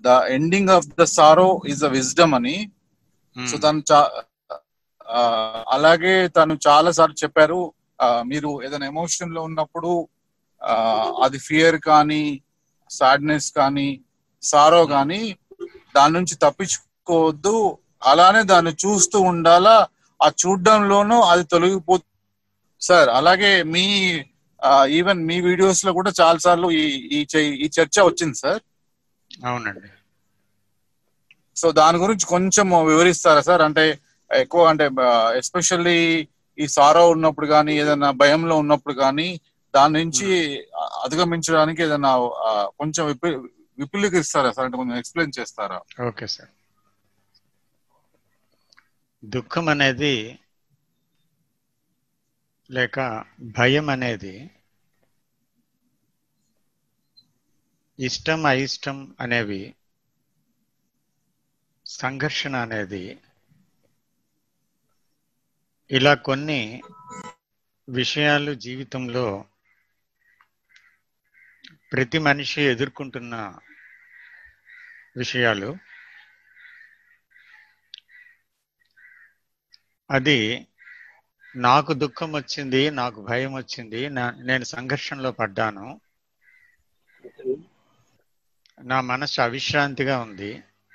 The ending of the sorrow is the wisdom అని um, so తను చా- ఆ, అలాగే తను చాలా సార్లు చెప్పారు ఆ, మీరు ఏదైనా ఎమోషన్ లో ఉన్నప్పుడు ఆ, అది ఫియర్ కానీ సాడ్నెస్ కానీ సారో కానీ దాని నుంచి తప్పించుకోవద్దు అలానే దాన్ని చూస్తూ ఉండాలా ఆ చూడడంలోనూ అది తొలగిపో సార్ అలాగే మీ ఈవెన్ మీ వీడియోస్ లో కూడా చాలా సార్లు ఈ ఈ చే- ఈ చర్చ వచ్చింది సార్ అవునండి సో దాని గురించి కొంచెం వివరిస్తారా సార్ అంటే ఎక్కువ అంటే ఎస్పెషల్లీ ఈ సారో ఉన్నప్పుడు కానీ ఏదైనా భయంలో ఉన్నప్పుడు కానీ దాని నుంచి అధిగమించడానికి ఏదైనా ఆ, కొంచెం విపి విపులీకరిస్తారా సార్ అంటే కొంచెం ఎక్స్ప్లెయిన్ చేస్తారా ఓకే సార్ దుఃఖం అనేది లేక భయం అనేది ఇష్టం అయిష్టం అనేవి సంఘర్షణ అనేది ఇలా కొన్ని విషయాలు జీవితంలో ప్రతి మనిషి ఎదుర్కొంటున్న విషయాలు అది నాకు దుఃఖం వచ్చింది నాకు భయం వచ్చింది నా- నేను సంఘర్షణలో పడ్డాను నా మనసు అవిశ్రాంతిగా ఉంది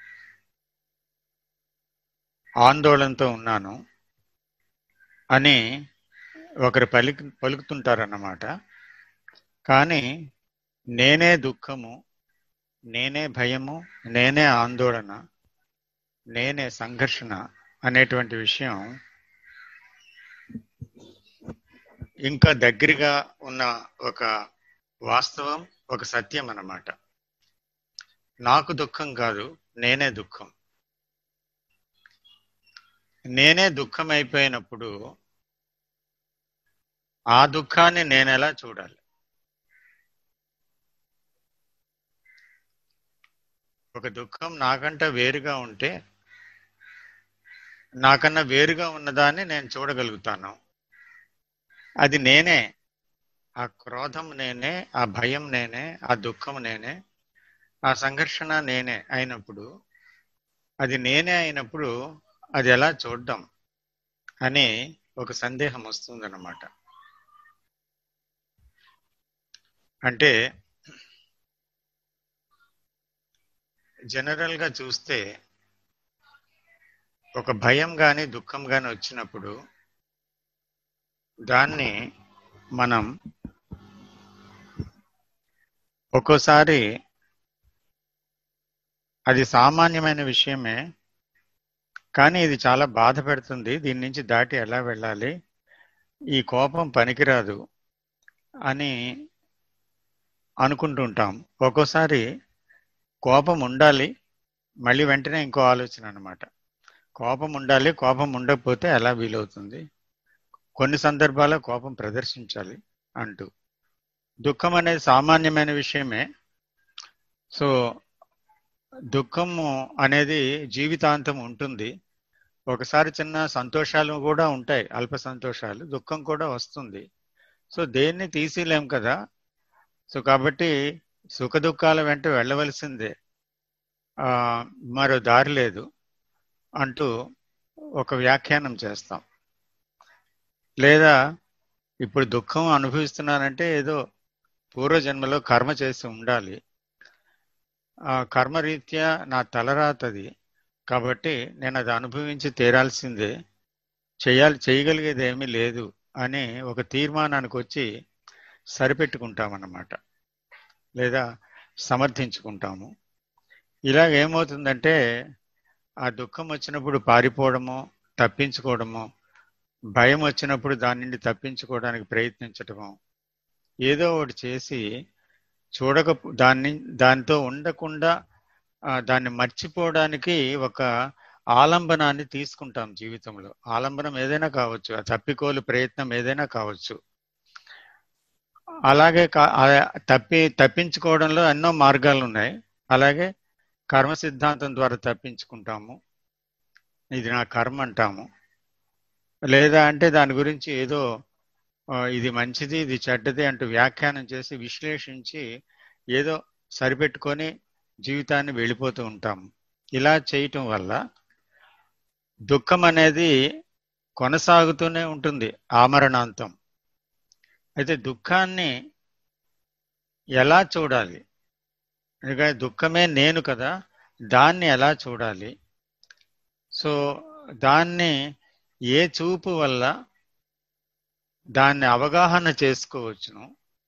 ఆందోళనతో ఉన్నాను అని ఒకరు పలికి పలుకుతుంటారన్నమాట కానీ నేనే దుఃఖము నేనే భయము నేనే ఆందోళన నేనే సంఘర్షణ అనేటువంటి విషయం ఇంకా దగ్గరగా ఉన్న ఒక వాస్తవం ఒక సత్యం అన్నమాట నాకు దుఃఖం కాదు నేనే దుఃఖం నేనే దుఃఖం అయిపోయినప్పుడు ఆ దుఃఖాన్ని నేను ఎలా చూడాలి ఒక దుఃఖం నాకంట వేరుగా ఉంటే నాకన్నా వేరుగా ఉన్నదాన్ని నేను చూడగలుగుతాను అది నేనే ఆ క్రోధం నేనే ఆ భయం నేనే ఆ దుఃఖం నేనే ఆ సంఘర్షణ నేనే అయినప్పుడు అది నేనే అయినప్పుడు అది ఎలా చూడడం అని ఒక సందేహం వస్తుందన్నమాట అంటే జనరల్ గా చూస్తే ఒక భయం కానీ దుఃఖం కానీ వచ్చినప్పుడు దాన్ని మనం ఒక్కోసారి అది సామాన్యమైన విషయమే కానీ ఇది చాలా బాధ పెడుతుంది దీని నుంచి దాటి ఎలా వెళ్ళాలి ఈ కోపం పనికిరాదు అని అనుకుంటుంటాం ఒక్కోసారి కోపం ఉండాలి మళ్ళీ వెంటనే ఇంకో ఆలోచన అన్నమాట కోపం ఉండాలి కోపం ఉండకపోతే ఎలా వీలవుతుంది కొన్ని సందర్భాల్లో కోపం ప్రదర్శించాలి అంటూ దుఃఖం అనేది సామాన్యమైన విషయమే సో దుఃఖము అనేది జీవితాంతం ఉంటుంది ఒకసారి చిన్న సంతోషాలు కూడా ఉంటాయి అల్ప సంతోషాలు దుఃఖం కూడా వస్తుంది సో దేన్ని తీసిలేం కదా సో కాబట్టి సుఖ దుఃఖాల వెంట వెళ్ళవలసిందే ఆ, మరో దారి లేదు అంటూ ఒక వ్యాఖ్యానం చేస్తాం లేదా ఇప్పుడు దుఃఖం అనుభవిస్తున్నానంటే ఏదో పూర్వజన్మలో కర్మ చేసి ఉండాలి ఆ కర్మరీత్యా నా తలరాతది కాబట్టి నేను అది అనుభవించి తీరాల్సిందే చేయాలి చేయగలిగేది ఏమీ లేదు అని ఒక తీర్మానానికి వచ్చి సరిపెట్టుకుంటామన్నమాట లేదా సమర్థించుకుంటాము ఇలాగ ఏమవుతుందంటే ఆ దుఃఖం వచ్చినప్పుడు పారిపోవడము తప్పించుకోవడము భయం వచ్చినప్పుడు దాని నుండి తప్పించుకోవడానికి ప్రయత్నించటము ఏదో ఒకటి చేసి చూడక దాన్ని దానితో ఉండకుండా ఆ, దాన్ని మర్చిపోవడానికి ఒక ఆలంబనాన్ని తీసుకుంటాం జీవితంలో ఆలంబనం ఏదైనా కావచ్చు ఆ తప్పికోలు ప్రయత్నం ఏదైనా కావచ్చు అలాగే కా- ఆ తప్పి తప్పించుకోవడంలో ఎన్నో మార్గాలు ఉన్నాయి అలాగే కర్మ సిద్ధాంతం ద్వారా తప్పించుకుంటాము ఇది నా కర్మ అంటాము లేదా అంటే దాని గురించి ఏదో ఆ, ఇది మంచిది ఇది చెడ్డది అంటూ వ్యాఖ్యానం చేసి విశ్లేషించి ఏదో సరిపెట్టుకొని జీవితాన్ని వెళ్ళిపోతూ ఉంటాం ఇలా చేయటం వల్ల దుఃఖం అనేది కొనసాగుతూనే ఉంటుంది ఆమరణాంతం అయితే దుఃఖాన్ని ఎలా చూడాలి ఎందుకంటే దుఃఖమే నేను కదా దాన్ని ఎలా చూడాలి సో దాన్ని ఏ చూపు వల్ల దాన్ని అవగాహన చేసుకోవచ్చును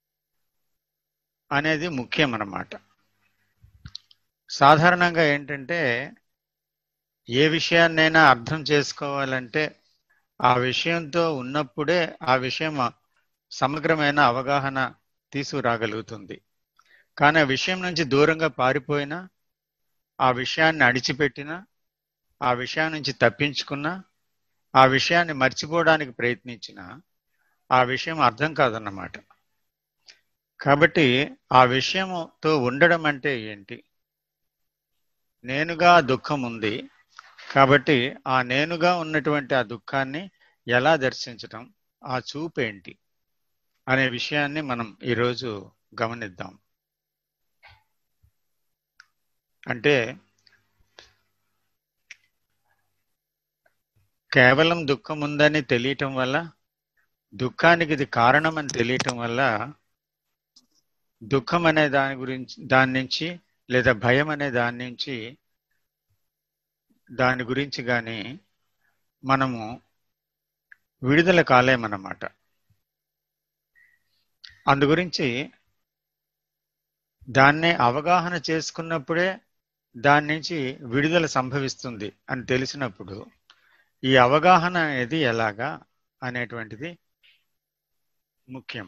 అనేది ముఖ్యం అన్నమాట సాధారణంగా ఏంటంటే ఏ విషయాన్నైనా అర్థం చేసుకోవాలంటే ఆ విషయంతో ఉన్నప్పుడే ఆ విషయం సమగ్రమైన అవగాహన తీసుకురాగలుగుతుంది కానీ ఆ విషయం నుంచి దూరంగా పారిపోయినా ఆ విషయాన్ని అడిచిపెట్టినా ఆ విషయం నుంచి తప్పించుకున్నా ఆ విషయాన్ని మర్చిపోవడానికి ప్రయత్నించినా ఆ విషయం అర్థం కాదన్నమాట కాబట్టి ఆ విషయంతో ఉండడం అంటే ఏంటి నేనుగా దుఃఖం ఉంది కాబట్టి ఆ నేనుగా ఉన్నటువంటి ఆ దుఃఖాన్ని ఎలా దర్శించటం ఆ చూపేంటి అనే విషయాన్ని మనం ఈరోజు గమనిద్దాం అంటే కేవలం దుఃఖం ఉందని తెలియటం వల్ల దుఃఖానికి ఇది కారణం అని తెలియటం వల్ల దుఃఖం అనే దాని గురించి దాని నుంచి లేదా భయం అనే దాని నుంచి దాని గురించి కానీ మనము విడుదల కాలేమన్నమాట అందు గురించి దాన్నే అవగాహన చేసుకున్నప్పుడే దాని నుంచి విడుదల సంభవిస్తుంది అని తెలిసినప్పుడు ఈ అవగాహన అనేది ఎలాగా అనేటువంటిది ముఖ్యం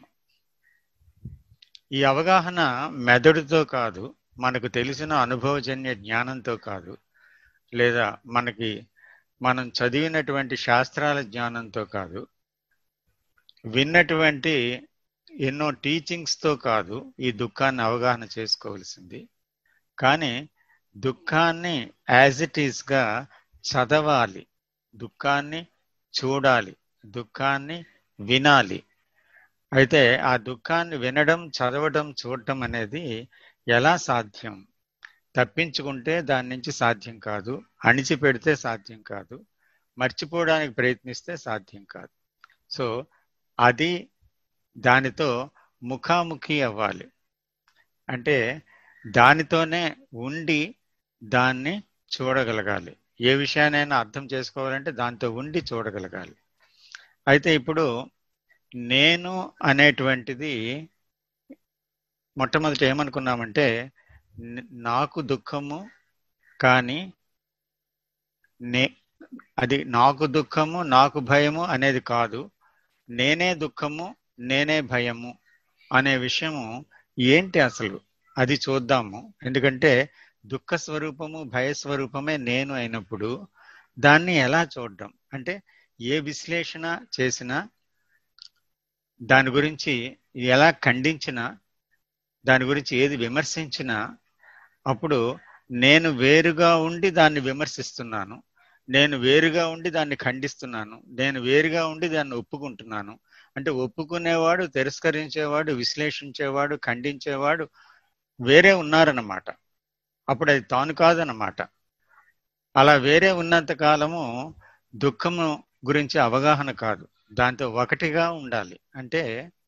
ఈ అవగాహన మెదడుతో కాదు మనకు తెలిసిన అనుభవజన్య జ్ఞానంతో కాదు లేదా మనకి మనం చదివినటువంటి శాస్త్రాల జ్ఞానంతో కాదు విన్నటువంటి ఎన్నో టీచింగ్స్తో కాదు ఈ దుఃఖాన్ని అవగాహన చేసుకోవలసింది కానీ దుఃఖాన్ని యాజ్ ఇట్ ఈస్గా చదవాలి దుఃఖాన్ని చూడాలి దుఃఖాన్ని వినాలి అయితే ఆ దుఃఖాన్ని వినడం చదవడం చూడటం అనేది ఎలా సాధ్యం తప్పించుకుంటే దాని నుంచి సాధ్యం కాదు అణిచిపెడితే సాధ్యం కాదు మర్చిపోవడానికి ప్రయత్నిస్తే సాధ్యం కాదు సో అది దానితో ముఖాముఖి అవ్వాలి అంటే దానితోనే ఉండి దాన్ని చూడగలగాలి ఏ విషయానైనా అర్థం చేసుకోవాలంటే దాంతో ఉండి చూడగలగాలి అయితే ఇప్పుడు నేను అనేటువంటిది మొట్టమొదటి ఏమనుకున్నామంటే నాకు దుఃఖము కానీ నే అది నాకు దుఃఖము నాకు భయము అనేది కాదు నేనే దుఃఖము నేనే భయము అనే విషయము ఏంటి అసలు అది చూద్దాము ఎందుకంటే దుఃఖ స్వరూపము భయ స్వరూపమే నేను అయినప్పుడు దాన్ని ఎలా చూడడం అంటే ఏ విశ్లేషణ చేసినా దాని గురించి ఎలా ఖండించినా దాని గురించి ఏది విమర్శించినా అప్పుడు నేను వేరుగా ఉండి దాన్ని విమర్శిస్తున్నాను నేను వేరుగా ఉండి దాన్ని ఖండిస్తున్నాను నేను వేరుగా ఉండి దాన్ని ఒప్పుకుంటున్నాను అంటే ఒప్పుకునేవాడు తిరస్కరించేవాడు విశ్లేషించేవాడు ఖండించేవాడు వేరే ఉన్నారన్నమాట అప్పుడు అది తాను కాదన్నమాట అలా వేరే ఉన్నంత కాలము దుఃఖము గురించి అవగాహన కాదు దాంతో ఒకటిగా ఉండాలి అంటే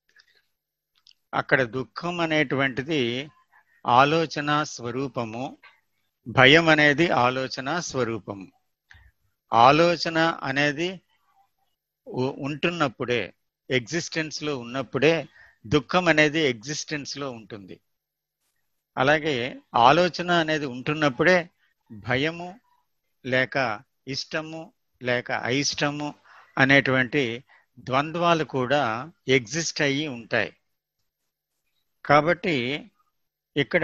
అక్కడ దుఃఖం అనేటువంటిది ఆలోచన స్వరూపము భయం అనేది ఆలోచన స్వరూపము ఆలోచన అనేది ఉంటున్నప్పుడే ఎగ్జిస్టెన్స్ లో ఉన్నప్పుడే దుఃఖం అనేది ఎగ్జిస్టెన్స్ లో ఉంటుంది అలాగే ఆలోచన అనేది ఉంటున్నప్పుడే భయము లేక ఇష్టము లేక అయిష్టము అనేటువంటి ద్వంద్వాలు కూడా ఎగ్జిస్ట్ అయ్యి ఉంటాయి కాబట్టి ఇక్కడ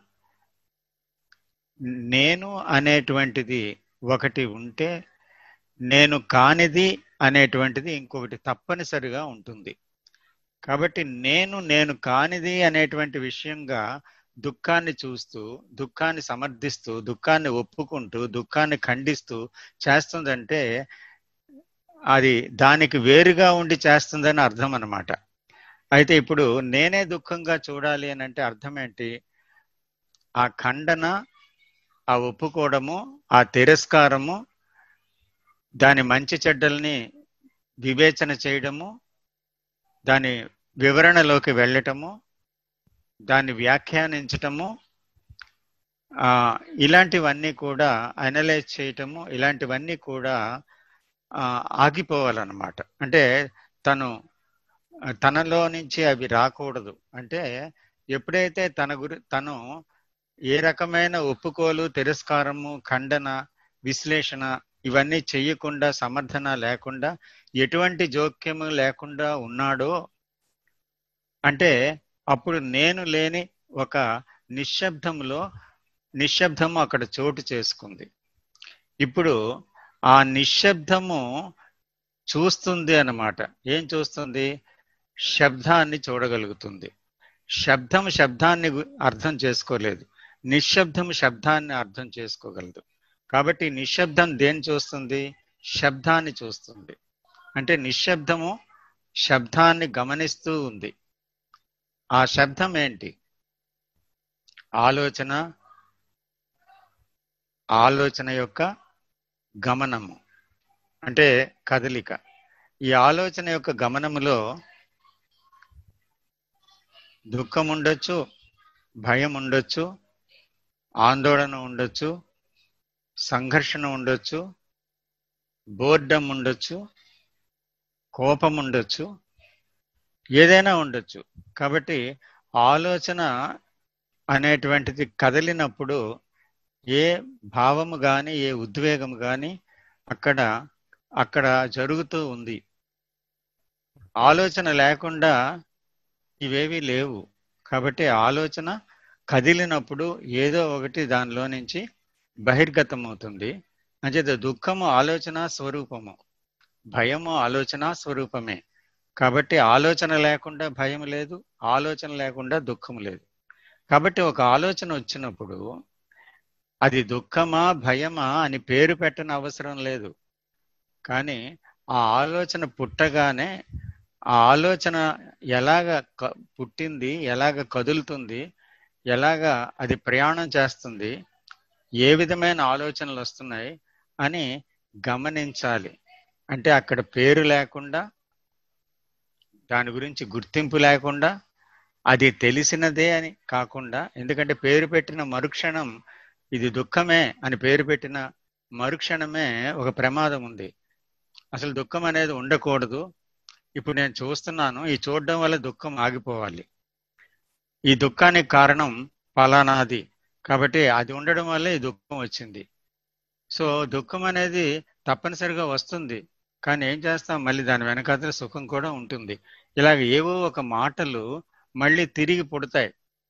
నేను అనేటువంటిది ఒకటి ఉంటే నేను కానిది అనేటువంటిది ఇంకొకటి తప్పనిసరిగా ఉంటుంది కాబట్టి నేను నేను కానిది అనేటువంటి విషయంగా దుఃఖాన్ని చూస్తూ దుఃఖాన్ని సమర్థిస్తూ దుఃఖాన్ని ఒప్పుకుంటూ దుఃఖాన్ని ఖండిస్తూ చేస్తుందంటే అది దానికి వేరుగా ఉండి చేస్తుందని అర్థం అనమాట అయితే ఇప్పుడు నేనే దుఃఖంగా చూడాలి అని అంటే అర్థం ఏంటి ఆ ఖండన ఆ ఒప్పుకోవడము ఆ తిరస్కారము దాని మంచి చెడ్డల్ని వివేచన చేయడము దాని వివరణలోకి వెళ్ళటము దాన్ని వ్యాఖ్యానించటము ఆ ఇలాంటివన్నీ కూడా అనలైజ్ చేయటము ఇలాంటివన్నీ కూడా ఆ, ఆగిపోవాలన్నమాట అంటే తను ఆ, తనలో నుంచి అవి రాకూడదు అంటే ఎప్పుడైతే తన గురి తను ఏ రకమైన ఒప్పుకోలు తిరస్కారము ఖండన విశ్లేషణ ఇవన్నీ చెయ్యకుండా సమర్థన లేకుండా ఎటువంటి జోక్యము లేకుండా ఉన్నాడో అంటే అప్పుడు నేను లేని ఒక నిశ్శబ్దంలో నిశ్శబ్దము అక్కడ చోటు చేసుకుంది ఇప్పుడు ఆ నిశ్శబ్దము చూస్తుంది అన్నమాట ఏం చూస్తుంది శబ్దాన్ని చూడగలుగుతుంది శబ్దం శబ్దాన్ని గు- అర్థం చేసుకోలేదు నిశ్శబ్దం శబ్దాన్ని అర్థం చేసుకోగలదు కాబట్టి నిశ్శబ్దం దేని చూస్తుంది శబ్దాన్ని చూస్తుంది అంటే నిశ్శబ్దము శబ్దాన్ని గమనిస్తూ ఉంది ఆ శబ్దం ఏంటి ఆలోచన ఆలోచన యొక్క గమనము అంటే కదలిక ఈ ఆలోచన యొక్క గమనములో దుఃఖం ఉండొచ్చు భయం ఉండొచ్చు ఆందోళన ఉండొచ్చు సంఘర్షణ ఉండొచ్చు బోర్డం ఉండొచ్చు కోపం ఉండొచ్చు ఏదైనా ఉండొచ్చు కాబట్టి ఆలోచన అనేటువంటిది కదిలినప్పుడు ఏ భావము కానీ ఏ ఉద్వేగము కానీ అక్కడ అక్కడ జరుగుతూ ఉంది ఆలోచన లేకుండా ఇవేవి లేవు కాబట్టి ఆలోచన కదిలినప్పుడు ఏదో ఒకటి దానిలో నుంచి బహిర్గతం అవుతుంది అంచేత దుఃఖము ఆలోచన స్వరూపము భయము ఆలోచన స్వరూపమే కాబట్టి ఆలోచన లేకుండా భయం లేదు ఆలోచన లేకుండా దుఃఖం లేదు కాబట్టి ఒక ఆలోచన వచ్చినప్పుడు అది దుఃఖమా భయమా అని పేరు పెట్టని అవసరం లేదు కానీ ఆ ఆలోచన పుట్టగానే ఆ ఆలోచన ఎలాగ క- పుట్టింది ఎలాగ కదులుతుంది ఎలాగ అది ప్రయాణం చేస్తుంది ఏ విధమైన ఆలోచనలు వస్తున్నాయి అని గమనించాలి అంటే అక్కడ పేరు లేకుండా దాని గురించి గుర్తింపు లేకుండా అది తెలిసినదే అని కాకుండా ఎందుకంటే పేరు పెట్టిన మరుక్షణం ఇది దుఃఖమే అని పేరు పెట్టిన మరుక్షణమే ఒక ప్రమాదం ఉంది అసలు దుఃఖం అనేది ఉండకూడదు ఇప్పుడు నేను చూస్తున్నాను ఈ చూడడం వల్ల దుఃఖం ఆగిపోవాలి ఈ దుఃఖానికి కారణం ఫలానాది కాబట్టి అది ఉండడం వల్ల ఈ దుఃఖం వచ్చింది సో దుఃఖం అనేది తప్పనిసరిగా వస్తుంది కానీ ఏం చేస్తాం మళ్ళీ దాని వెనకాతల సుఖం కూడా ఉంటుంది ఇలాగ ఏవో ఒక మాటలు మళ్ళీ తిరిగి పుడతాయి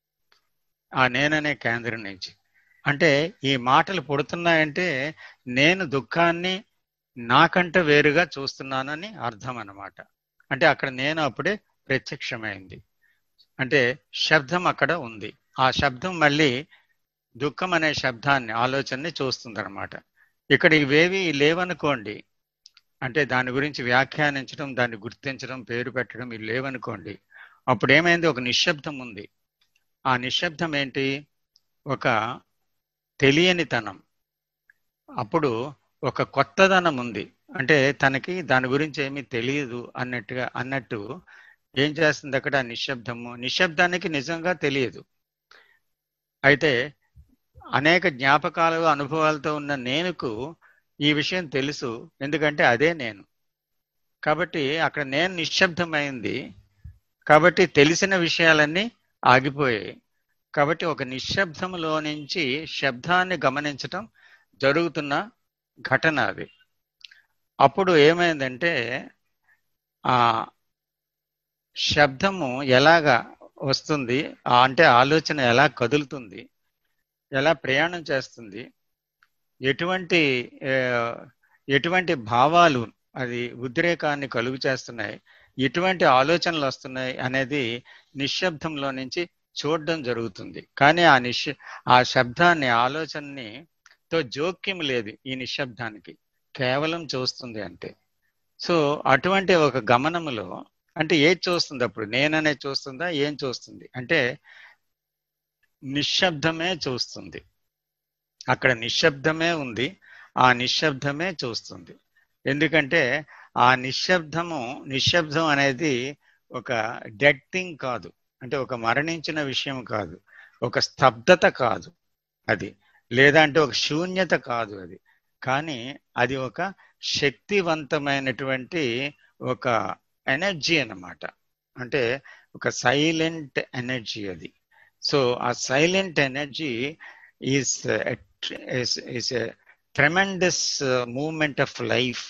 ఆ నేననే కేంద్రం నుంచి అంటే ఈ మాటలు పుడుతున్నాయంటే నేను దుఃఖాన్ని నాకంటే వేరుగా చూస్తున్నానని అర్థం అన్నమాట అంటే అక్కడ నేను అప్పుడే ప్రత్యక్షమైంది అంటే శబ్దం అక్కడ ఉంది ఆ శబ్దం మళ్ళీ దుఃఖం అనే శబ్దాన్ని ఆలోచనని చూస్తుంది అనమాట ఇక్కడ ఇవేవి లేవనుకోండి అంటే దాని గురించి వ్యాఖ్యానించడం దాన్ని గుర్తించడం పేరు పెట్టడం ఇవి లేవనుకోండి అప్పుడు ఏమైంది ఒక నిశ్శబ్దం ఉంది ఆ నిశ్శబ్దం ఏంటి ఒక తెలియనితనం అప్పుడు ఒక కొత్తదనం ఉంది అంటే తనకి దాని గురించి ఏమీ తెలియదు అన్నట్టుగా అన్నట్టు ఏం చేస్తుంది అక్కడ నిశ్శబ్దము నిశ్శబ్దానికి నిజంగా తెలియదు అయితే అనేక జ్ఞాపకాలు అనుభవాలతో ఉన్న నేనుకు ఈ విషయం తెలుసు ఎందుకంటే అదే నేను కాబట్టి అక్కడ నేను నిశ్శబ్దమైంది కాబట్టి తెలిసిన విషయాలన్నీ ఆగిపోయాయి కాబట్టి ఒక నిశ్శబ్దంలో నుంచి శబ్దాన్ని గమనించటం జరుగుతున్న ఘటన అది అప్పుడు ఏమైందంటే ఆ శబ్దము ఎలాగా వస్తుంది ఆ అంటే ఆలోచన ఎలా కదులుతుంది ఎలా ప్రయాణం చేస్తుంది ఎటువంటి ఆ, ఎటువంటి భావాలు అది ఉద్రేకాన్ని కలుగు చేస్తున్నాయి ఎటువంటి ఆలోచనలు వస్తున్నాయి అనేది నిశ్శబ్దంలో నుంచి చూడడం జరుగుతుంది కానీ ఆ నిశ్శ ఆ శబ్దాన్ని ఆలోచనని తో జోక్యం లేదు ఈ నిశ్శబ్దానికి కేవలం చూస్తుంది అంటే సో అటువంటి ఒక గమనములో అంటే ఏది చూస్తుంది అప్పుడు నేననే చూస్తుందా ఏం చూస్తుంది అంటే నిశ్శబ్దమే చూస్తుంది అక్కడ నిశ్శబ్దమే ఉంది ఆ నిశ్శబ్దమే చూస్తుంది ఎందుకంటే ఆ నిశ్శబ్దము నిశ్శబ్దం అనేది ఒక డెడ్ థింగ్ కాదు అంటే ఒక మరణించిన విషయం కాదు ఒక స్తబ్దత కాదు అది లేదా అంటే ఒక శూన్యత కాదు అది కానీ అది ఒక శక్తివంతమైనటువంటి ఒక ఎనర్జీ అన్నమాట అంటే ఒక సైలెంట్ ఎనర్జీ అది సో ఆ silent energy is is a tremendous moment of life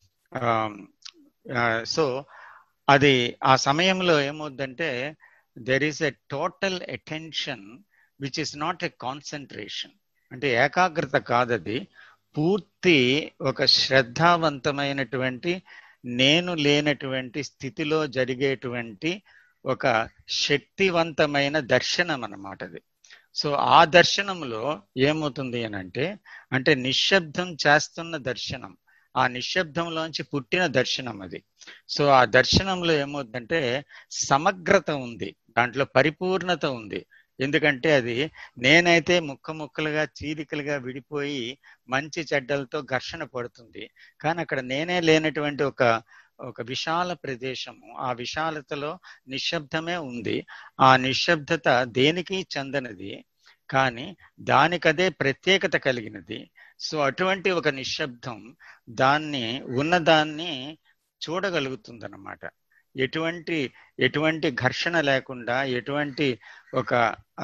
so అది ఆ సమయంలో ఏమవుద్దంటే there is a total attention which is not a concentration అంటే ఏకాగ్రత కాదది పూర్తి ఒక శ్రద్ధావంతమైనటువంటి నేను లేనటువంటి స్థితిలో జరిగేటువంటి ఒక శక్తివంతమైన దర్శనం అన్నమాట అది సో ఆ దర్శనంలో ఏమవుతుంది అని అంటే అంటే నిశ్శబ్దం చేస్తున్న దర్శనం ఆ నిశ్శబ్దంలోంచి పుట్టిన దర్శనం అది సో ఆ దర్శనంలో ఏమవుతుందంటే సమగ్రత ఉంది దాంట్లో పరిపూర్ణత ఉంది ఎందుకంటే అది నేనైతే ముక్క ముక్కలుగా చీలికలుగా విడిపోయి మంచి చెడ్డలతో ఘర్షణ పడుతుంది కానీ అక్కడ నేనే లేనటువంటి ఒక ఒక విశాల ప్రదేశము ఆ విశాలతలో నిశ్శబ్దమే ఉంది ఆ నిశ్శబ్దత దేనికి చెందనిది కానీ దానికదే ప్రత్యేకత కలిగినది సో అటువంటి ఒక నిశ్శబ్దం దాన్ని ఉన్నదాన్ని చూడగలుగుతుంది అన్నమాట ఎటువంటి ఎటువంటి ఘర్షణ లేకుండా ఎటువంటి ఒక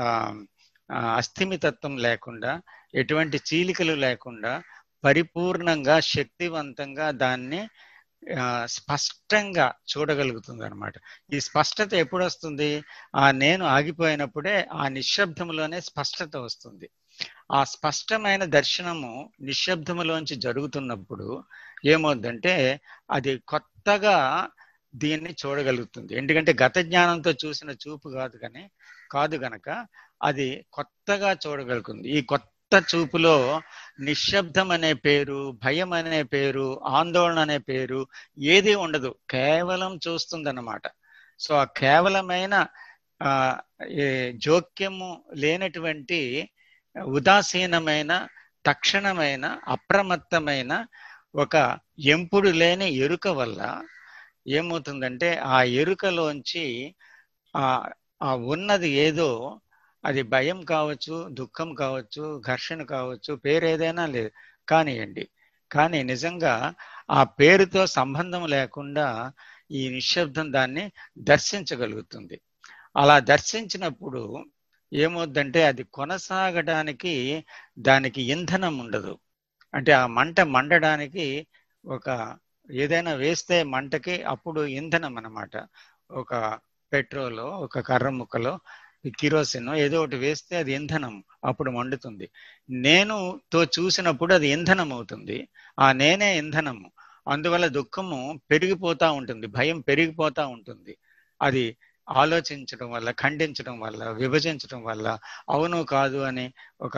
అస్థిమితత్వం లేకుండా ఎటువంటి చీలికలు లేకుండా పరిపూర్ణంగా శక్తివంతంగా దాన్ని స్పష్టంగా చూడగలుగుతుంది అనమాట ఈ స్పష్టత ఎప్పుడు వస్తుంది ఆ నేను ఆగిపోయినప్పుడే ఆ నిశ్శబ్దంలోనే స్పష్టత వస్తుంది ఆ స్పష్టమైన దర్శనము నిశ్శబ్దములోంచి జరుగుతున్నప్పుడు ఏమవుద్దంటే అది కొత్తగా దీన్ని చూడగలుగుతుంది ఎందుకంటే గత జ్ఞానంతో చూసిన చూపు కాదు కానీ కాదు గనక అది కొత్తగా చూడగలుగుతుంది ఈ కొత్త చూపులో నిశ్శబ్దం అనే పేరు భయం అనే పేరు ఆందోళన అనే పేరు ఏది ఉండదు కేవలం చూస్తుందన్నమాట సో ఆ కేవలమైన ఆ జోక్యము లేనటువంటి ఉదాసీనమైన తక్షణమైన అప్రమత్తమైన ఒక ఎంపుడు లేని ఎరుక వల్ల ఏమవుతుందంటే ఆ ఎరుకలోంచి ఆ ఆ ఉన్నది ఏదో అది భయం కావచ్చు దుఃఖం కావచ్చు ఘర్షణ కావచ్చు పేరు ఏదైనా లేదు కానివ్వండి కానీ నిజంగా ఆ పేరుతో సంబంధం లేకుండా ఈ నిశ్శబ్దం దాన్ని దర్శించగలుగుతుంది అలా దర్శించినప్పుడు ఏమవుద్దంటే అది కొనసాగడానికి దానికి ఇంధనం ఉండదు అంటే ఆ మంట మండడానికి ఒక ఏదైనా వేస్తే మంటకి అప్పుడు ఇంధనం అన్నమాట ఒక పెట్రోల్ ఒక కర్ర ముక్కలో కిరోసిన్ ఏదో ఒకటి వేస్తే అది ఇంధనం అప్పుడు మండుతుంది నేను తో చూసినప్పుడు అది ఇంధనం అవుతుంది ఆ నేనే ఇంధనము అందువల్ల దుఃఖము పెరిగిపోతా ఉంటుంది భయం పెరిగిపోతా ఉంటుంది అది ఆలోచించడం వల్ల ఖండించడం వల్ల విభజించడం వల్ల అవును కాదు అని ఒక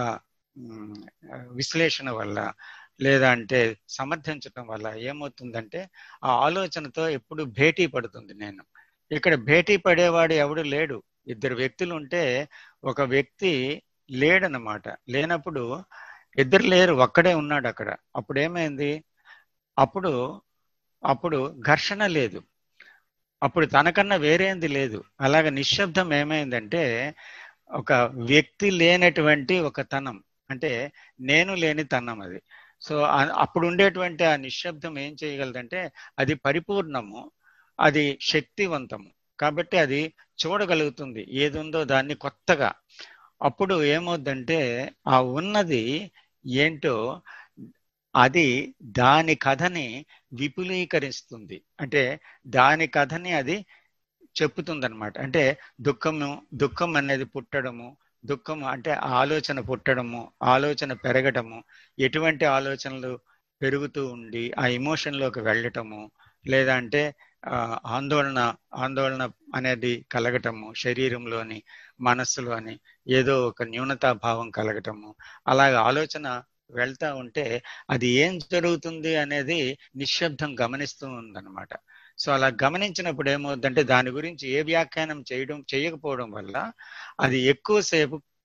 విశ్లేషణ వల్ల లేదా అంటే సమర్థించడం వల్ల ఏమవుతుందంటే ఆ ఆలోచనతో ఎప్పుడు భేటీ పడుతుంది నేను ఇక్కడ భేటీ పడేవాడు ఎవడు లేడు ఇద్దరు వ్యక్తులు ఉంటే ఒక వ్యక్తి లేడనమాట లేనప్పుడు ఇద్దరు లేరు ఒక్కడే ఉన్నాడు అక్కడ అప్పుడు ఏమైంది అప్పుడు అప్పుడు ఘర్షణ లేదు అప్పుడు తనకన్నా వేరేంది లేదు అలాగ నిశ్శబ్దం ఏమైందంటే ఒక వ్యక్తి లేనటువంటి ఒక తనం అంటే నేను లేని తనం అది సో అప్పుడు ఉండేటువంటి ఆ నిశ్శబ్దం ఏం చేయగలదంటే అది పరిపూర్ణము అది శక్తివంతము కాబట్టి అది చూడగలుగుతుంది ఏది ఉందో దాన్ని కొత్తగా అప్పుడు ఏమవుద్దంటే ఆ ఉన్నది ఏంటో అది దాని కథని విపులీకరిస్తుంది అంటే దాని కథని అది చెప్పుతుంది అనమాట అంటే దుఃఖము దుఃఖం అనేది పుట్టడము దుఃఖం అంటే ఆలోచన పుట్టడము ఆలోచన పెరగటము ఎటువంటి ఆలోచనలు పెరుగుతూ ఉండి ఆ ఎమోషన్లోకి వెళ్ళటము లేదా అంటే ఆందోళన ఆందోళన అనేది కలగటము శరీరంలోని మనస్సులోని ఏదో ఒక న్యూనతాభావం కలగటము అలాగ ఆలోచన వెళ్తా ఉంటే అది ఏం జరుగుతుంది అనేది నిశ్శబ్దం గమనిస్తూ ఉందన్నమాట సో అలా గమనించినప్పుడు ఏమవుతుందంటే దాని గురించి ఏ వ్యాఖ్యానం చేయడం చేయకపోవడం వల్ల అది ఎక్కువసేపు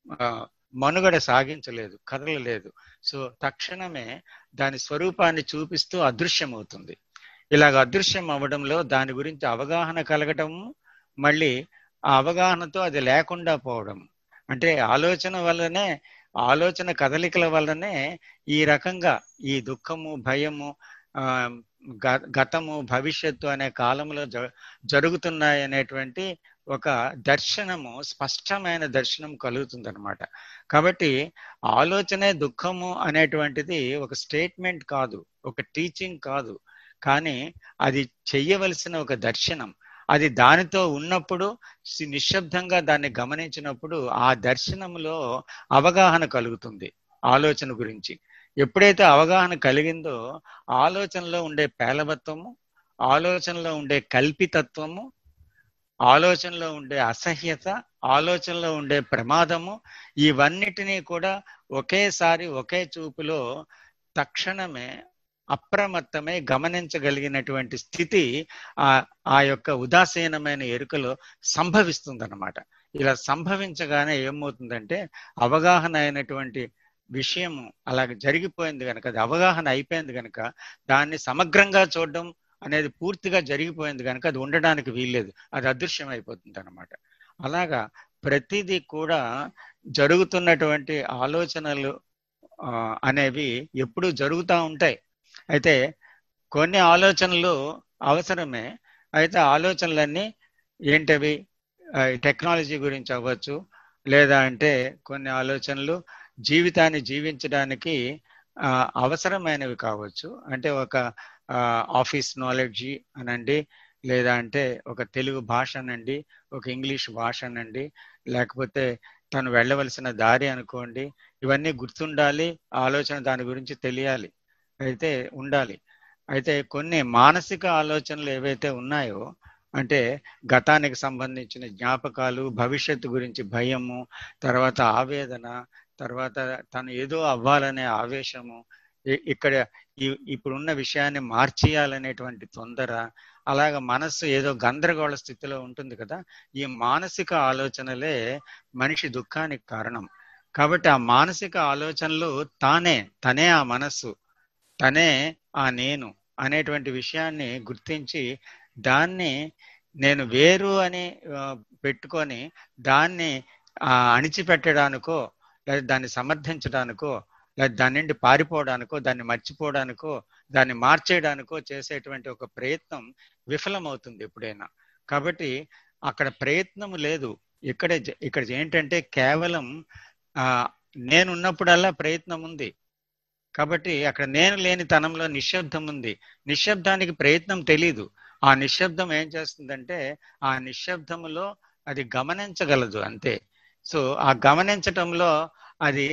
ఆ, మనుగడ సాగించలేదు కదలలేదు సో తక్షణమే దాని స్వరూపాన్ని చూపిస్తూ అదృశ్యమవుతుంది ఇలాగ అదృశ్యం అవ్వడంలో దాని గురించి అవగాహన కలగటము మళ్ళీ ఆ అవగాహనతో అది లేకుండా పోవడం అంటే ఆలోచన వల్లనే ఆలోచన కదలికల వల్లనే ఈ రకంగా ఈ దుఃఖము భయము ఆ గ- గతము భవిష్యత్తు అనే కాలంలో జ- జరుగుతున్నాయి అనేటువంటి ఒక దర్శనము స్పష్టమైన దర్శనం కలుగుతుంది అనమాట కాబట్టి ఆలోచనే దుఃఖము అనేటువంటిది ఒక స్టేట్మెంట్ కాదు ఒక టీచింగ్ కాదు కానీ అది చెయ్యవలసిన ఒక దర్శనం అది దానితో ఉన్నప్పుడు సి- నిశ్శబ్దంగా దాన్ని గమనించినప్పుడు ఆ దర్శనంలో అవగాహన కలుగుతుంది ఆలోచన గురించి ఎప్పుడైతే అవగాహన కలిగిందో ఆలోచనలో ఉండే పేలవత్వము ఆలోచనలో ఉండే కల్పితత్వము ఆలోచనలో ఉండే అసహ్యత ఆలోచనలో ఉండే ప్రమాదము ఇవన్నిటినీ కూడా ఒకేసారి ఒకే చూపులో తక్షణమే అప్రమత్తమై గమనించగలిగినటువంటి స్థితి ఆ ఆ యొక్క ఉదాసీనమైన ఎరుకలో సంభవిస్తుందన్నమాట ఇలా సంభవించగానే ఏమవుతుందంటే అవగాహన అయినటువంటి విషయము అలాగ జరిగిపోయింది కనుక అది అవగాహన అయిపోయింది కనుక దాన్ని సమగ్రంగా చూడడం అనేది పూర్తిగా జరిగిపోయింది కనుక అది ఉండడానికి వీల్లేదు అది అదృశ్యం అయిపోతుంది అనమాట అలాగా ప్రతిదీ కూడా జరుగుతున్నటువంటి ఆలోచనలు ఆ, అనేవి ఎప్పుడూ జరుగుతూ ఉంటాయి అయితే కొన్ని ఆలోచనలు అవసరమే అయితే ఆలోచనలన్నీ ఏంటవి ఆ, టెక్నాలజీ గురించి అవ్వచ్చు లేదా అంటే కొన్ని ఆలోచనలు జీవితాన్ని జీవించడానికి ఆ, అవసరమైనవి కావచ్చు అంటే ఒక ఆఫీస్ నాలెడ్జి అనండి లేదా అంటే ఒక తెలుగు భాష అనండి ఒక ఇంగ్లీష్ భాష అనండి లేకపోతే తను వెళ్ళవలసిన దారి అనుకోండి ఇవన్నీ గుర్తుండాలి ఆలోచన దాని గురించి తెలియాలి అయితే ఉండాలి అయితే కొన్ని మానసిక ఆలోచనలు ఏవైతే ఉన్నాయో అంటే గతానికి సంబంధించిన జ్ఞాపకాలు భవిష్యత్తు గురించి భయము తర్వాత ఆవేదన తర్వాత తను ఏదో అవ్వాలనే ఆవేశము ఇ- ఇక్కడ ఈ- ఇప్పుడున్న విషయాన్ని మార్చేయాలనేటువంటి తొందర అలాగ మనస్సు ఏదో గందరగోళ స్థితిలో ఉంటుంది కదా ఈ మానసిక ఆలోచనలే మనిషి దుఃఖానికి కారణం కాబట్టి ఆ మానసిక ఆలోచనలు తానే తనే ఆ మనస్సు తనే ఆ నేను అనేటువంటి విషయాన్ని గుర్తించి దాన్ని నేను వేరు అని ఆ, పెట్టుకొని దాన్ని ఆ, అణిచిపెట్టడానికో లేదా దాన్ని సమర్థించడానికో లేదా దాని నుండి పారిపోవడానికో దాన్ని మర్చిపోవడానికో దాన్ని మార్చేయడానికో చేసేటువంటి ఒక ప్రయత్నం విఫలమవుతుంది ఎప్పుడైనా కాబట్టి అక్కడ ప్రయత్నం లేదు ఇక్కడ జ- ఇక్కడ ఏంటంటే కేవలం ఆ నేనున్నప్పుడల్లా ప్రయత్నం ఉంది కాబట్టి అక్కడ నేను లేని తనంలో నిశ్శబ్దం ఉంది నిశ్శబ్దానికి ప్రయత్నం తెలీదు ఆ నిశ్శబ్దం ఏం చేస్తుందంటే ఆ నిశ్శబ్దములో అది గమనించగలదు అంతే సో ఆ గమనించటంలో అది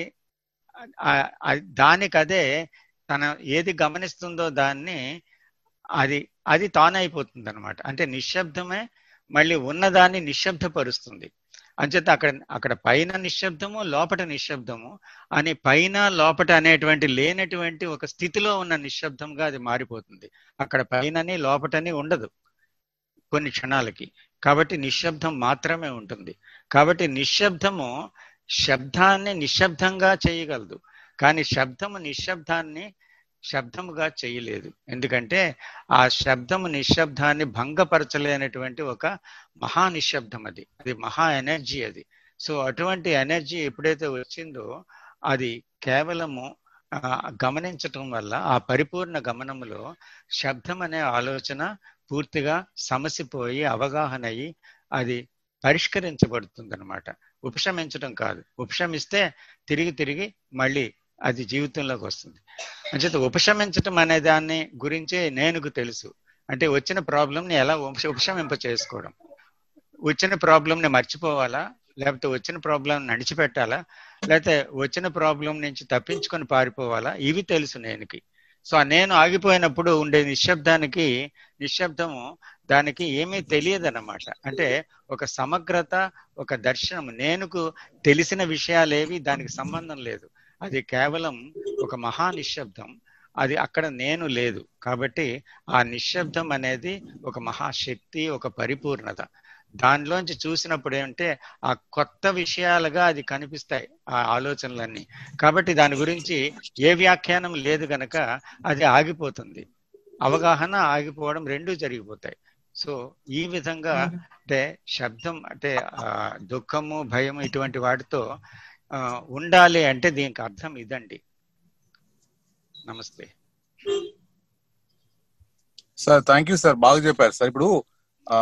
ఆ- ఆ- దానికి అదే తన ఏది గమనిస్తుందో దాన్ని అది అది తానైపోతుంది అనమాట అంటే నిశ్శబ్దమే మళ్ళీ ఉన్నదాన్ని నిశ్శబ్దపరుస్తుంది అంచేత అక్కడ అక్కడ పైన నిశ్శబ్దము లోపట నిశ్శబ్దము అని పైన లోపట అనేటువంటి లేనటువంటి ఒక స్థితిలో ఉన్న నిశ్శబ్దంగా అది మారిపోతుంది అక్కడ పైనని లోపటని ఉండదు కొన్ని క్షణాలకి కాబట్టి నిశ్శబ్దం మాత్రమే ఉంటుంది కాబట్టి నిశ్శబ్దము శబ్దాన్ని నిశ్శబ్దంగా చేయగలదు కానీ శబ్దము నిశ్శబ్దాన్ని శబ్దముగా చేయలేదు ఎందుకంటే ఆ శబ్దము నిశ్శబ్దాన్ని భంగపరచలేనటువంటి ఒక మహా నిశ్శబ్దం అది అది మహా ఎనర్జీ అది సో అటువంటి ఎనర్జీ ఎప్పుడైతే వచ్చిందో అది కేవలము ఆ, గమనించటం వల్ల ఆ పరిపూర్ణ గమనములో శబ్దం అనే ఆలోచన పూర్తిగా సమసిపోయి అవగాహన అయ్యి అది పరిష్కరించబడుతుంది అనమాట ఉపశమించడం కాదు ఉపశమిస్తే తిరిగి తిరిగి మళ్ళీ అది జీవితంలోకి వస్తుంది అంచేత ఉపశమించటం అనే దాన్ని గురించే నేనుకు తెలుసు అంటే వచ్చిన ప్రాబ్లంని ఎలా ఉపశ ఉపశమింప చేసుకోవడం వచ్చిన ప్రాబ్లంని మర్చిపోవాలా లేకపోతే వచ్చిన ప్రాబ్లం నడిచిపెట్టాలా లేకపోతే వచ్చిన ప్రాబ్లం నుంచి తప్పించుకొని పారిపోవాలా ఇవి తెలుసు నేనుకి సో ఆ నేను ఆగిపోయినప్పుడు ఉండే నిశ్శబ్దానికి నిశ్శబ్దము దానికి ఏమీ తెలియదు అన్నమాట అంటే ఒక సమగ్రత ఒక దర్శనం నేనుకు తెలిసిన విషయాలేవి దానికి సంబంధం లేదు అది కేవలం ఒక మహా నిశ్శబ్దం అది అక్కడ నేను లేదు కాబట్టి ఆ నిశ్శబ్దం అనేది ఒక మహాశక్తి ఒక పరిపూర్ణత దానిలోంచి చూసినప్పుడు ఏమంటే ఆ కొత్త విషయాలుగా అది కనిపిస్తాయి ఆ ఆలోచనలన్నీ కాబట్టి దాని గురించి ఏ వ్యాఖ్యానం లేదు గనక అది ఆగిపోతుంది అవగాహన ఆగిపోవడం రెండూ జరిగిపోతాయి సో ఈ విధంగా అంటే శబ్దం అంటే ఆ, దుఃఖము భయం ఇటువంటి వాటితో ఆ, ఉండాలి అంటే దీనికి అర్థం ఇదండి నమస్తే సార్ థ్యాంక్ యూ సార్ బాగా చెప్పారు సార్ ఇప్పుడు ఆ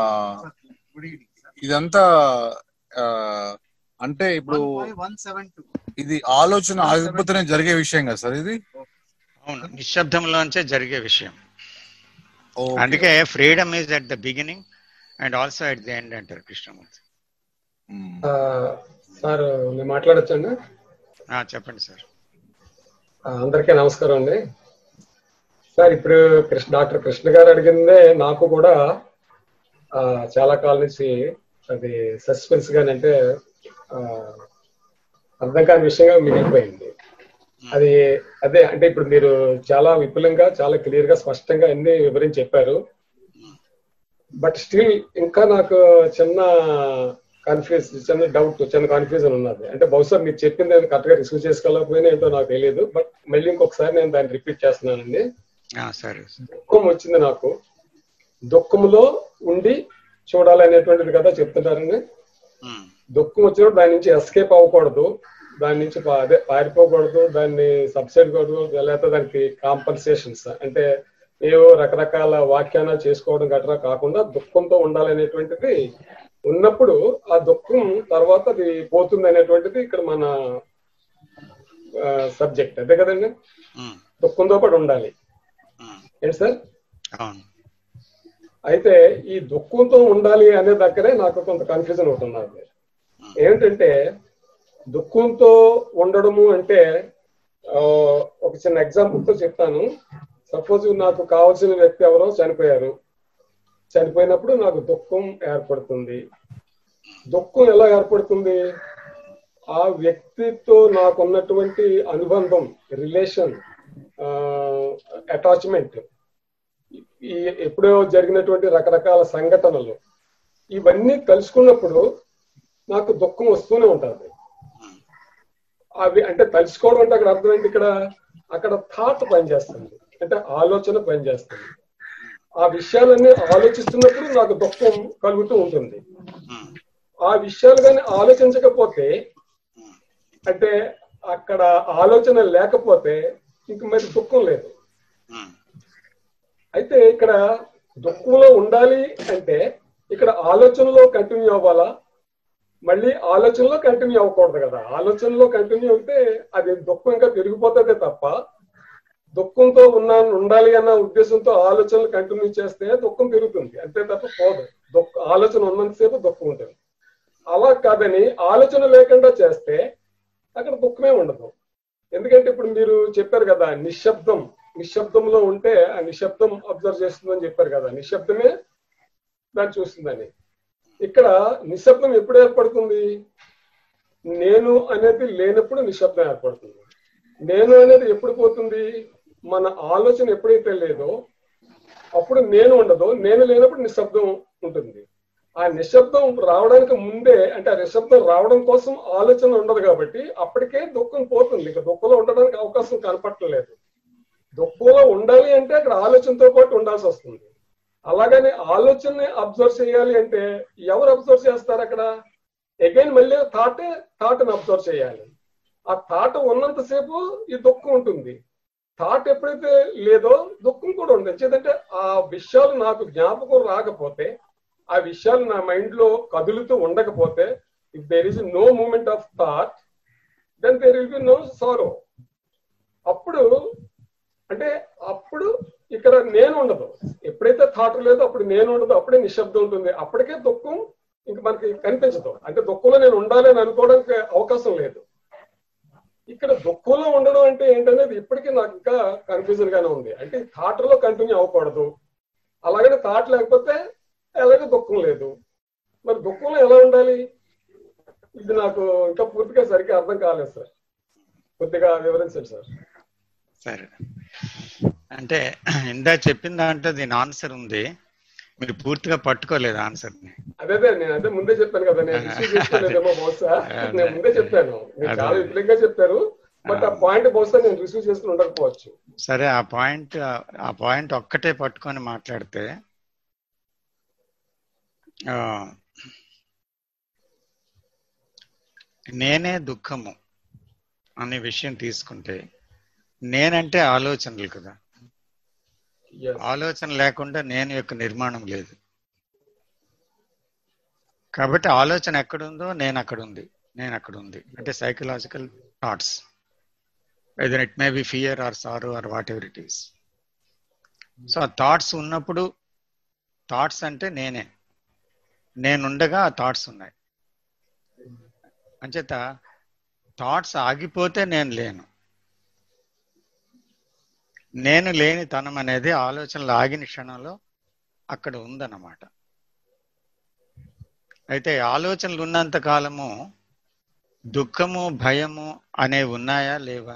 ఇదంతా ఆ, అంటే ఇప్పుడు వన్ సెవెన్ టూ ఇది ఆలోచన ఆగిపోతేనే జరిగే విషయం కదా సార్ ఇది అవును నిశ్శబ్దంలోంచే జరిగే విషయం ఓకే. అందుకే freedom is at the beginning and also at the end అంటారు కృష్ణమూర్తి మ్మ్. ఆ, సార్ నేను మాట్లాడొచ్చండి ఆ, చెప్పండి సార్ ఆ, అందరికీ నమస్కారం అండి సార్ ఇప్పుడు కృష్ణ డాక్టర్ కృష్ణ గారు అడిగిందే నాకు కూడా ఆ, చాలా కాలం నుంచి అది సస్పెన్స్ గాని అంటే ఆ, అర్థం కాని విషయంగా మిగిలిపోయింది అది అదే అంటే ఇప్పుడు మీరు చాలా విపులంగా చాలా క్లియర్ గా స్పష్టంగా అన్ని వివరించి చెప్పారు బట్ స్టిల్ ఇంకా నాకు చిన్న కన్ఫ్యూజ్ చిన్న డౌట్ చిన్న కన్ఫ్యూజన్ ఉన్నది అంటే బహుశా మీరు చెప్పింది నేను కరెక్ట్ గా రిసీవ్ చేసుకోలేకపోయినా ఏంటో నాకు తెలియదు బట్ మళ్ళీ ఇంకొకసారి నేను దాన్ని రిపీట్ చేస్తున్నానండి ఆ, సరే దుఃఖం వచ్చింది నాకు దుఃఖంలో ఉండి చూడాలనేటువంటిది కదా చెప్తుంటారండి ఉమ్, దుఃఖం వచ్చినప్పుడు దాని నుంచి ఎస్కేప్ అవ్వకూడదు దాని నుంచి పా- అదే పారిపోకూడదు దాన్ని సబ్సైడ్ కూడదు లేకపోతే దానికి కాంపన్సేషన్స్ అంటే ఏవో రకరకాల వ్యాఖ్యానాలు చేసుకోవడం గట్రా కాకుండా దుఃఖంతో ఉండాలనేటువంటిది ఉన్నప్పుడు ఆ దుఃఖం తర్వాత అది పోతుంది అనేటువంటిది ఇక్కడ మన సబ్జెక్ట్ అదే కదండి ఉమ్, దుఃఖంతో పాటు ఉండాలి ఉమ్, ఏంటి సార్ అవును అయితే ఈ దుఃఖంతో ఉండాలి అనే దగ్గరే నాకు కొంత కన్ఫ్యూజన్ అవుతున్నది ఏంటంటే దుఃఖంతో ఉండడము అంటే ఆ, ఒక చిన్న ఎగ్జాంపుల్ తో చెప్తాను సపోజ్ నాకు కావాల్సిన వ్యక్తి ఎవరో చనిపోయారు చనిపోయినప్పుడు నాకు దుఃఖం ఏర్పడుతుంది దుఃఖం ఎలా ఏర్పడుతుంది ఆ వ్యక్తితో నాకున్నటువంటి అనుబంధం రిలేషన్ అటాచ్మెంట్ ఈ ఎప్పుడో జరిగినటువంటి రకరకాల సంఘటనలు ఇవన్నీ కలుసుకున్నప్పుడు నాకు దుఃఖం వస్తూనే ఉంటుంది అవి అంటే తలుచుకోవడం అంటే అక్కడ అర్థం ఏంటి ఇక్కడ అక్కడ థాట్ పనిచేస్తుంది అంటే ఆలోచన పనిచేస్తుంది ఆ విషయాలన్నీ ఆలోచిస్తున్నప్పుడు నాకు దుఃఖం కలుగుతూ ఉంటుంది ఉమ్, ఆ విషయాలు కానీ ఆలోచించకపోతే అంటే అక్కడ ఆలోచన లేకపోతే ఇంక మరి దుఃఖం లేదు ఉమ్, అయితే ఇక్కడ దుఃఖంలో ఉండాలి అంటే ఇక్కడ ఆలోచనలో కంటిన్యూ అవ్వాలా మళ్ళీ ఆలోచనలో కంటిన్యూ అవ్వకూడదు కదా ఆలోచనలో కంటిన్యూ అయితే అది దుఃఖం ఇంకా పెరిగిపోతుందే తప్ప దుఃఖంతో ఉన్నా ఉండాలి అన్న ఉద్దేశంతో ఆలోచనలు కంటిన్యూ చేస్తే దుఃఖం పెరుగుతుంది అంతే తప్ప పోదు దుఃఖ ఆలోచన ఉన్నంతసేపు దుఃఖం ఉంటుంది అలా కాదని ఆలోచన లేకుండా చేస్తే అక్కడ దుఃఖమే ఉండదు ఎందుకంటే ఇప్పుడు మీరు చెప్పారు కదా నిశ్శబ్దం నిశ్శబ్దంలో ఉంటే ఆ నిశ్శబ్దం అబ్జర్వ్ చేస్తుందని చెప్పారు కదా నిశ్శబ్దమే దాన్ని చూస్తుందని ఇక్కడ నిశ్శబ్దం ఎప్పుడు ఏర్పడుతుంది నేను అనేది లేనప్పుడు నిశ్శబ్దం ఏర్పడుతుంది నేను అనేది ఎప్పుడు పోతుంది మన ఆలోచన ఎప్పుడైతే లేదో అప్పుడు నేను ఉండదు నేను లేనప్పుడు నిశ్శబ్దం ఉంటుంది ఆ నిశ్శబ్దం రావడానికి ముందే అంటే ఆ నిశ్శబ్దం రావడం కోసం ఆలోచన ఉండదు కాబట్టి అప్పటికే దుఃఖం పోతుంది ఇక దుఃఖంలో ఉండడానికి అవకాశం కనపట్టలేదు దుఃఖంలో ఉండాలి అంటే అక్కడ ఆలోచనతో పాటు ఉండాల్సి వస్తుంది అలాగని ఆలోచనని అబ్జర్వ్ చేయాలి అంటే ఎవరు అబ్జర్వ్ చేస్తారు అక్కడ అగైన్ మళ్ళీ థాట్ థాట్ని అబ్జర్వ్ చేయాలి ఆ థాట్ ఉన్నంతసేపు ఈ దుఃఖం ఉంటుంది థాట్ ఎప్పుడైతే లేదో దుఃఖం కూడా ఉంది ఎందుకంటే ఆ విషయాలు నాకు జ్ఞాపకం రాకపోతే ఆ విషయాలు నా మైండ్ లో కదులుతూ ఉండకపోతే if there is no movement of thought then there will be no sorrow అప్పుడు అంటే అప్పుడు ఇక్కడ నేను ఉండదు ఎప్పుడైతే థాట్ లేదో అప్పుడు నేను ఉండదు అప్పుడే నిశ్శబ్దం ఉంటుంది అప్పటికే దుఃఖం ఇంక మనకి కనిపించదు అంటే దుఃఖంలో నేను ఉండాలి అని అనుకోవడానికి అవకాశం లేదు ఇక్కడ దుఃఖంలో ఉండడం అంటే ఏంటనేది ఇప్పటికీ నాకు ఇంకా కన్ఫ్యూజన్ గానే ఉంది అంటే థాట్ లో కంటిన్యూ అవ్వకూడదు అలాగనే థాట్ లేకపోతే ఎలాగో దుఃఖం లేదు మరి దుఃఖంలో ఎలా ఉండాలి ఇది నాకు ఇంకా పూర్తిగా సరిగ్గా అర్థం కాలేదు సార్ కొద్దిగా వివరించండి సార్ సరే అంటే ఇందా చెప్పిన దాంట్లో దీని ఆన్సర్ ఉంది మీరు పూర్తిగా పట్టుకోలేదు ఆన్సర్ని అదే అదే నేను అదే ముందే చెప్పాను కదా నేను రిసీవ్ చేసుకోలేదేమో బహుశా నేను ముందే చెప్పాను మీరు చాలా విపులంగా చెప్పారు బట్ ఆ పాయింట్ బహుశా నేను రిసీవ్ చేసుకుని ఉండకపోవచ్చు సరే ఆ పాయింట్ ఆ పాయింట్ ఒక్కటే పట్టుకొని మాట్లాడితే ఆ, నేనే దుఃఖము అనే విషయం తీసుకుంటే నేనంటే ఆలోచనలు కదా Yes. ఆలోచన లేకుండా నేను యొక్క నిర్మాణం లేదు కాబట్టి ఆలోచన ఎక్కడుందో నేను అక్కడ ఉంది నేను అక్కడ ఉంది అంటే psychological thoughts whether it may be fear or sorrow or whatever it is so ఆ థాట్స్ ఉన్నప్పుడు థాట్స్ అంటే నేనే నేనుండగా ఆ థాట్స్ ఉన్నాయి అంచేత థాట్స్ ఆగిపోతే నేను లేను నేను లేని తనం అనేది ఆలోచనలు ఆగిన క్షణంలో అక్కడ ఉందన్నమాట అయితే ఆలోచనలు ఉన్నంత కాలము దుఃఖము భయము అనేవి ఉన్నాయా లేవా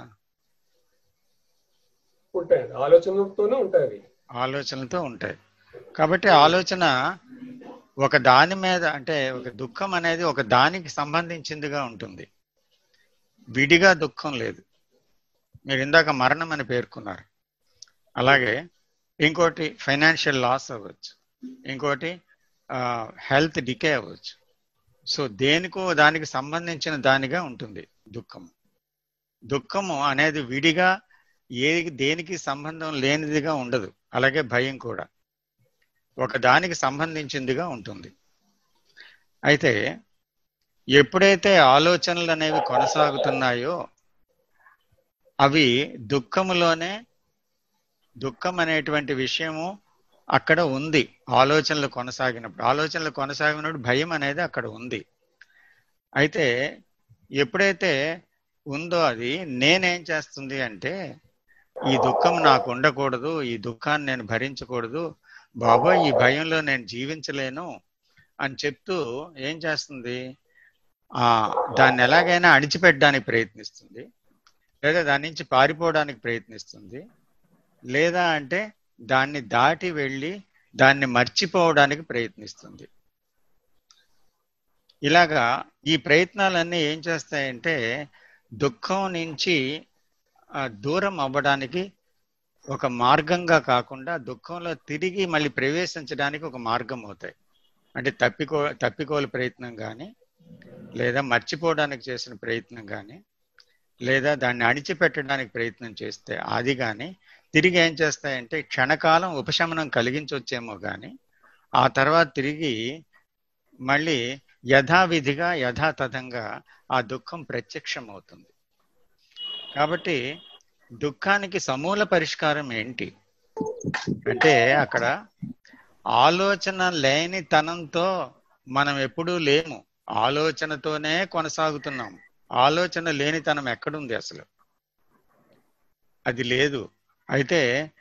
ఉంటాయండి ఆలోచనలతోనే ఉంటాయి అవి ఆలోచనలతో ఉంటాయి కాబట్టి ఆలోచన ఒక దాని మీద అంటే ఒక దుఃఖం అనేది ఒక దానికి సంబంధించిందిగా ఉంటుంది విడిగా దుఃఖం లేదు మీరు ఇందాక మరణం అని పేర్కొన్నారు అలాగే ఇంకోటి ఫైనాన్షియల్ లాస్ అవ్వచ్చు ఇంకోటి హెల్త్ డికే అవ్వచ్చు సో దేనికో దానికి సంబంధించిన దానిగా ఉంటుంది దుఃఖము దుఃఖము అనేది విడిగా ఏ దేనికి సంబంధం లేనిదిగా ఉండదు అలాగే భయం కూడా ఒక దానికి సంబంధించిందిగా ఉంటుంది అయితే ఎప్పుడైతే ఆలోచనలు అనేవి కొనసాగుతున్నాయో అవి దుఃఖములోనే దుఃఖం అనేటువంటి విషయము అక్కడ ఉంది ఆలోచనలు కొనసాగినప్పుడు ఆలోచనలు కొనసాగినప్పుడు భయం అనేది అక్కడ ఉంది అయితే ఎప్పుడైతే ఉందో అది నేనేం చేస్తుంది అంటే ఈ దుఃఖం నాకు ఉండకూడదు ఈ దుఃఖాన్ని నేను భరించకూడదు బాబోయ్ ఈ భయంలో నేను జీవించలేను అని చెప్తూ ఏం చేస్తుంది ఆ దాన్ని ఎలాగైనా అణిచిపెట్టడానికి ప్రయత్నిస్తుంది లేదా దాని నుంచి పారిపోవడానికి ప్రయత్నిస్తుంది లేదా అంటే దాన్ని దాటి వెళ్ళి దాన్ని మర్చిపోవడానికి ప్రయత్నిస్తుంది ఇలాగా ఈ ప్రయత్నాలన్నీ ఏం చేస్తాయంటే దుఃఖం నుంచి ఆ, దూరం అవ్వడానికి ఒక మార్గంగా కాకుండా దుఃఖంలో తిరిగి మళ్ళీ ప్రవేశించడానికి ఒక మార్గం అవుతాయి అంటే తప్పికో తప్పికోలు ప్రయత్నం కానీ లేదా మర్చిపోవడానికి చేసిన ప్రయత్నం కానీ లేదా దాన్ని అణిచిపెట్టడానికి ప్రయత్నం చేస్తే అది కానీ తిరిగి ఏం చేస్తాయంటే క్షణకాలం ఉపశమనం కలిగించవచ్చేమో కానీ ఆ తర్వాత తిరిగి మళ్ళీ యథావిధిగా యథాతథంగా ఆ దుఃఖం ప్రత్యక్షం అవుతుంది కాబట్టి దుఃఖానికి సమూల పరిష్కారం ఏంటి అంటే అక్కడ ఆలోచన లేని తనంతో మనం ఎప్పుడూ లేము ఆలోచనతోనే కొనసాగుతున్నాం ఆలోచన లేనితనం ఎక్కడుంది అసలు అది లేదు అయితే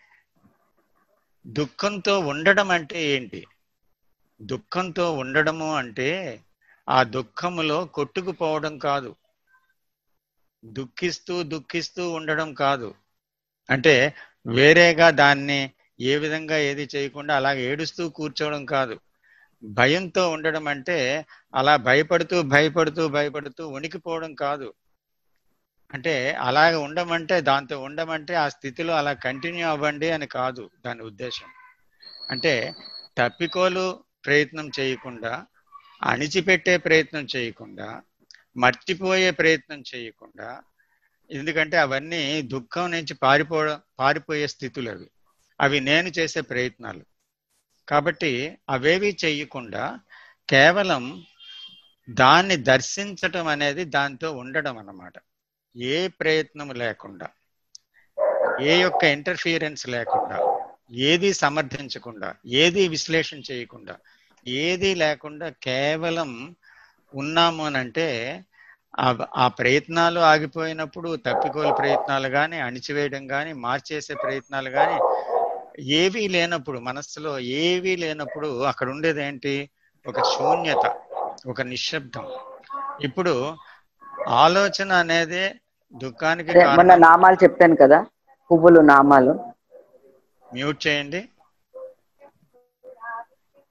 దుఃఖంతో ఉండడం అంటే ఏంటి దుఃఖంతో ఉండడము అంటే ఆ దుఃఖములో కొట్టుకుపోవడం కాదు దుఃఖిస్తూ దుఃఖిస్తూ ఉండడం కాదు అంటే వేరేగా దాన్ని ఏ విధంగా ఏది చేయకుండా అలా ఏడుస్తూ కూర్చోవడం కాదు భయంతో ఉండడం అంటే అలా భయపడుతూ భయపడుతూ భయపడుతూ వణికిపోవడం కాదు అంటే అలాగ ఉండమంటే దాంతో ఉండమంటే ఆ స్థితిలో అలా కంటిన్యూ అవ్వండి అని కాదు దాని ఉద్దేశం అంటే తప్పికోలు ప్రయత్నం చేయకుండా అణిచిపెట్టే ప్రయత్నం చేయకుండా మర్చిపోయే ప్రయత్నం చేయకుండా ఎందుకంటే అవన్నీ దుఃఖం నుంచి పారిపో పారిపోయే స్థితులు అవి అవి నేను చేసే ప్రయత్నాలు కాబట్టి అవేవి చేయకుండా కేవలం దాన్ని దర్శించటం అనేది దాంతో ఉండడం అన్నమాట ఏ ప్రయత్నం లేకుండా ఏ యొక్క ఇంటర్ఫియరెన్స్ లేకుండా ఏది సమర్థించకుండా ఏది విశ్లేషణ చేయకుండా ఏది లేకుండా కేవలం ఉన్నాము అని అంటే ఆ- ఆ ప్రయత్నాలు ఆగిపోయినప్పుడు తప్పికోలు ప్రయత్నాలు కానీ అణిచివేయడం కానీ మార్చేసే ప్రయత్నాలు కానీ ఏవీ లేనప్పుడు మనస్సులో ఏవీ లేనప్పుడు అక్కడ ఉండేది ఏంటి ఒక శూన్యత ఒక నిశ్శబ్దం ఇప్పుడు ఆలోచన అనేది దుఃఖానికి అదే మొన్న కారణం నామాలు చెప్పాను కదా పువ్వులు నామాలు మ్యూట్ చేయండి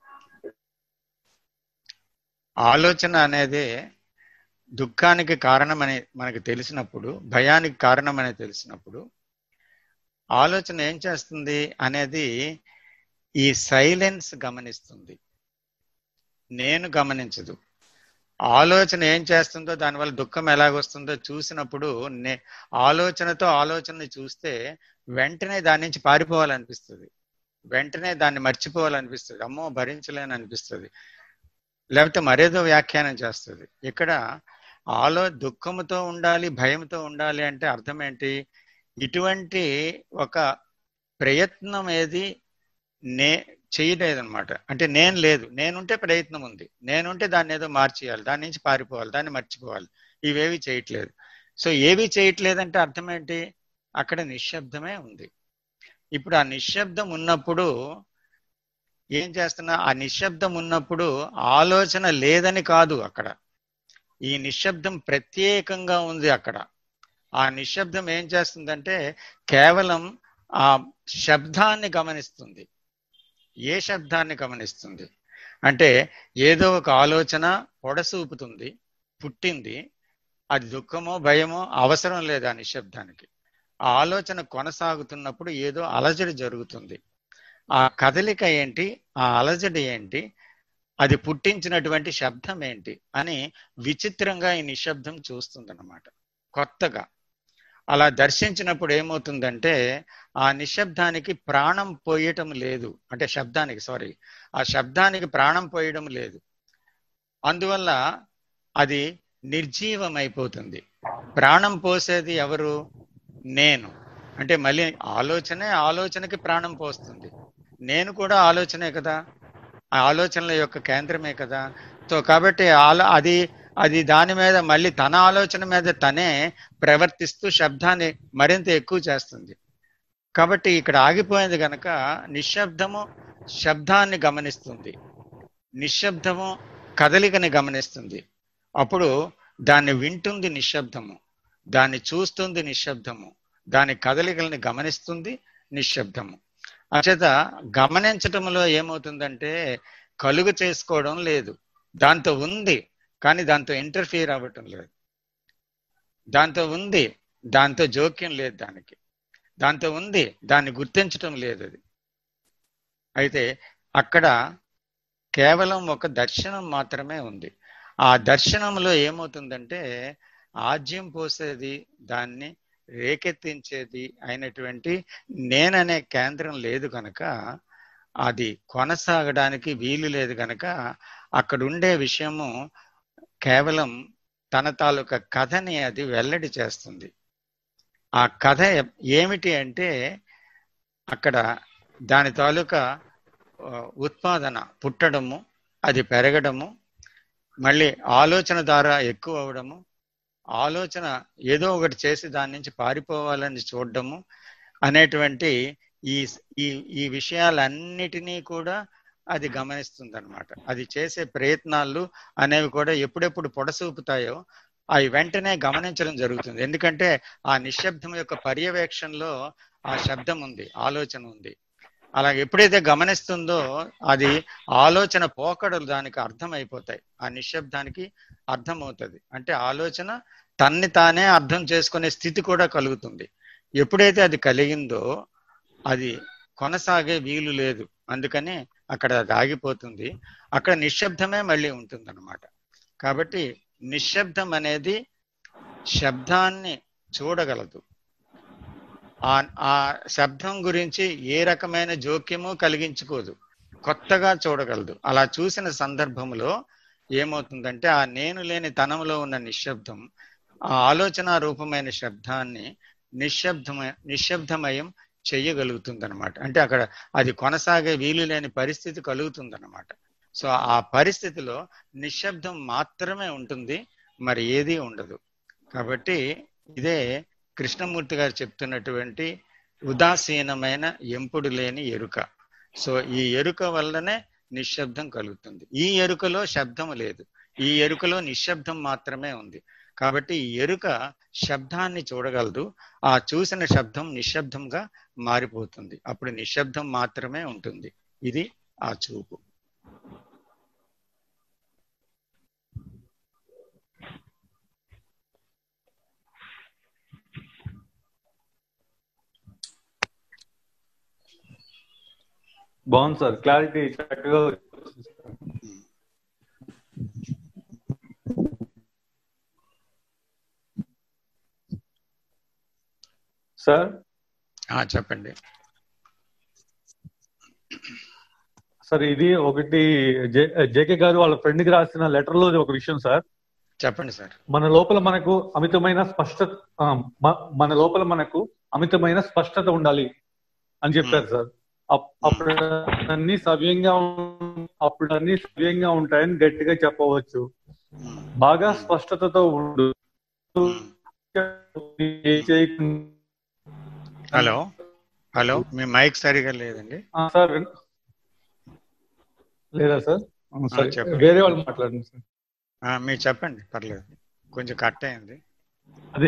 ఆలోచన అనేది దుఃఖానికి కారణమని మనకు తెలిసినప్పుడు భయానికి కారణమని తెలిసినప్పుడు ఆలోచన ఏం చేస్తుంది అనేది ఈ సైలెన్స్ గమనిస్తుంది నేను గమనించదు ఆలోచన ఏం చేస్తుందో దానివల్ల దుఃఖం ఎలాగొస్తుందో చూసినప్పుడు నే ఆలోచనతో ఆలోచనని చూస్తే వెంటనే దాని నుంచి పారిపోవాలనిపిస్తుంది వెంటనే దాన్ని మర్చిపోవాలనిపిస్తుంది అమ్మో భరించలేని అనిపిస్తుంది లేకపోతే మరేదో వ్యాఖ్యానం చేస్తుంది ఇక్కడ ఆలో దుఃఖముతో ఉండాలి భయంతో ఉండాలి అంటే అర్థం ఏంటి ఇటువంటి ఒక ప్రయత్నం ఏది నే చేయలేదన్నమాట అంటే నేను లేదు నేనుంటే ప్రయత్నం ఉంది నేనుంటే దాన్ని ఏదో మార్చేయాలి దాని నుంచి పారిపోవాలి దాన్ని మర్చిపోవాలి ఇవేవి చేయట్లేదు సో ఏవి చేయట్లేదంటే అర్థం ఏంటి అక్కడ నిశ్శబ్దమే ఉంది ఇప్పుడు ఆ నిశ్శబ్దం ఉన్నప్పుడు ఏం చేస్తున్నా ఆ నిశ్శబ్దం ఉన్నప్పుడు ఆలోచన లేదని కాదు అక్కడ ఈ నిశ్శబ్దం ప్రత్యేకంగా ఉంది అక్కడ ఆ నిశ్శబ్దం ఏం చేస్తుందంటే కేవలం ఆ శబ్దాన్ని గమనిస్తుంది ఏ శబ్దాన్ని గమనిస్తుంది అంటే ఏదో ఒక ఆలోచన పొడసూపుతుంది పుట్టింది అది దుఃఖమో భయమో అవసరం లేదు ఆ నిశ్శబ్దానికి ఆ ఆలోచన కొనసాగుతున్నప్పుడు ఏదో అలజడి జరుగుతుంది ఆ కదలిక ఏంటి ఆ అలజడి ఏంటి అది పుట్టించినటువంటి శబ్దం ఏంటి అని విచిత్రంగా ఈ నిశ్శబ్దం చూస్తుందన్నమాట కొత్తగా అలా దర్శించినప్పుడు ఏమవుతుందంటే ఆ నిశ్శబ్దానికి ప్రాణం పోయటం లేదు అంటే శబ్దానికి సారీ ఆ శబ్దానికి ప్రాణం పోయడం లేదు అందువల్ల అది నిర్జీవం అయిపోతుంది ప్రాణం పోసేది ఎవరు నేను అంటే మళ్ళీ ఆలోచనే ఆలోచనకి ప్రాణం పోస్తుంది నేను కూడా ఆలోచనే కదా ఆ ఆలోచనల యొక్క కేంద్రమే కదా సో కాబట్టి ఆలో అది అది దాని మీద మళ్ళీ తన ఆలోచన మీద తనే ప్రవర్తిస్తూ శబ్దాన్ని మరింత ఎక్కువ చేస్తుంది కాబట్టి ఇక్కడ ఆగిపోయింది కనుక నిశ్శబ్దము శబ్దాన్ని గమనిస్తుంది నిశ్శబ్దము కదలికని గమనిస్తుంది అప్పుడు దాన్ని వింటుంది నిశ్శబ్దము దాన్ని చూస్తుంది నిశ్శబ్దము దాని కదలికల్ని గమనిస్తుంది నిశ్శబ్దము అచేత గమనించటంలో ఏమవుతుందంటే కలుగు చేసుకోవడం లేదు దాంతో ఉంది కానీ దాంతో ఇంటర్ఫియర్ అవ్వటం లేదు దాంతో ఉంది దాంతో జోక్యం లేదు దానికి దాంతో ఉంది దాన్ని గుర్తించటం లేదు అది అయితే అక్కడ కేవలం ఒక దర్శనం మాత్రమే ఉంది ఆ దర్శనంలో ఏమవుతుందంటే ఆజ్యం పోసేది దాన్ని రేకెత్తించేది అయినటువంటి నేననే కేంద్రం లేదు కనుక అది కొనసాగడానికి వీలు లేదు కనుక అక్కడ ఉండే విషయము కేవలం తన తాలూకా కథని అది వెల్లడి చేస్తుంది ఆ కథ ఏమిటి అంటే అక్కడ దాని తాలూకా ఉత్పాదన పుట్టడము అది పెరగడము మళ్ళీ ఆలోచన ద్వారా ఎక్కువ అవడము ఆలోచన ఏదో ఒకటి చేసి దాని నుంచి పారిపోవాలని చూడడము అనేటువంటి ఈ ఈ ఈ విషయాలన్నిటినీ కూడా అది గమనిస్తుంది అనమాట అది చేసే ప్రయత్నాలు అనేవి కూడా ఎప్పుడెప్పుడు పొడసూపుతాయో అవి వెంటనే గమనించడం జరుగుతుంది ఎందుకంటే ఆ నిశ్శబ్దం యొక్క పర్యవేక్షణలో ఆ శబ్దం ఉంది ఆలోచన ఉంది అలా ఎప్పుడైతే గమనిస్తుందో అది ఆలోచన పోకడలు దానికి అర్థమైపోతాయి ఆ నిశ్శబ్దానికి అర్థమవుతుంది అంటే ఆలోచన తన్ని తానే అర్థం చేసుకునే స్థితి కూడా కలుగుతుంది ఎప్పుడైతే అది కలిగిందో అది కొనసాగే వీలు లేదు అందుకని అక్కడ అది ఆగిపోతుంది అక్కడ నిశ్శబ్దమే మళ్ళీ ఉంటుంది అనమాట కాబట్టి నిశ్శబ్దం అనేది శబ్దాన్ని చూడగలదు ఆ ఆ శబ్దం గురించి ఏ రకమైన జోక్యము కలిగించుకోదు కొత్తగా చూడగలదు అలా చూసిన సందర్భంలో ఏమవుతుందంటే ఆ నేను లేని తనంలో ఉన్న నిశ్శబ్దం ఆ ఆలోచన రూపమైన శబ్దాన్ని నిశ్శబ్దమ నిశ్శబ్దమయం చెయ్యగలుగుతుంది అనమాట అంటే అక్కడ అది కొనసాగే వీలు లేని పరిస్థితి కలుగుతుంది అనమాట సో ఆ పరిస్థితిలో నిశ్శబ్దం మాత్రమే ఉంటుంది మరి ఏదీ ఉండదు కాబట్టి ఇదే కృష్ణమూర్తి గారు చెప్తున్నటువంటి ఉదాసీనమైన ఎంపుడు లేని ఎరుక సో ఈ ఎరుక వల్లనే నిశ్శబ్దం కలుగుతుంది ఈ ఎరుకలో శబ్దం లేదు ఈ ఎరుకలో నిశ్శబ్దం మాత్రమే ఉంది కాబట్టి ఈ ఎరుక శబ్దాన్ని చూడగలదు ఆ చూసిన శబ్దం నిశ్శబ్దంగా మారిపోతుంది అప్పుడు నిశ్శబ్దం మాత్రమే ఉంటుంది ఇది ఆ చూపు బాగుంది సార్ క్లారిటీ చక్కగా సార్ ఆ, చెప్పండి సార్ ఇది ఒకటి జేకే గారు వాళ్ళ ఫ్రెండ్ కి రాసిన లెటర్ లో ఒక విషయం సార్ చెప్పండి సార్ మన లోపల మనకు అమితమైన స్పష్టత ఆ, మ- మన లోపల మనకు అమితమైన స్పష్టత ఉండాలి అని చెప్పారు సార్ అప్- అప్పుడు అన్ని సవ్యంగా ఉం- అప్పుడు అన్ని సవ్యంగా ఉంటాయని గట్టిగా చెప్పవచ్చు బాగా స్పష్టతతో ఉండు ఏ చేయకుండా హలో హలో మీ మైక్ సరిగా లేదండి ఆ, సార్ విన్- లేదా సార్ ఆ, సరే చెప్పండి. వేరే వాళ్ళు మాట్లాడండి సార్ ఆ, మీరు చెప్పండి పర్లేదు కొంచెం కట్ అయింది అదే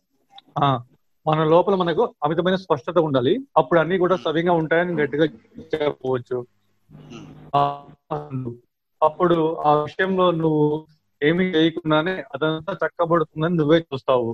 ఆ మన లోపల మనకు అమితమైన స్పష్టత ఉండాలి అప్పుడు అన్ని కూడా సవ్యంగా ఉంటాయని గట్టిగా చెప్పవచ్చు ఆ, అప్పుడు ఆ విషయంలో నువ్వు ఏమి చేయకుండానే అదంతా చక్కబడుతుందని నువ్వే చూస్తావు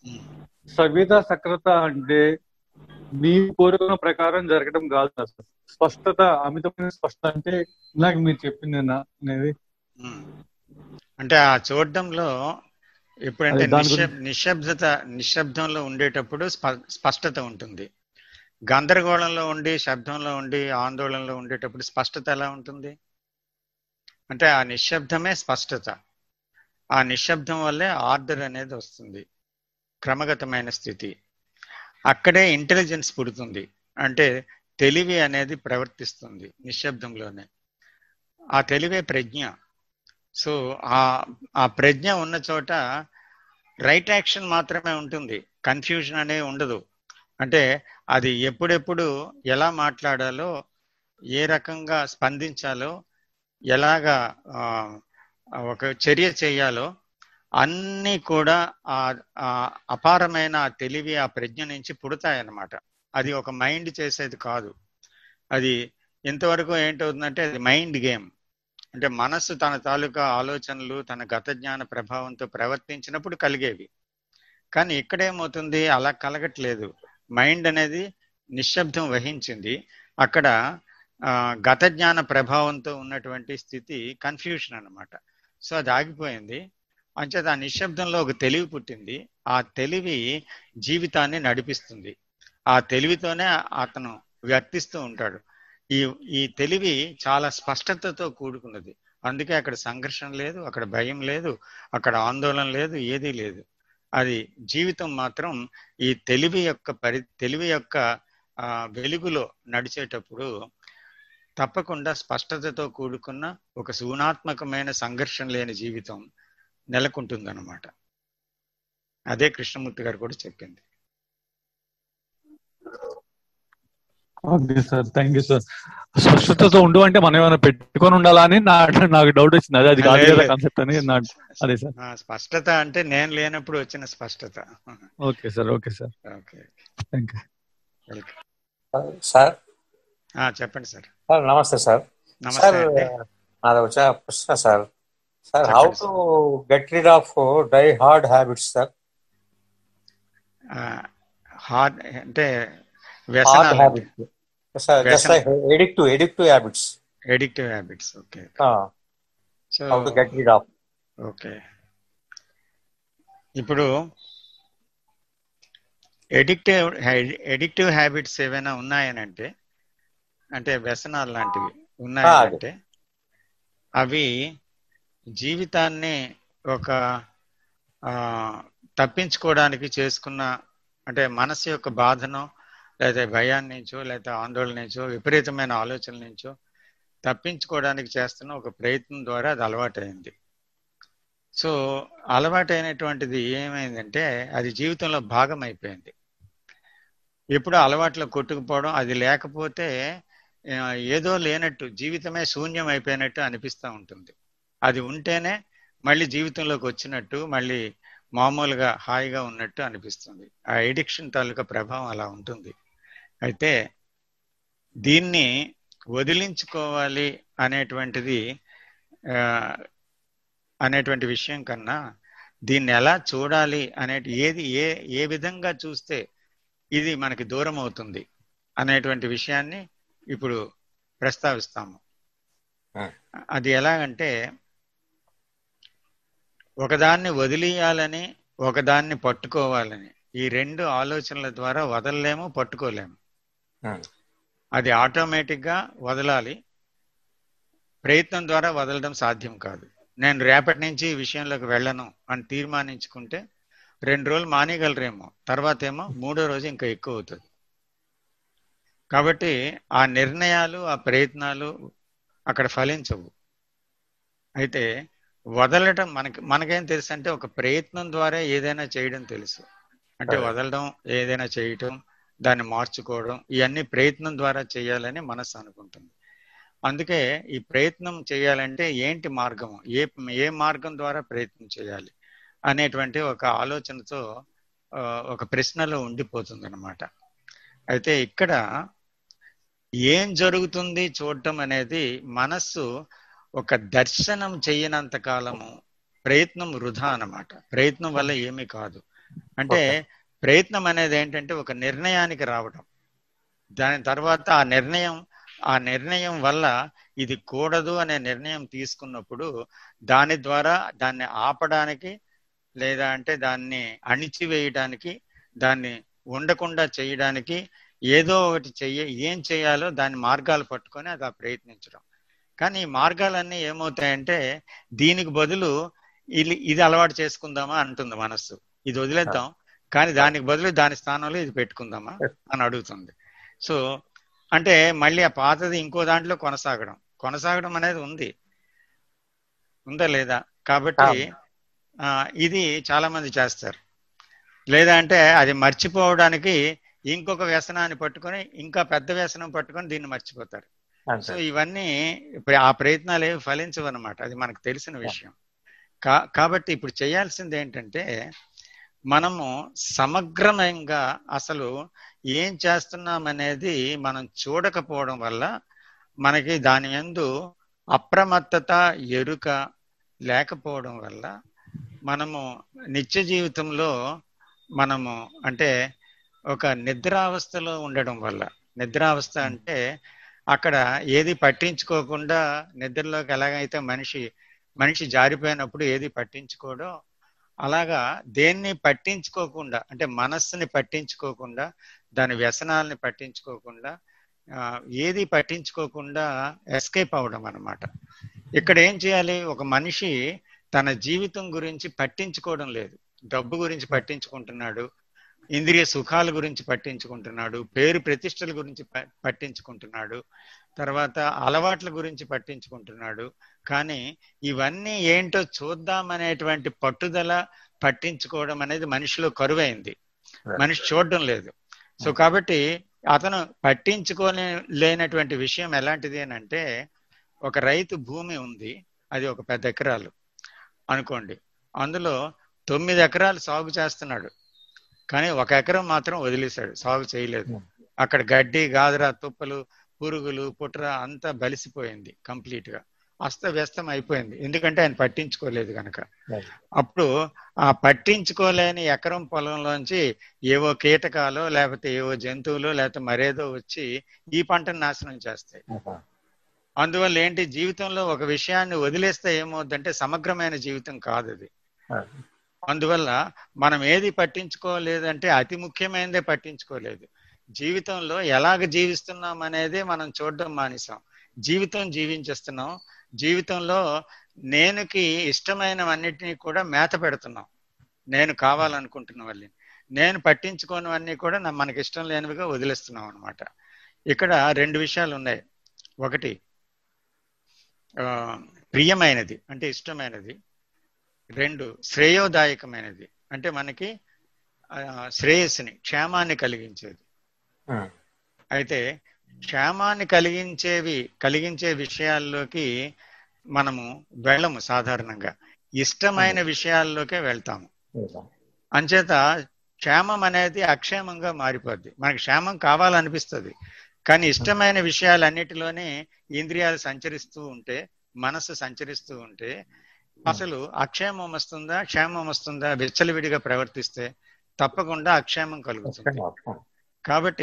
సవ్యత సక్రత అంటే నీ కోరుకున్న ప్రకారం జరగడం కాదు అసలు స్పష్టత అమితమైన స్పష్టత అంటే ఇందాక మీరు చెప్పింది నా- అనేది ఉమ్. అంటే ఆ చూడడంలో ఎప్పుడంటే అదే దాని నిశ్శబ్ నిశ్శబ్దత నిశ్శబ్దంలో ఉండేటప్పుడు స్ప- స్పష్టత ఉంటుంది గందరగోళంలో ఉండి శబ్దంలో ఉండి ఆందోళనలో ఉండేటప్పుడు స్పష్టత ఎలా ఉంటుంది అంటే ఆ నిశ్శబ్దమే స్పష్టత ఆ నిశ్శబ్దం వల్లే ఆర్డర్ అనేది వస్తుంది క్రమగతమైన స్థితి అక్కడే ఇంటెలిజెన్స్ పుడుతుంది అంటే తెలివి అనేది ప్రవర్తిస్తుంది నిశ్శబ్దంలోనే ఆ తెలివే ప్రజ్ఞ సో ఆ ఆ ప్రజ్ఞ ఉన్న చోట రైట్ యాక్షన్ మాత్రమే ఉంటుంది కన్ఫ్యూజన్ అనేది ఉండదు అంటే అది ఎప్పుడెప్పుడు ఎలా మాట్లాడాలో ఏ రకంగా స్పందించాలో ఎలాగా ఆ, ఒక చర్య చేయాలో అన్నీ కూడా ఆ ఆ అపారమైన ఆ తెలివి ఆ ప్రజ్ఞ నుంచి పుడతాయన్నమాట అది ఒక మైండ్ చేసేది కాదు అది ఇంతవరకు ఏంటవుతుందంటే అది మైండ్ గేమ్ అంటే మనస్సు తన తాలూకా ఆలోచనలు తన గత జ్ఞాన ప్రభావంతో ప్రవర్తించినప్పుడు కలిగేవి కానీ ఇక్కడేమవుతుంది అలా కలగట్లేదు మైండ్ అనేది నిశ్శబ్దం వహించింది అక్కడ ఆ, గత జ్ఞాన ప్రభావంతో ఉన్నటువంటి స్థితి కన్ఫ్యూషన్ అన్నమాట సో అది ఆగిపోయింది అంచేత ఆ నిశ్శబ్దంలో ఒక తెలివి పుట్టింది ఆ తెలివి జీవితాన్ని నడిపిస్తుంది ఆ తెలివితోనే అతను వ్యక్తిస్తూ ఉంటాడు ఈ ఈ తెలివి చాలా స్పష్టతతో కూడుకున్నది అందుకే అక్కడ సంఘర్షణ లేదు అక్కడ భయం లేదు అక్కడ ఆందోళన లేదు ఏదీ లేదు అది జీవితం మాత్రం ఈ తెలివి యొక్క పరి తెలివి యొక్క ఆ, వెలుగులో నడిచేటప్పుడు తప్పకుండా స్పష్టతతో కూడుకున్న ఒక సూనాత్మకమైన సంఘర్షణ లేని జీవితం నెలకొంటుందన్నమాట అదే కృష్ణమూర్తి గారు కూడా చెప్పింది okay sir thank you sir స్పష్టతతో ఉండు అంటే మనం ఏమైనా పెట్టుకొని ఉండాలా అని నా నాకు డౌట్ వచ్చింది అదే అది కాదు లేదు, కదా లేదు. కాన్సెప్ట్ అని నా అదే సార్ ఆ, స్పష్టత అంటే నేను లేనప్పుడు వచ్చిన స్పష్టత okay sir okay sir okay thank you welcome sir ఆ, చెప్పండి సార్ సార్ నమస్తే సార్ నమస్తే సార్ అండి నాది వచ్చే ప్రశ్న సార్ సార్ హౌ చెప్పండి to get rid of die hard habits sir hard అంటే హార్డ్ వ్యసనాలు హ్యాబిట్స్ సార్ జస్ట్ వ్యసనం. Addictive addictive habits addictive habits okay so how to get rid of okay ఇప్పుడు ఎడిక్టివ్ ఎడిక్టివ్ హ్యాబిట్స్ ఏవైనా ఉన్నాయనంటే అంటే వ్యసనాలు లాంటివి ఉన్నాయనంటే అవి జీవితాన్ని ఒక ఆ, తప్పించుకోవడానికి చేసుకున్న అంటే మనసు యొక్క బాధనో లేదా భయాన్ని నుంచో లేదా ఆందోళన నుంచో విపరీతమైన ఆలోచనల నుంచో తప్పించుకోవడానికి చేస్తున్న ఒక ప్రయత్నం ద్వారా అది అలవాటైంది సో అలవాటైనటువంటిది ఏమైందంటే అది జీవితంలో భాగం అయిపోయింది ఎప్పుడు అలవాట్లో కొట్టుకుపోవడం అది లేకపోతే ఆ, ఏదో లేనట్టు జీవితమే శూన్యం అయిపోయినట్టు అనిపిస్తూ ఉంటుంది అది ఉంటేనే మళ్ళీ జీవితంలోకి వచ్చినట్టు మళ్ళీ మామూలుగా హాయిగా ఉన్నట్టు అనిపిస్తుంది ఆ ఎడిక్షన్ తాలూకా ప్రభావం అలా ఉంటుంది అయితే దీన్ని వదిలించుకోవాలి అనేటువంటిది ఆ, అనేటువంటి విషయం కన్నా దీన్ని ఎలా చూడాలి అనే ఏది ఏ ఏ విధంగా చూస్తే ఇది మనకి దూరం అవుతుంది అనేటువంటి విషయాన్ని ఇప్పుడు ప్రస్తావిస్తాము Hmm. అది ఎలాగంటే ఒకదాన్ని వదిలేయాలని ఒకదాన్ని పట్టుకోవాలని ఈ రెండు ఆలోచనల ద్వారా వదలలేము పట్టుకోలేము Hmm. అది ఆటోమేటిక్ గా వదలాలి ప్రయత్నం ద్వారా వదలడం సాధ్యం కాదు నేను రేపటి నుంచి ఈ విషయంలోకి వెళ్ళను అని తీర్మానించుకుంటే రెండు రోజులు మానేయగలరేమో తర్వాత ఏమో మూడో రోజు ఇంకా ఎక్కువ అవుతుంది కాబట్టి ఆ నిర్ణయాలు ఆ ప్రయత్నాలు అక్కడ ఫలించవు అయితే వదలటం మనకి మనకేం తెలుసు అంటే ఒక ప్రయత్నం ద్వారా ఏదైనా చేయడం తెలుసు అంటే Correct. వదలడం ఏదైనా చేయటం దాన్ని మార్చుకోవడం ఇవన్నీ ప్రయత్నం ద్వారా చేయాలని మనసు అనుకుంటుంది అందుకే ఈ ప్రయత్నం చేయాలంటే ఏంటి మార్గం ఏ ఏ మార్గం ద్వారా ప్రయత్నం చేయాలి అనేటువంటి ఒక ఆలోచనతో ఆ, ఒక ప్రశ్నలో ఉండిపోతుంది అనమాట అయితే ఇక్కడ ఏం జరుగుతుంది చూడటం అనేది మనస్సు ఒక దర్శనం చేయనంత కాలము ప్రయత్నం వృధా అన్నమాట ప్రయత్నం వల్ల ఏమీ కాదు అంటే ప్రయత్నం అనేది ఏంటంటే ఒక నిర్ణయానికి రావడం దాని తర్వాత ఆ నిర్ణయం ఆ నిర్ణయం వల్ల ఇది కూడదు అనే నిర్ణయం తీసుకున్నప్పుడు దాని ద్వారా దాన్ని ఆపడానికి లేదా అంటే దాన్ని అణిచివేయడానికి దాన్ని ఉండకుండా చేయడానికి ఏదో ఒకటి చెయ్య ఏం చేయాలో దాని మార్గాలు పట్టుకొని అది ఆ ప్రయత్నించడం కానీ ఈ మార్గాలన్నీ ఏమవుతాయంటే దీనికి బదులు ఇది ఇది అలవాటు చేసుకుందామా అంటుంది మనస్సు ఇది వదిలేద్దాం కానీ దానికి బదులు దాని స్థానంలో ఇది పెట్టుకుందామా అని అడుగుతుంది సో అంటే మళ్ళీ ఆ పాతది ఇంకో దాంట్లో కొనసాగడం కొనసాగడం అనేది ఉంది ఉందా లేదా కాబట్టి ఆ, ఇది చాలా మంది చేస్తారు లేదా అంటే అది మర్చిపోవడానికి ఇంకొక వ్యసనాన్ని పట్టుకొని ఇంకా పెద్ద వ్యసనం పట్టుకొని దీన్ని మర్చిపోతారు సో అంతే ఇవన్నీ ప్ర- ఆ ప్రయత్నాలు ఏవి ఫలించవు అనమాట అది మనకు తెలిసిన విషయం కా కాబట్టి ఇప్పుడు చేయాల్సింది ఏంటంటే మనము సమగ్రమంగా అసలు ఏం చేస్తున్నాం అనేది మనం చూడకపోవడం వల్ల మనకి దాని యందు అప్రమత్తత ఎరుక లేకపోవడం వల్ల మనము నిత్య జీవితంలో మనము అంటే ఒక నిద్రావస్థలో ఉండడం వల్ల నిద్రావస్థ అంటే అక్కడ ఏది పట్టించుకోకుండా నిద్రలోకి ఎలాగైతే మనిషి మనిషి జారిపోయినప్పుడు ఏది పట్టించుకోడో అలాగా దేన్ని పట్టించుకోకుండా అంటే మనస్సుని పట్టించుకోకుండా దాని వ్యసనాలని పట్టించుకోకుండా ఆ, ఏది పట్టించుకోకుండా ఎస్కేప్ అవడం అన్నమాట ఇక్కడ ఏం చేయాలి ఒక మనిషి తన జీవితం గురించి పట్టించుకోవడం లేదు డబ్బు గురించి పట్టించుకుంటున్నాడు ఇంద్రియ సుఖాల గురించి పట్టించుకుంటున్నాడు పేరు ప్రతిష్టల గురించి ప- పట్టించుకుంటున్నాడు తర్వాత అలవాట్ల గురించి పట్టించుకుంటున్నాడు కానీ ఇవన్నీ ఏంటో చూద్దామనేటువంటి పట్టుదల పట్టించుకోవడం అనేది మనిషిలో కరువైంది మనిషి చూడడం లేదు సో కాబట్టి అతను పట్టించుకోలే లేనటువంటి విషయం ఎలాంటిది అని అంటే ఒక రైతు భూమి ఉంది అది ఒక పెద్ద ఎకరాలు అనుకోండి అందులో తొమ్మిది ఎకరాలు సాగు చేస్తున్నాడు కానీ ఒక ఎకరం మాత్రం వదిలేశాడు సాగు చేయలేదు అక్కడ గడ్డి గాదర తుప్పలు పురుగులు పుట్ర అంతా బలిసిపోయింది కంప్లీట్ గా అస్తవ్యస్తం అయిపోయింది ఎందుకంటే ఆయన పట్టించుకోలేదు కనుక అప్పుడు ఆ పట్టించుకోలేని ఎకరం పొలంలోంచి ఏవో కీటకాలు లేకపోతే ఏవో జంతువులు లేకపోతే మరేదో వచ్చి ఈ పంటను నాశనం చేస్తాయి అందువల్ల ఏంటి జీవితంలో ఒక విషయాన్ని వదిలేస్తే ఏమవుద్దంటే సమగ్రమైన జీవితం కాదు అది అందువల్ల మనం ఏది పట్టించుకోలేదంటే అతి ముఖ్యమైనదే పట్టించుకోలేదు జీవితంలో ఎలాగ జీవిస్తున్నాం అనేది మనం చూడడం మానేసాం జీవితం జీవించేస్తున్నాం జీవితంలో నేనుకి ఇష్టమైనవన్నిటినీ కూడా మేత పెడుతున్నాం నేను కావాలనుకుంటున్న వాళ్ళని నేను పట్టించుకోనివన్నీ కూడా నా- మనకి ఇష్టం లేనివిగా వదిలేస్తున్నాం అనమాట ఇక్కడ రెండు విషయాలు ఉన్నాయి ఒకటి ఆ, ప్రియమైనది అంటే ఇష్టమైనది రెండు శ్రేయోదాయకమైనది అంటే మనకి ఆ, శ్రేయస్సుని క్షేమాన్ని కలిగించేది అయితే క్షేమాన్ని కలిగించేవి కలిగించే విషయాల్లోకి మనము వెళ్ళము సాధారణంగా ఇష్టమైన విషయాల్లోకే వెళ్తాము అంచేత క్షేమం అనేది అక్షేమంగా మారిపోద్ది మనకి క్షేమం కావాలనిపిస్తుంది కానీ ఇష్టమైన విషయాలన్నిటిలోనే ఇంద్రియాలు సంచరిస్తూ ఉంటే మనసు సంచరిస్తూ ఉంటే అసలు అక్షేమం వస్తుందా క్షేమం వస్తుందా విచ్చలవిడిగా ప్రవర్తిస్తే తప్పకుండా అక్షేమం కలుగుతుంది కాబట్టి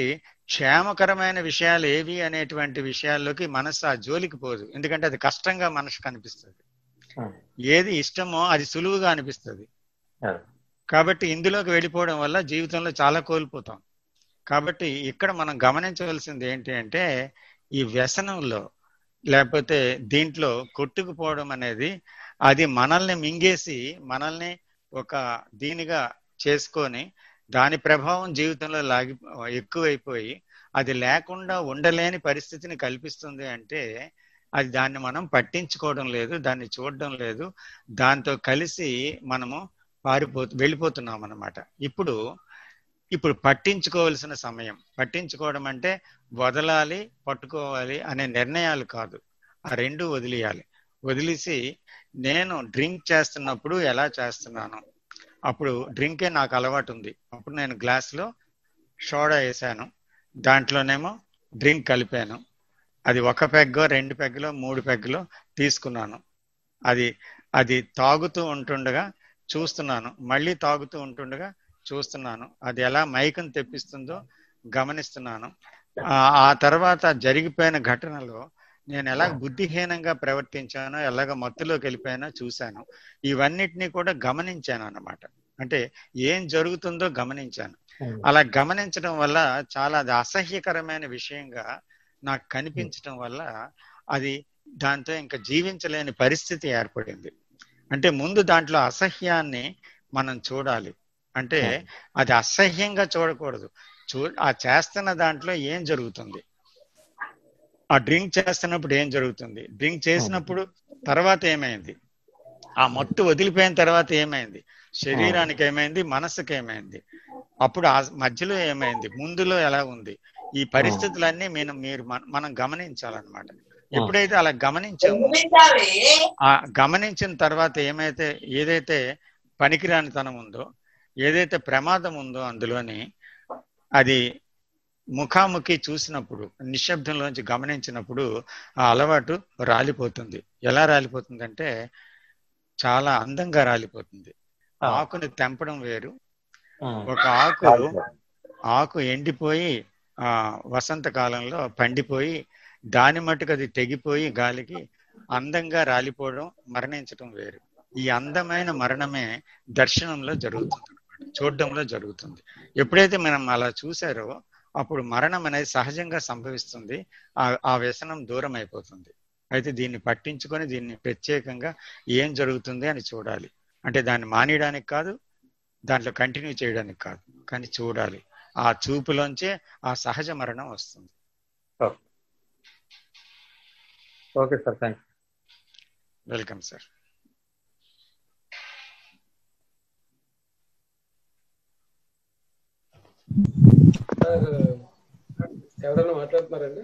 క్షేమకరమైన విషయాలు ఏవి అనేటువంటి విషయాల్లోకి మనసు ఆ జోలికి పోదు ఎందుకంటే అది కష్టంగా మనసు కనిపిస్తుంది Hmm. ఏది ఇష్టమో అది సులువుగా అనిపిస్తుంది Yeah. కాబట్టి ఇందులోకి వెళ్ళిపోవడం వల్ల జీవితంలో చాలా కోల్పోతాం కాబట్టి ఇక్కడ మనం గమనించవలసింది ఏంటి అంటే ఈ వ్యసనంలో లేకపోతే దీంట్లో కొట్టుకుపోవడం అనేది అది మనల్ని మింగేసి మనల్ని ఒక దీనిగా చేసుకొని దాని ప్రభావం జీవితంలో లాగి ఎక్కువైపోయి అది లేకుండా ఉండలేని పరిస్థితిని కల్పిస్తుంది అంటే అది దాన్ని మనం పట్టించుకోవడం లేదు దాన్ని చూడడం లేదు దాంతో కలిసి మనము పారిపో వెళ్ళిపోతున్నాం అన్నమాట ఇప్పుడు ఇప్పుడు పట్టించుకోవాల్సిన సమయం పట్టించుకోవడం అంటే వదలాలి పట్టుకోవాలి అనే నిర్ణయాలు కాదు ఆ రెండు వదిలేయాలి వదిలేసి నేను డ్రింక్ చేస్తున్నప్పుడు ఎలా చేస్తున్నాను అప్పుడు డ్రింకే నాకు అలవాటు ఉంది అప్పుడు నేను గ్లాస్లో సోడా వేసాను దాంట్లోనేమో డ్రింక్ కలిపాను అది ఒక పెగ్గో రెండు పెగ్గలో మూడు పెగ్గలో తీసుకున్నాను అది అది తాగుతూ ఉంటుండగా చూస్తున్నాను మళ్ళీ తాగుతూ ఉంటుండగా చూస్తున్నాను అది ఎలా మైకం తెప్పిస్తుందో గమనిస్తున్నాను ఆ- ఆ తర్వాత జరిగిపోయిన ఘటనలో నేను ఎలా బుద్ధిహీనంగా ప్రవర్తించానో ఎలాగ మత్తులోకి వెళ్ళిపోయానో చూశాను ఇవన్నిటినీ కూడా గమనించాను అన్నమాట అంటే ఏం జరుగుతుందో గమనించాను Hmm. అలా గమనించడం వల్ల చాలా అది అసహ్యకరమైన విషయంగా నాకు కనిపించడం వల్ల అది దాంతో ఇంకా జీవించలేని పరిస్థితి ఏర్పడింది అంటే ముందు దాంట్లో అసహ్యాన్ని మనం చూడాలి అంటే అది అసహ్యంగా చూడకూడదు చూ ఆ చేస్తున్న దాంట్లో ఏం జరుగుతుంది ఆ డ్రింక్ చేస్తున్నప్పుడు ఏం జరుగుతుంది డ్రింక్ చేసినప్పుడు తర్వాత ఏమైంది ఆ మత్తు వదిలిపోయిన తర్వాత ఏమైంది శరీరానికి ఏమైంది మనసుకి ఏమైంది అప్పుడు ఆ మధ్యలో ఏమైంది ముందులో ఎలా ఉంది ఈ పరిస్థితులన్నీ నేను మీరు మన- మనం గమనించాలన్నమాట ఎప్పుడైతే అలా గమనించామో ఆ గమనించిన తర్వాత ఏమైతే ఏదైతే పనికిరానితనం ఉందో ఏదైతే ప్రమాదం ఉందో అందులోని అది ముఖాముఖి చూసినప్పుడు నిశ్శబ్దంలోంచి గమనించినప్పుడు ఆ అలవాటు రాలిపోతుంది ఎలా రాలిపోతుంది అంటే చాలా అందంగా రాలిపోతుంది ఆ. ఆకుని తెంపడం వేరు ఉమ్. ఒక ఆకు ఆకు ఎండిపోయి ఆ వసంత కాలంలో పండిపోయి దాని మటుకు అది తెగిపోయి గాలికి అందంగా రాలిపోవడం మరణించడం వేరు ఈ అందమైన మరణమే దర్శనంలో జరుగుతుంది అన్నమాట చూడడంలో జరుగుతుంది ఎప్పుడైతే మనం అలా చూసారో అప్పుడు మరణం అనేది సహజంగా సంభవిస్తుంది ఆ ఆ వ్యసనం దూరం అయిపోతుంది అయితే దీన్ని పట్టించుకొని దీన్ని ప్రత్యేకంగా ఏం జరుగుతుంది అని చూడాలి అంటే దాన్ని మానేయడానికి కాదు దాంట్లో కంటిన్యూ చేయడానికి కాదు కానీ చూడాలి ఆ చూపులోంచే ఆ సహజ మరణం వస్తుంది okay sir thank welcome sir sir ఎవరైనా మాట్లాడుతున్నారండి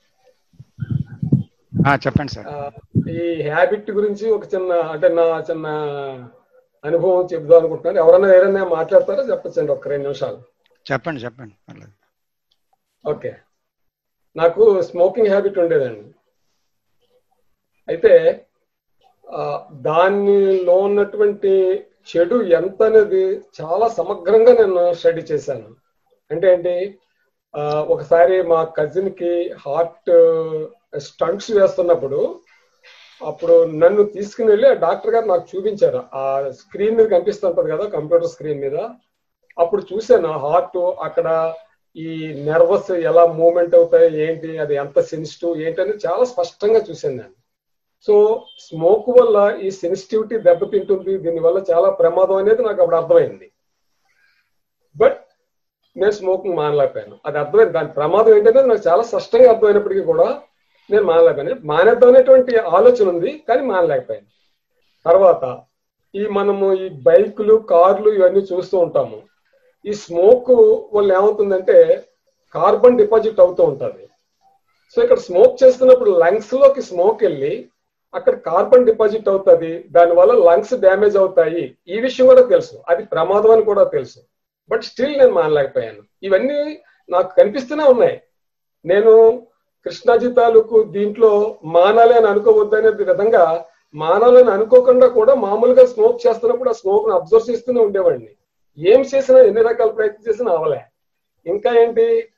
ఆ, చెప్పండి సార్ ఆ, ఈ హ్యాబిట్ గురించి ఒక చిన్న అంటే నా చిన్న అనుభవం చెబుదాం అనుకుంటున్నాను ఎవరైనా ఏదైనా మాట్లాడతారో చెప్పచ్చండి ఒక రెండు నిమిషాలు చెప్పండి చెప్పండి పర్లేదు ఓకే నాకు స్మోకింగ్ హ్యాబిట్ ఉండేదండి అయితే ఆ, దానిలో ఉన్నటువంటి చెడు ఎంత అనేది చాలా సమగ్రంగా నేను స్టడీ చేశాను అంటే ఏంటి ఆ, ఒకసారి మా కజిన్ కి హార్ట్ స్టంట్స్ వేస్తున్నప్పుడు అప్పుడు నన్ను తీసుకుని వెళ్ళి ఆ డాక్టర్ గారు నాకు చూపించారు ఆ స్క్రీన్ మీద కనిపిస్తుంటది కదా కంప్యూటర్ స్క్రీన్ మీద అప్పుడు చూశాను హార్ట్ అక్కడ ఈ నర్వస్ ఎలా మూవ్మెంట్ అవుతాయి ఏంటి అది ఎంత సెన్సిటివ్ ఏంటి అనేది చాలా స్పష్టంగా చూశాను నేను సో స్మోక్ వల్ల ఈ సెన్సిటివిటీ దెబ్బతింటుంది దీనివల్ల చాలా ప్రమాదం అనేది నాకు అప్పుడు అర్థమైంది బట్ నేను స్మోకింగ్ మానలేకపోయాను అది అర్థమైంది దాని ప్రమాదం ఏంటనేది నాకు చాలా స్పష్టంగా అర్థమైనప్పటికీ కూడా నేను మానలేకపోయాను మానేద్దాం అనేటువంటి ఆలోచన ఉంది కానీ మానలేకపోయాను తర్వాత ఈ మనము ఈ బైకులు కార్లు ఇవన్నీ చూస్తూ ఉంటాము ఈ స్మోక్ వల్ల ఏమవుతుందంటే కార్బన్ డిపాజిట్ అవుతూ ఉంటుంది సో ఇక్కడ స్మోక్ చేస్తున్నప్పుడు లంగ్స్ లోకి స్మోక్ వెళ్ళి అక్కడ కార్బన్ డిపాజిట్ అవుతుంది దానివల్ల లంగ్స్ డ్యామేజ్ అవుతాయి ఈ విషయం కూడా తెలుసు అది ప్రమాదం అని కూడా తెలుసు బట్ స్టిల్ నేను మానలేకపోయాను ఇవన్నీ నాకు కనిపిస్తూనే ఉన్నాయి నేను కృష్ణాజీ తాలూకు దీంట్లో మానాలి అని అనుకోవద్దనే విధంగా మానాలని అనుకోకుండా కూడా మామూలుగా స్మోక్ చేస్తున్నప్పుడు ఆ స్మోక్ ను అబ్జర్వ్ చేస్తూనే ఉండేవాడిని ఏం చేసినా ఎన్ని రకాల ప్రయత్నం చేసినా అవలే ఇంకా ఏంటి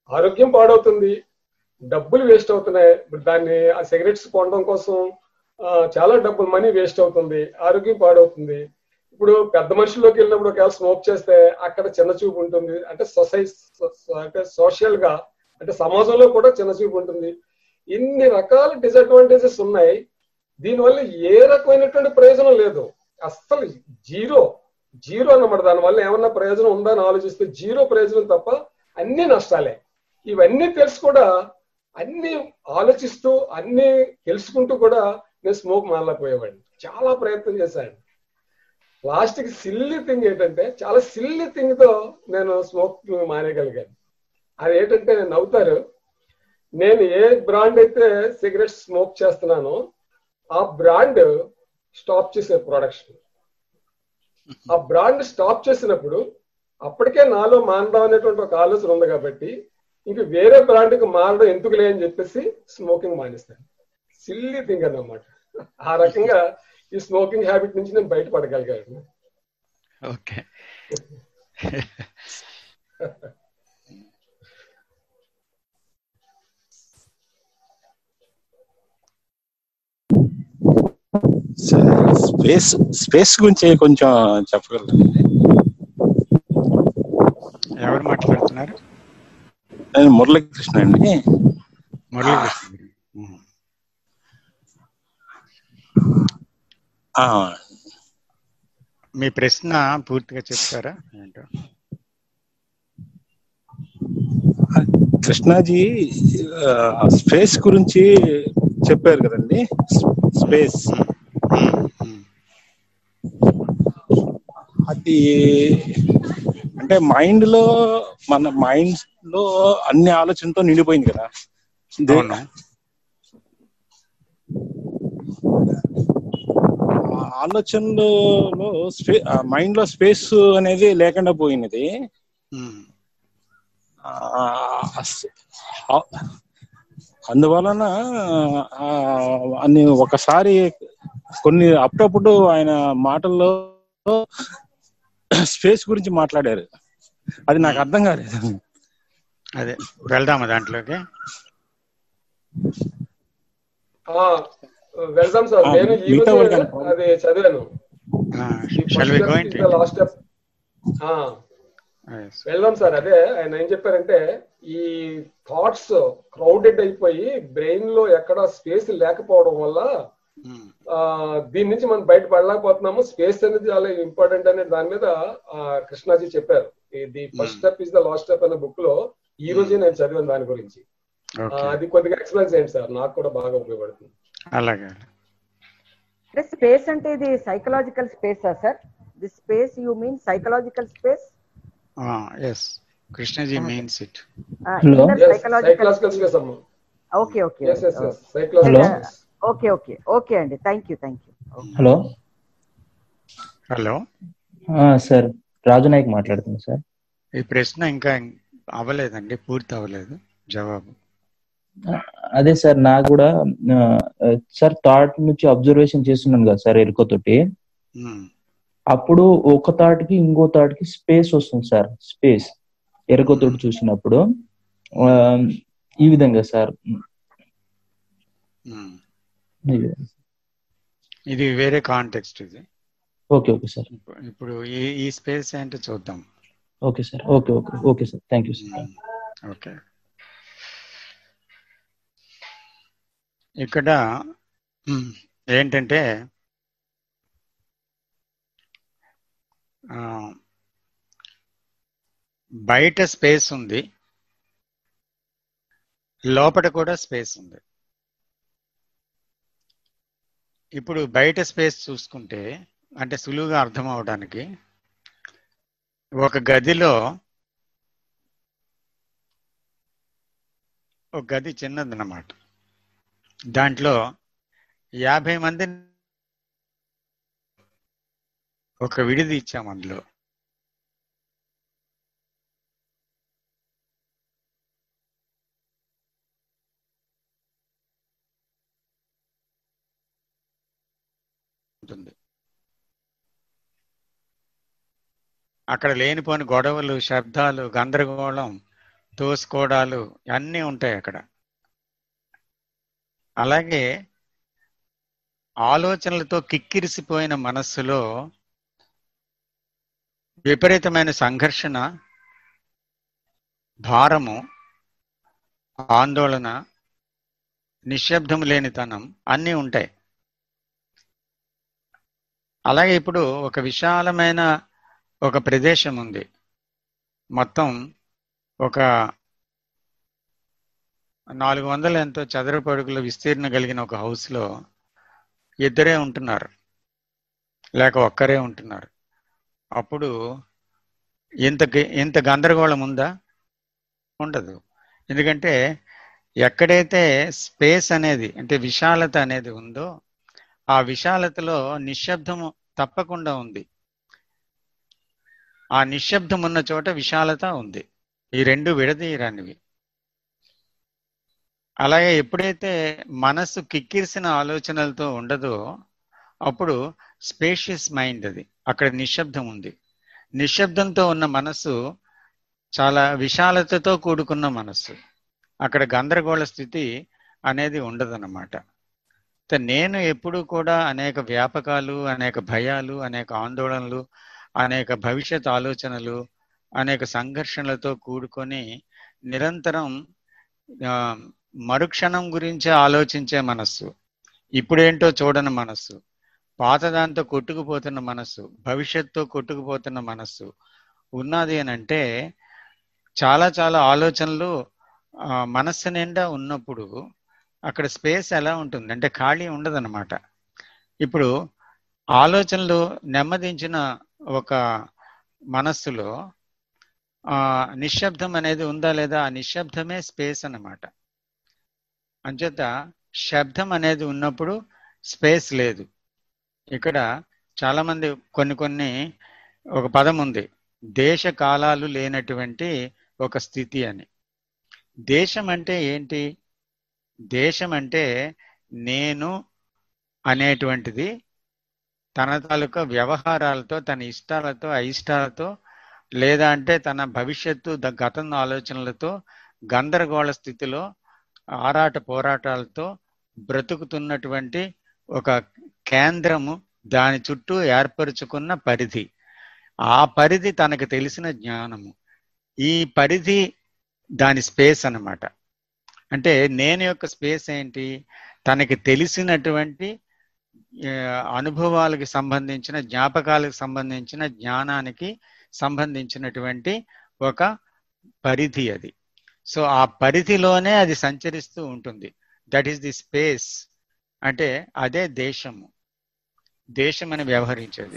ఆరోగ్యం పాడవుతుంది డబ్బులు వేస్ట్ అవుతున్నాయి ఇప్పుడు దాన్ని ఆ సిగరెట్స్ కొనడం కోసం ఆ, చాలా డబ్బులు మనీ వేస్ట్ అవుతుంది ఆరోగ్యం పాడవుతుంది ఇప్పుడు పెద్ద మనుషుల్లోకి వెళ్ళినప్పుడు ఒకవేళ స్మోక్ చేస్తే అక్కడ చిన్న చూపు ఉంటుంది అంటే సొసైటీ అంటే సోషల్ గా అంటే సమాజంలో కూడా చిన్న చూపు ఉంటుంది ఇన్ని రకాల డిసడ్వాంటేజెస్ ఉన్నాయి దీనివల్ల ఏ రకమైనటువంటి ప్రయోజనం లేదు అస్సలు జీరో జీరో అన్నమాట దానివల్ల ఏమన్నా ప్రయోజనం ఉందా అని ఆలోచిస్తే జీరో ప్రయోజనం తప్ప అన్ని నష్టాలే ఇవన్నీ తెలిసి కూడా అన్ని ఆలోచిస్తూ అన్ని తెలుసుకుంటూ కూడా నేను స్మోక్ మానలేకపోయేవాడిని చాలా ప్రయత్నం చేశాను లాస్ట్ కి సిల్లీ థింగ్ ఏంటంటే చాలా సిల్లీ థింగ్ తో నేను స్మోక్ మానేయగలిగాను అది ఏంటంటే నవ్వుతారు నేను ఏ బ్రాండ్ అయితే సిగరెట్ స్మోక్ చేస్తున్నానో ఆ బ్రాండ్ స్టాప్ చేసే ప్రొడక్షన్ ఆ బ్రాండ్ స్టాప్ చేసినప్పుడు అప్పటికే నాలో మానదాం అనేటువంటి ఒక ఆలోచన ఉంది కాబట్టి ఇంక వేరే బ్రాండ్ కి మారడం ఎందుకులే అని చెప్పేసి స్మోకింగ్ మానేస్తాను సిల్లీ థింగ్ అన్నమాట ఆ రకంగా ఈ స్మోకింగ్ హ్యాబిట్ నుంచి నేను బయటపడగలిగాను ఓకే స్పేస్ స్పేస్ గురించి కొంచెం చెప్పగలరు ఎవరు మాట్లాడుతున్నారు నేను మురళీకృష్ణ అండి మురళీకృష్ణ గారు. ఉమ్. ఆ, మీ ప్రశ్న పూర్తిగా చెప్తారా ఏంటో కృష్ణాజీ ఆ, స్పేస్ గురించి చెప్పారు కదండి స్పేస్ ఉమ్, ఉమ్, అది అంటే మైండ్ లో మన మైండ్ లో అన్ని ఆలోచనతో నిండిపోయింది కదా దే- అవును ఆ ఆలోచనలో స్పే మైండ్ లో స్పేస్ అనేది లేకుండా పోయినది ఉమ్, ఆ, అస్- ఆ- అందువలన ఆ, అన్ని ఒకసారి కొన్ని అప్పుడప్పుడు ఆయన మాటల్లో స్పేస్ గురించి మాట్లాడారు అది నాకు అర్థం కాలేదు అదే వెళ్దామా దాంట్లోకి ఆ, వెళ్దాం సార్ ఆ, నేను ఈ మిగతా రోజే వాళ్ళకి అనుకో. అది చదివాను shall we going last step వెళ్దాం సార్ అదే ఆయన ఏం చెప్పారంటే ఈ థాట్స్ క్రౌడెడ్ అయిపోయి బ్రెయిన్ లో ఎక్కడ స్పేస్ లేకపోవడం వల్ల ఆ, దీని నుంచి మనం బయట పడలేకపోతున్నాము స్పేస్ అనేది చాలా ఇంపార్టెంట్ అనే దాని మీద ఆ, కృష్ణాజీ చెప్పారు the first step is the last step అనే బుక్ లో ఈ రోజే నేను చదివాను దాని గురించి ఆ, ఓకే అది కొద్దిగా ఎక్స్ప్లెయిన్ చేయండి సార్ నాకు కూడా బాగా ఉపయోగపడుతుంది అలాగే అంటే స్పేస్ అంటే ఇది సైకలాజికల్ స్పేసా sir the space you mean psychological space yes Krishnaji means it Hello? Psychological psychological space అమ్మా okay okay yes yes yes psychological Hello? Okay okay okay అండి thank you thank you hello hello sir Raju Nayak మాట్లాడుతున్నా sir ఈ ప్రశ్న ఇంకా అవ్వలేదండి పూర్తి అవ్వలేదు జవాబు అదే సార్ నాకు కూడా ఆ, సార్ థాట్ నుంచి అబ్జర్వేషన్ చేస్తున్నాను కదా సార్ ఎరుకతోటి ఉమ్, అప్పుడు ఒక థాట్కి ఇంకో థాట్కి స్పేస్ వస్తుంది సార్ స్పేస్ ఎరుకతోటి చూసినప్పుడు ఆ, ఈ విధంగా సార్ ఉమ్. ఈ విధంగా. ఇది వేరే కాంటెక్స్ట్ ఇది ఓకే ఓకే సార్ ఇప్పుడు- ఇప్పుడు ఈ ఈ స్పేస్ ఏంటో చూద్దాం okay sir okay okay okay sir thank you sir okay ఇక్కడ ఉమ్, ఏంటంటే ఆ, బయట స్పేస్ ఉంది లోపల కూడా స్పేస్ ఉంది ఇప్పుడు బయట స్పేస్ చూసుకుంటే అంటే సులువుగా అర్థం అవడానికి ఒక గదిలో ఒక గది చిన్నదన్నమాట దాంట్లో యాభై మంది ఒక విడిది ఇచ్చాం అందులో ఉంటుంది అక్కడ లేనిపోని గొడవలు శబ్దాలు గందరగోళం తోసుకోవడాలు అన్నీ ఉంటాయి అక్కడ అలాగే ఆలోచనలతో కిక్కిరిసిపోయిన మనస్సులో విపరీతమైన సంఘర్షణ భారము ఆందోళన నిశ్శబ్దం లేనితనం అన్నీ ఉంటాయి అలాగే ఇప్పుడు ఒక విశాలమైన ఒక ప్రదేశం ఉంది మొత్తం ఒక నాలుగు వందల ఎంతో చదరపు అడుగుల విస్తీర్ణ కలిగిన ఒక హౌస్లో ఇద్దరే ఉంటున్నారు లేక ఒక్కరే ఉంటున్నారు అప్పుడు ఇంత గ- ఇంత గందరగోళం ఉందా ఉండదు ఎందుకంటే ఎక్కడైతే స్పేస్ అనేది అంటే విశాలత అనేది ఉందో ఆ విశాలతలో నిశ్శబ్దము తప్పకుండా ఉంది ఆ నిశ్శబ్దం ఉన్న చోట విశాలత ఉంది ఈ రెండు విడదీయరానివి అలాగే ఎప్పుడైతే మనస్సు కిక్కిరిసిన ఆలోచనలతో ఉండదో అప్పుడు స్పేషియస్ మైండ్ అది అక్కడ నిశ్శబ్దం ఉంది నిశ్శబ్దంతో ఉన్న మనస్సు చాలా విశాలతతో కూడుకున్న మనస్సు అక్కడ గందరగోళ స్థితి అనేది ఉండదన్నమాట అయితే నేను ఎప్పుడు కూడా అనేక వ్యాపకాలు అనేక భయాలు అనేక ఆందోళనలు అనేక భవిష్యత్ ఆలోచనలు అనేక సంఘర్షణలతో కూడుకొని నిరంతరం ఆ, మరుక్షణం గురించి ఆలోచించే మనస్సు ఇప్పుడేంటో చూడని మనస్సు పాతదాంతో కొట్టుకుపోతున్న మనస్సు భవిష్యత్తుతో కొట్టుకుపోతున్న మనస్సు ఉన్నది అని అంటే చాలా చాలా ఆలోచనలు ఆ, మనస్సు నిండా ఉన్నప్పుడు అక్కడ స్పేస్ ఎలా ఉంటుంది అంటే ఖాళీ ఉండదన్నమాట ఇప్పుడు ఆలోచనలు నెమ్మదించిన ఒక మనస్సులో ఆ నిశ్శబ్దం అనేది ఉందా లేదా ఆ నిశ్శబ్దమే స్పేస్ అన్నమాట అంచేత శబ్దం అనేది ఉన్నప్పుడు స్పేస్ లేదు ఇక్కడ చాలా మంది కొన్ని కొన్ని ఒక పదం ఉంది దేశ కాలాలు లేనటువంటి ఒక స్థితి అని దేశం అంటే ఏంటి దేశం అంటే నేను అనేటువంటిది తన తాలూకా వ్యవహారాలతో తన ఇష్టాలతో అయిష్టాలతో లేదా అంటే తన భవిష్యత్తు ద- గతం ఆలోచనలతో గందరగోళ స్థితిలో ఆరాట పోరాటాలతో బ్రతుకుతున్నటువంటి ఒక కేంద్రము దాని చుట్టూ ఏర్పరుచుకున్న పరిధి ఆ పరిధి తనకు తెలిసిన జ్ఞానము ఈ పరిధి దాని స్పేస్ అన్నమాట అంటే నేను యొక్క స్పేస్ ఏంటి తనకి తెలిసినటువంటి ఆ, అనుభవాలకు సంబంధించిన జ్ఞాపకాలకు సంబంధించిన జ్ఞానానికి సంబంధించినటువంటి ఒక పరిధి అది సో ఆ పరిధిలోనే అది సంచరిస్తూ ఉంటుంది దట్ ఈస్ ది స్పేస్ అంటే అదే దేశము దేశం అని వ్యవహరించేది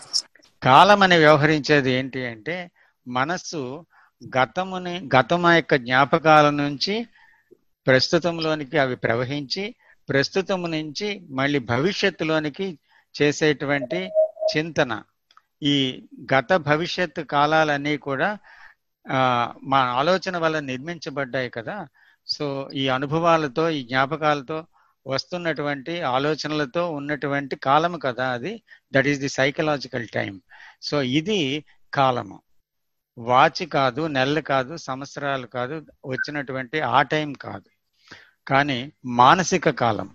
కాలం అని వ్యవహరించేది ఏంటి అంటే మనస్సు గతముని గతం యొక్క జ్ఞాపకాల నుంచి ప్రస్తుతంలోనికి అవి ప్రవహించి ప్రస్తుతం నుంచి మళ్ళీ భవిష్యత్తులోనికి చేసేటువంటి చింతన ఈ గత భవిష్యత్తు కాలాలన్నీ కూడా ఆ, మా ఆలోచన వల్ల నిర్మించబడ్డాయి కదా సో ఈ అనుభవాలతో ఈ జ్ఞాపకాలతో వస్తున్నటువంటి ఆలోచనలతో ఉన్నటువంటి కాలము కదా అది that is the psychological time so ఇది కాలము వాచ్ కాదు నెలలు కాదు సంవత్సరాలు కాదు వచ్చినటువంటి ఆ టైం కాదు కానీ మానసిక కాలం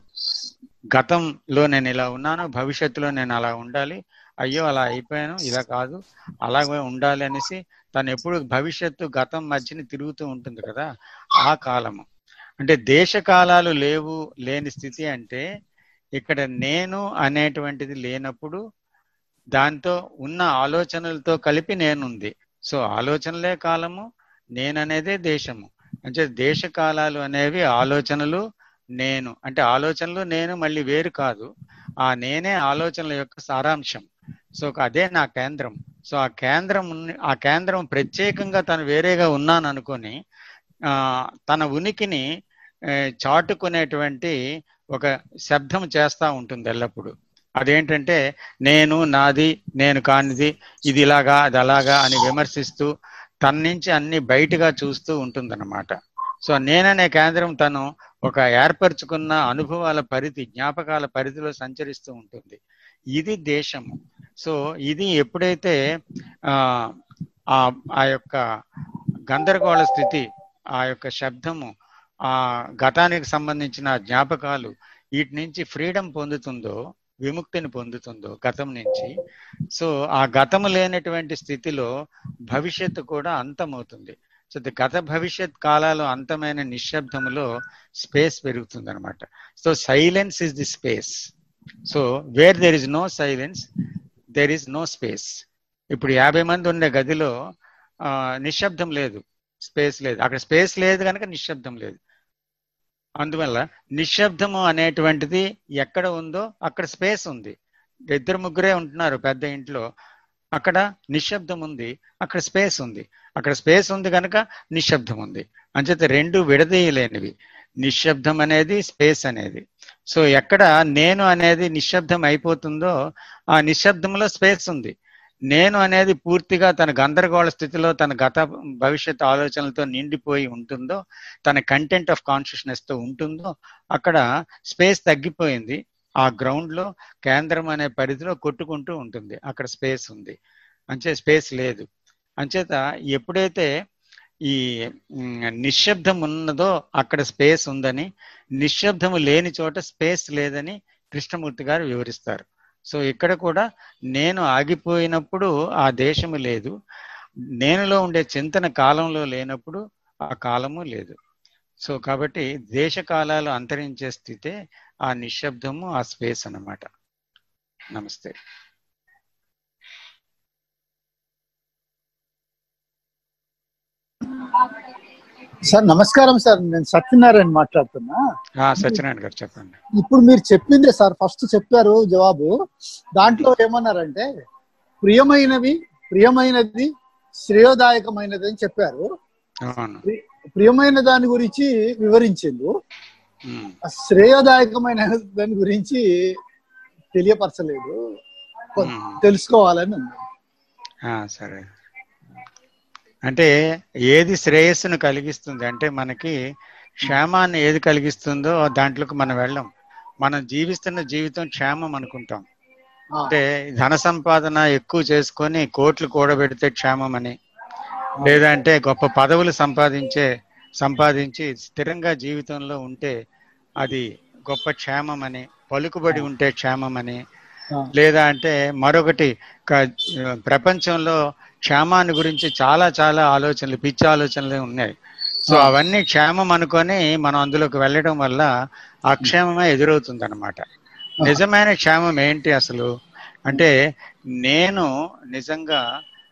గతంలో నేను ఇలా ఉన్నాను భవిష్యత్తులో నేను అలా ఉండాలి అయ్యో అలా అయిపోయాను ఇలా కాదు అలాగే ఉండాలి అనేసి తను ఎప్పుడు భవిష్యత్తు గతం మధ్యని తిరుగుతూ ఉంటుంది కదా ఆ కాలము అంటే దేశ కాలాలు లేవు లేని స్థితి అంటే ఇక్కడ నేను అనేటువంటిది లేనప్పుడు దాంతో ఉన్న ఆలోచనలతో కలిపి నేనుంది సో ఆలోచనలే కాలము నేననేదే దేశము అంటే దేశ కాలాలు అనేవి ఆలోచనలు నేను అంటే ఆలోచనలు నేను మళ్ళీ వేరు కాదు ఆ నేనే ఆలోచనల యొక్క సారాంశం సో అదే నా కేంద్రం సో ఆ కేంద్రం ఉన్న- ఆ కేంద్రం ప్రత్యేకంగా తను వేరేగా ఉన్నాను అనుకొని ఆ తన ఉనికిని ఏ, చాటుకునేటువంటి ఒక శబ్దం చేస్తా ఉంటుంది ఎల్లప్పుడూ అదేంటంటే నేను నాది నేను కానిది ఇది ఇలాగా అది అలాగా అని విమర్శిస్తూ తన నుంచి అన్ని బయటగా చూస్తూ ఉంటుందన్నమాట సో నేననే కేంద్రం తను ఒక ఏర్పరచుకున్న అనుభవాల పరిధి జ్ఞాపకాల పరిధిలో సంచరిస్తూ ఉంటుంది ఇది దేశము సో ఇది ఎప్పుడైతే ఆ ఆ ఆ యొక్క గందరగోళ స్థితి ఆ యొక్క శబ్దము ఆ గతానికి సంబంధించిన జ్ఞాపకాలు వీటి నుంచి ఫ్రీడమ్ పొందుతుందో విముక్తిని పొందుతుందో గతం నుంచి సో ఆ గతము లేనటువంటి స్థితిలో భవిష్యత్తు కూడా అంతమవుతుంది సో ది గత భవిష్యత్ కాలాలు అంతమైన నిశ్శబ్దములో స్పేస్ పెరుగుతుంది అనమాట so silence is the space so where there is no silence there is no space ఇప్పుడు యాభై మంది ఉండే గదిలో ఆ, నిశ్శబ్దం లేదు స్పేస్ లేదు అక్కడ స్పేస్ లేదు కనుక నిశ్శబ్దం లేదు అందువల్ల నిశ్శబ్దము అనేటువంటిది ఎక్కడ ఉందో అక్కడ స్పేస్ ఉంది ఇద్దరు ముగ్గురే ఉంటున్నారు పెద్ద ఇంట్లో అక్కడ నిశ్శబ్దం ఉంది అక్కడ స్పేస్ ఉంది అక్కడ స్పేస్ ఉంది కనుక నిశ్శబ్దం ఉంది అంచేత రెండు విడదీయలేనివి నిశ్శబ్దం అనేది స్పేస్ అనేది సో ఎక్కడ నేను అనేది నిశ్శబ్దం అయిపోతుందో ఆ నిశ్శబ్దంలో స్పేస్ ఉంది నేను అనేది పూర్తిగా తన గందరగోళ స్థితిలో తన గత భవిష్యత్ ఆలోచనలతో నిండిపోయి ఉంటుందో తన కంటెంట్ ఆఫ్ కాన్షియస్నెస్ తో ఉంటుందో అక్కడ స్పేస్ తగ్గిపోయింది ఆ గ్రౌండ్ లో కేంద్రం అనే పరిధిలో కొట్టుకుంటూ ఉంటుంది అక్కడ స్పేస్ ఉంది అంచే స్పేస్ లేదు అంచేత ఎప్పుడైతే ఈ మ్, నిశ్శబ్దం ఉన్నదో అక్కడ స్పేస్ ఉందని నిశ్శబ్దము లేని చోట స్పేస్ లేదని కృష్ణమూర్తి గారు వివరిస్తారు సో ఇక్కడ కూడా నేను ఆగిపోయినప్పుడు ఆ దేశము లేదు నేనులో ఉండే చింతన కాలంలో లేనప్పుడు ఆ కాలము లేదు సో కాబట్టి దేశ కాలాలు అంతరించే స్థితే ఆ నిశ్శబ్దము ఆ స్పేస్ అన్నమాట నమస్తే సార్ నమస్కారం సార్ నేను సత్యనారాయణ మాట్లాడుతున్నా ఆ, సత్యనారాయణ గారు చెప్పండి ఇప్పుడు మీరు చెప్పిందే సార్ ఫస్ట్ చెప్పారు జవాబు దాంట్లో ఏమన్నారంటే ప్రియమైనవి ప్రియమైనది శ్రేయోదాయకమైనది అని చెప్పారు అవును ప్రియమైన దాని గురించి వివరించిండు ఉమ్. ఆ శ్రేయోదాయకమైన దాని గురించి తెలియపరచలేదు కొ- ఉమ్. తెలుసుకోవాలని ఉంది ఆ, సరే అంటే ఏది శ్రేయస్సును కలిగిస్తుంది అంటే మనకి క్షేమాన్ని ఏది కలిగిస్తుందో దాంట్లోకి మనం వెళ్ళం మనం జీవిస్తున్న జీవితం క్షేమం అనుకుంటాం ఆ, అంటే ధన సంపాదన ఎక్కువ చేసుకొని కోట్లు కూడబెడితే క్షేమం అని లేదంటే గొప్ప పదవులు సంపాదించే సంపాదించి స్థిరంగా జీవితంలో ఉంటే అది గొప్ప క్షేమం అని పలుకుబడి ఉంటే క్షేమం అని ఆ. లేదా అంటే మరొకటి క- ప్రపంచంలో క్షేమాన్ని గురించి చాలా చాలా ఆలోచనలు పిచ్చి ఆలోచనలు ఉన్నాయి సో ఆ. అవన్నీ క్షేమం అనుకొని మనం అందులోకి వెళ్ళడం వల్ల ఆ క్షేమమే ఎదురవుతుంది అనమాట నిజమైన క్షేమం ఏంటి అసలు అంటే నేను నిజంగా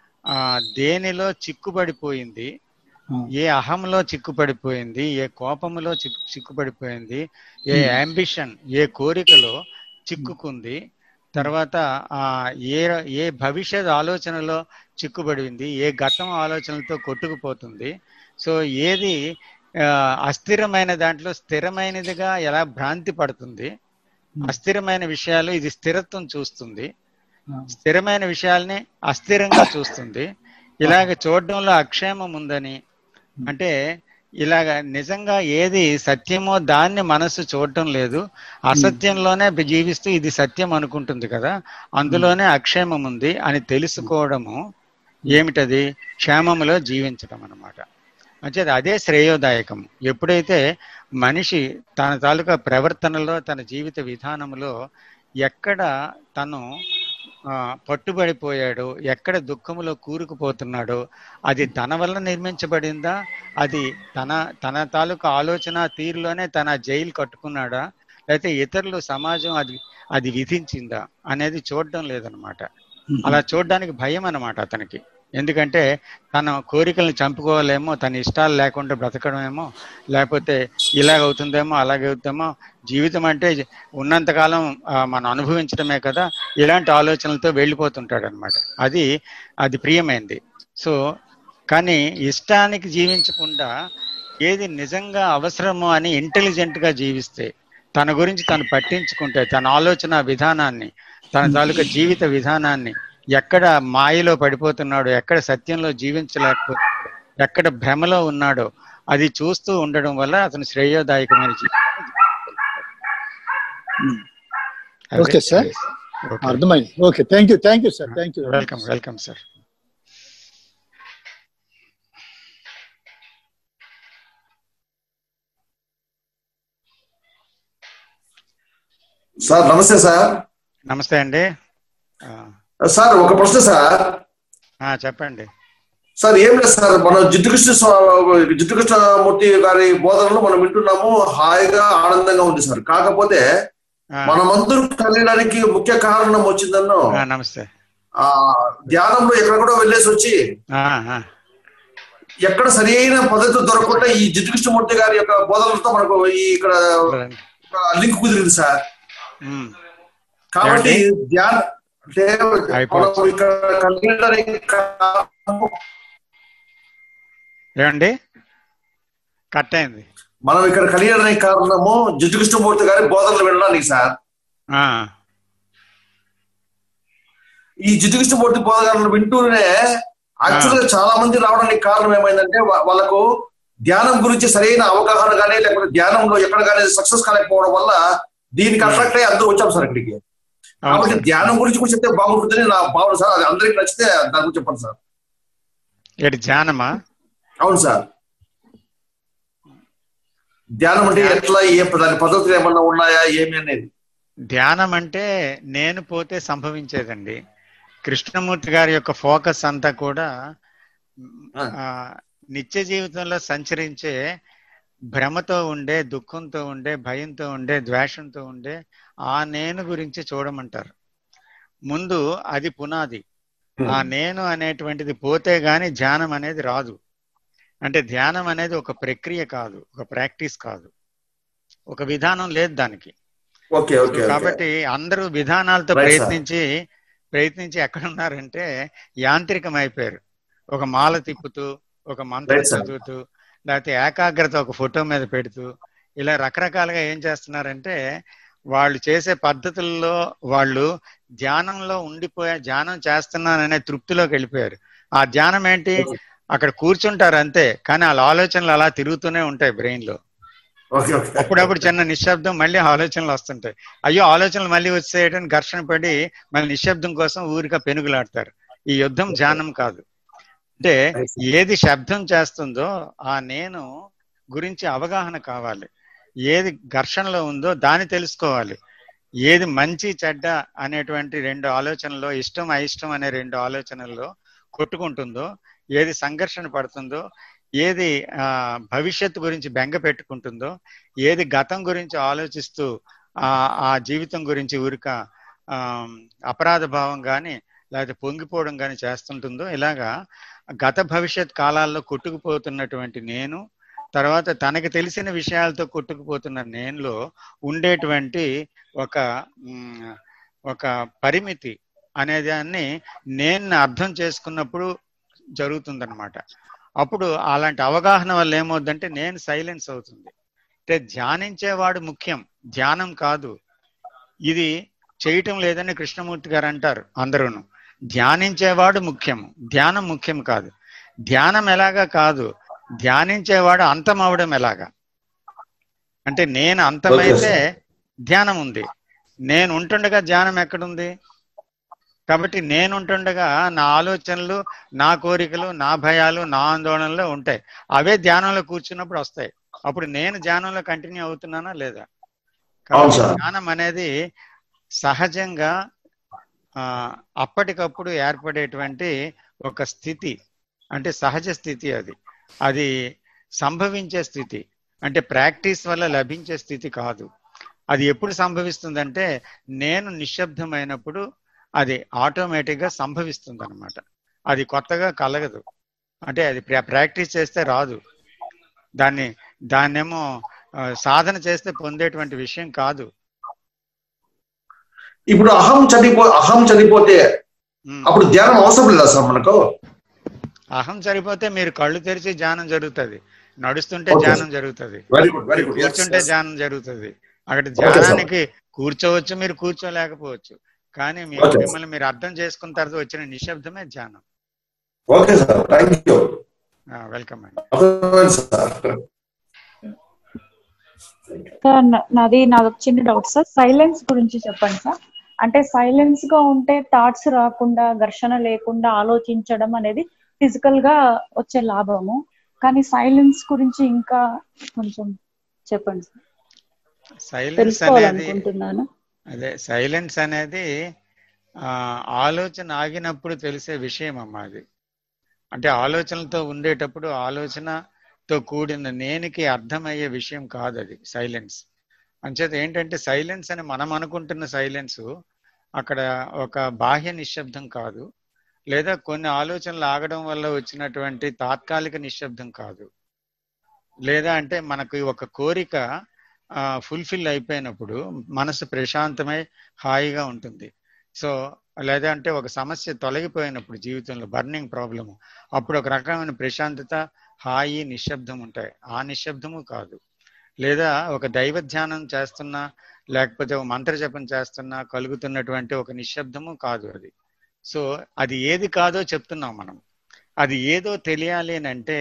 ఆ దేనిలో చిక్కుబడిపోయింది ఆ. ఏ అహంలో చిక్కుపడిపోయింది ఏ కోపములో చిక్కు చిక్కుపడిపోయింది ఏ అంబిషన్ ఏ కోరికలో చిక్కుకుంది తర్వాత ఆ ఏ ఏ భవిష్యత్ ఆలోచనలో చిక్కుబడింది ఏ గతం ఆలోచనలతో కొట్టుకుపోతుంది సో ఏది ఆ, అస్థిరమైన దాంట్లో స్థిరమైనదిగా ఎలా భ్రాంతి పడుతుంది అస్థిరమైన విషయాలు ఇది స్థిరత్వం చూస్తుంది స్థిరమైన విషయాల్ని అస్థిరంగా చూస్తుంది ఇలాగ చూడడంలో అక్షేమం ఉందని అంటే ఇలాగ నిజంగా ఏది సత్యమో దాన్ని మనసు చూడటం లేదు అసత్యంలోనే జీవిస్తూ ఇది సత్యం అనుకుంటుంది కదా అందులోనే అక్షేమం ఉంది అని తెలుసుకోవడము ఏమిటది క్షేమములో జీవించడం అన్నమాట అంటే అదే శ్రేయోదాయకం ఎప్పుడైతే మనిషి తన తాలూకా ప్రవర్తనలో తన జీవిత విధానంలో ఎక్కడ తను ఆ, పట్టుబడిపోయాడో ఎక్కడ దుఃఖములో కూరుకుపోతున్నాడో అది తన వల్ల నిర్మించబడిందా అది తన తన తాలూకా ఆలోచన తీరులోనే తన జైలు కట్టుకున్నాడా లేకపోతే ఇతరులు సమాజం అది అది విధించిందా అనేది చూడడం లేదనమాట అలా చూడడానికి భయం అన్నమాట అతనికి ఎందుకంటే తన కోరికలను చంపుకోవాలేమో తన ఇష్టాలు లేకుండా బ్రతకడమేమో లేకపోతే ఇలాగవుతుందేమో అలాగవుతుందేమో జీవితం అంటే ఉన్నంతకాలం ఆ, మనం అనుభవించడమే కదా ఇలాంటి ఆలోచనలతో వెళ్ళిపోతుంటాడు అనమాట అది అది ప్రియమైంది సో కానీ ఇష్టానికి జీవించకుండా ఏది నిజంగా అవసరమో అని ఇంటెలిజెంట్ గా జీవిస్తే తన గురించి తను పట్టించుకుంటే తన ఆలోచన విధానాన్ని తన తాలూకా జీవిత విధానాన్ని ఎక్కడ మాయలో పడిపోతున్నాడో ఎక్కడ సత్యంలో జీవించలేకపోతున్నాడో ఎక్కడ భ్రమలో ఉన్నాడో అది చూస్తూ ఉండడం వల్ల అతను శ్రేయోదాయకమైన జీవితం జీవిస్తాడు. ఓకే సార్ ఓకే అర్థమైంది okay thank you thank you sir thank you welcome welcome sir sir నమస్తే సార్ నమస్తే అండి ఆ, సార్ ఒక ప్రశ్న సార్ ఆ, చెప్పండి సార్ ఏం లేదు సార్ మనం జిడ్డుకృష్ణ స్వా- జిడ్డుకృష్ణమూర్తి గారి బోధనలు మనం వింటున్నాము హాయిగా ఆనందంగా ఉంది సార్ కాకపోతే ఆ, మనమందరూ కలియడానికి ముఖ్య కారణం వచ్చిందన్నో ఆ, నమస్తే ఆ ధ్యానంలో ఎక్కడ కూడా వెళ్ళేసి వచ్చి ఆ, ఆ, ఎక్కడ సరి అయిన పద్ధతి దొరకకుండా ఈ జిడ్డుకృష్ణమూర్తి గారి యొక్క బోధనలతో మనకు ఈ ఇక్కడ రండి. లింక్ కుదిరింది సార్ ఉమ్, కాబట్టి ఏమండి? ధ్యాన అంటే అయిపోవచ్చు. మనం ఇక్కడ కలియడానికి కారణము ఏమండి కట్ అయింది మనం ఇక్కడ కలియడానికి కారణము జిడ్డుకృష్ణమూర్తి గారి బోధనలు వినడానికి సార్ ఆ, ఈ జిడ్డుకృష్ణమూర్తి బోధనలు వింటూనే యాక్చువల్ గా చాలా మంది రావడానికి కారణం ఏమైందంటే వా- వాళ్ళకు ధ్యానం గురించి సరైన అవగాహన కానీ లేకపోతే ధ్యానంలో ఎక్కడ కానీ సక్సెస్ కాలేకపోవడం వల్ల దీనికి అట్రాక్ట్ అయ్యి అందరూ వచ్చాం సార్ ఇక్కడికి అవును కాబట్టి సార్. ధ్యానం గురించి కూడా చెప్తే బాగుంటుందని నా భావన సార్ అది అందరికి నచ్చితే దాని గురించి చెప్పండి సార్ ఏటి ధ్యానమా అవును సార్ ధ్యానం అంటే ఎట్లా ఏ దాని పద్ధతులు ఏమన్నా ఉన్నాయా ఏమి అనేది ధ్యానం అంటే నేను పోతే సంభవించేదండి కృష్ణమూర్తి గారి యొక్క ఫోకస్ అంతా కూడా ఆ, నిత్య జీవితంలో సంచరించే భ్రమతో ఉండే దుఃఖంతో ఉండే భయంతో ఉండే ద్వేషంతో ఉండే ఆ నేను గురించి చూడమంటారు ముందు అది పునాది ఆ నేను అనేటువంటిది పోతే గాని ధ్యానం అనేది రాదు అంటే ధ్యానం అనేది ఒక ప్రక్రియ కాదు ఒక ప్రాక్టీస్ కాదు ఒక విధానం లేదు దానికి ఓకే ఓకే ఓకే కాబట్టి అందరూ విధానాలతో Right, sir. ప్రయత్నించి ప్రయత్నించి ఎక్కడ ఉన్నారంటే యాంత్రికం అయిపోయారు ఒక మాల తిప్పుతూ ఒక మంత్రం Right, sir. చదువుతూ లేకపోతే ఏకాగ్రత ఒక ఫోటో మీద పెడుతూ ఇలా రకరకాలుగా ఏం చేస్తున్నారంటే వాళ్ళు చేసే పద్ధతుల్లో వాళ్ళు ధ్యానంలో ఉండిపోయా ధ్యానం చేస్తున్నాననే తృప్తిలోకి వెళ్ళిపోయారు ఆ ధ్యానం ఏంటి అక్కడ కూర్చుంటారు అంతే కానీ వాళ్ళ ఆలోచనలు అలా తిరుగుతూనే ఉంటాయి బ్రెయిన్ లో ఓకే ఓకే అప్పుడప్పుడు చిన్న నిశ్శబ్దం మళ్ళీ ఆలోచనలు వస్తుంటాయి అయ్యో ఆలోచనలు మళ్ళీ వచ్చేయటం ఘర్షణ పడి మళ్ళీ నిశ్శబ్దం కోసం ఊరిగా పెనుగులాడతారు ఈ యుద్ధం ధ్యానం కాదు అంటే ఏది శబ్దం చేస్తుందో ఆ నేను గురించి అవగాహన కావాలి ఏది ఘర్షణలో ఉందో దాన్ని తెలుసుకోవాలి ఏది మంచి చెడ్డ అనేటువంటి రెండు ఆలోచనలో ఇష్టం అయిష్టం అనే రెండు ఆలోచనల్లో కొట్టుకుంటుందో ఏది సంఘర్షణ పడుతుందో ఏది ఆ భవిష్యత్తు గురించి బెంగ పెట్టుకుంటుందో ఏది గతం గురించి ఆలోచిస్తూ ఆ ఆ జీవితం గురించి ఊరిక ఆ అపరాధ భావం కానీ లేకపోతే పొంగిపోవడం కానీ చేస్తుంటుందో ఇలాగా గత భవిష్యత్ కాలాల్లో కొట్టుకుపోతున్నటువంటి నేను తర్వాత తనకి తెలిసిన విషయాలతో కొట్టుకుపోతున్న నేనులో ఉండేటువంటి ఒక మ్, ఒక పరిమితి అనే దాన్ని నేను అర్థం చేసుకున్నప్పుడు జరుగుతుందన్నమాట అప్పుడు అలాంటి అవగాహన వల్ల ఏమవుద్దంటే నేను సైలెన్స్ అవుతుంది అంటే ధ్యానించేవాడు ముఖ్యం ధ్యానం కాదు ఇది చేయటం లేదని కృష్ణమూర్తి గారు అంటారు అందరూను ధ్యానించేవాడు ముఖ్యం ధ్యానం ముఖ్యం కాదు ధ్యానం ఎలాగా కాదు ధ్యానించేవాడు అంతం అవడం ఎలాగా అంటే నేను అంతమైతే ధ్యానం ఉంది నేను ఉంటుండగా ధ్యానం ఎక్కడుంది కాబట్టి నేను ఉంటుండగా నా ఆలోచనలు నా కోరికలు నా భయాలు నా ఆందోళనలు ఉంటాయి అవే ధ్యానంలో కూర్చున్నప్పుడు వస్తాయి అప్పుడు నేను ధ్యానంలో కంటిన్యూ అవుతున్నానా లేదా అవును కాబట్టి సార్. ధ్యానం అనేది సహజంగా ఆ అప్పటికప్పుడు ఏర్పడేటువంటి ఒక స్థితి అంటే సహజ స్థితి అది అది సంభవించే స్థితి అంటే ప్రాక్టీస్ వల్ల లభించే స్థితి కాదు అది ఎప్పుడు సంభవిస్తుందంటే నేను నిశ్శబ్దమైనప్పుడు అది ఆటోమేటిక్ గా సంభవిస్తుంది అనమాట అది కొత్తగా కలగదు అంటే అది ప్రాక్టీస్ చేస్తే రాదు దాన్ని దాన్నేమో ఆ, సాధన చేస్తే పొందేటువంటి విషయం కాదు ఇప్పుడు అహం చనిపో అహం చనిపోతే అప్పుడు ధ్యానం అవసరం లేదా సార్ మనకు అహం సరిపోతే మీరు కళ్ళు తెరిచి ధ్యానం జరుగుతుంది నడుస్తుంటే Okay. ధ్యానం జరుగుతుంది Very good, very good. Yes, కూర్చుంటే yes. ధ్యానం జరుగుతుంది అక్కడ Okay, sir. ధ్యానానికి కూర్చోవచ్చు మీరు కూర్చోలేకపోవచ్చు కానీ మీరు Okay. మిమ్మల్ని మీరు అర్థం చేసుకున్న తర్వాత వచ్చిన నిశ్శబ్దమే ధ్యానం okay sir thank you welcome అండి అర్థమైంది సార్ సార్ నా- నాది నాది ఒక చిన్న డౌట్ సార్ సైలెన్స్ గురించి చెప్పండి సార్ అంటే సైలెన్స్ గా ఉంటే థాట్స్ రాకుండా ఘర్షణ లేకుండా ఆలోచించడం అనేది ఫిజికల్ గా వచ్చే లాభము కానీ సైలెన్స్ గురించి ఇంకా కొంచెం చెప్పండి సార్ సైలెన్స్ అనేది తెలుసుకోవాలనుకుంటున్నాను అదే సైలెన్స్ అనేది ఆ, ఆలోచన ఆగినప్పుడు తెలిసే విషయం అమ్మా అది అంటే ఆలోచనలతో ఉండేటప్పుడు ఆలోచనతో కూడిన నేనికి అర్థమయ్యే విషయం కాదు అది సైలెన్స్ అంచేత ఏంటంటే సైలెన్స్ అని మనం అనుకుంటున్న సైలెన్స్ అక్కడ ఒక బాహ్య నిశ్శబ్దం కాదు లేదా కొన్ని ఆలోచనలు ఆగడం వల్ల వచ్చినటువంటి తాత్కాలిక నిశ్శబ్దం కాదు లేదా అంటే మనకు ఒక కోరిక ఫుల్ఫిల్ అయిపోయినప్పుడు మనసు ప్రశాంతమై హాయిగా ఉంటుంది సో లేదా అంటే ఒక సమస్య తొలగిపోయినప్పుడు జీవితంలో బర్నింగ్ ప్రాబ్లము అప్పుడు ఒక రకమైన ప్రశాంతత హాయి నిశ్శబ్దం ఉంటాయి ఆ నిశ్శబ్దము కాదు లేదా ఒక దైవ ధ్యానం చేస్తున్నా లేకపోతే ఒక మంత్ర జపం చేస్తున్నా కలుగుతున్నటువంటి ఒక నిశ్శబ్దము కాదు అది సో అది ఏది కాదో చెప్తున్నాం మనం అది ఏదో తెలియాలి అని అంటే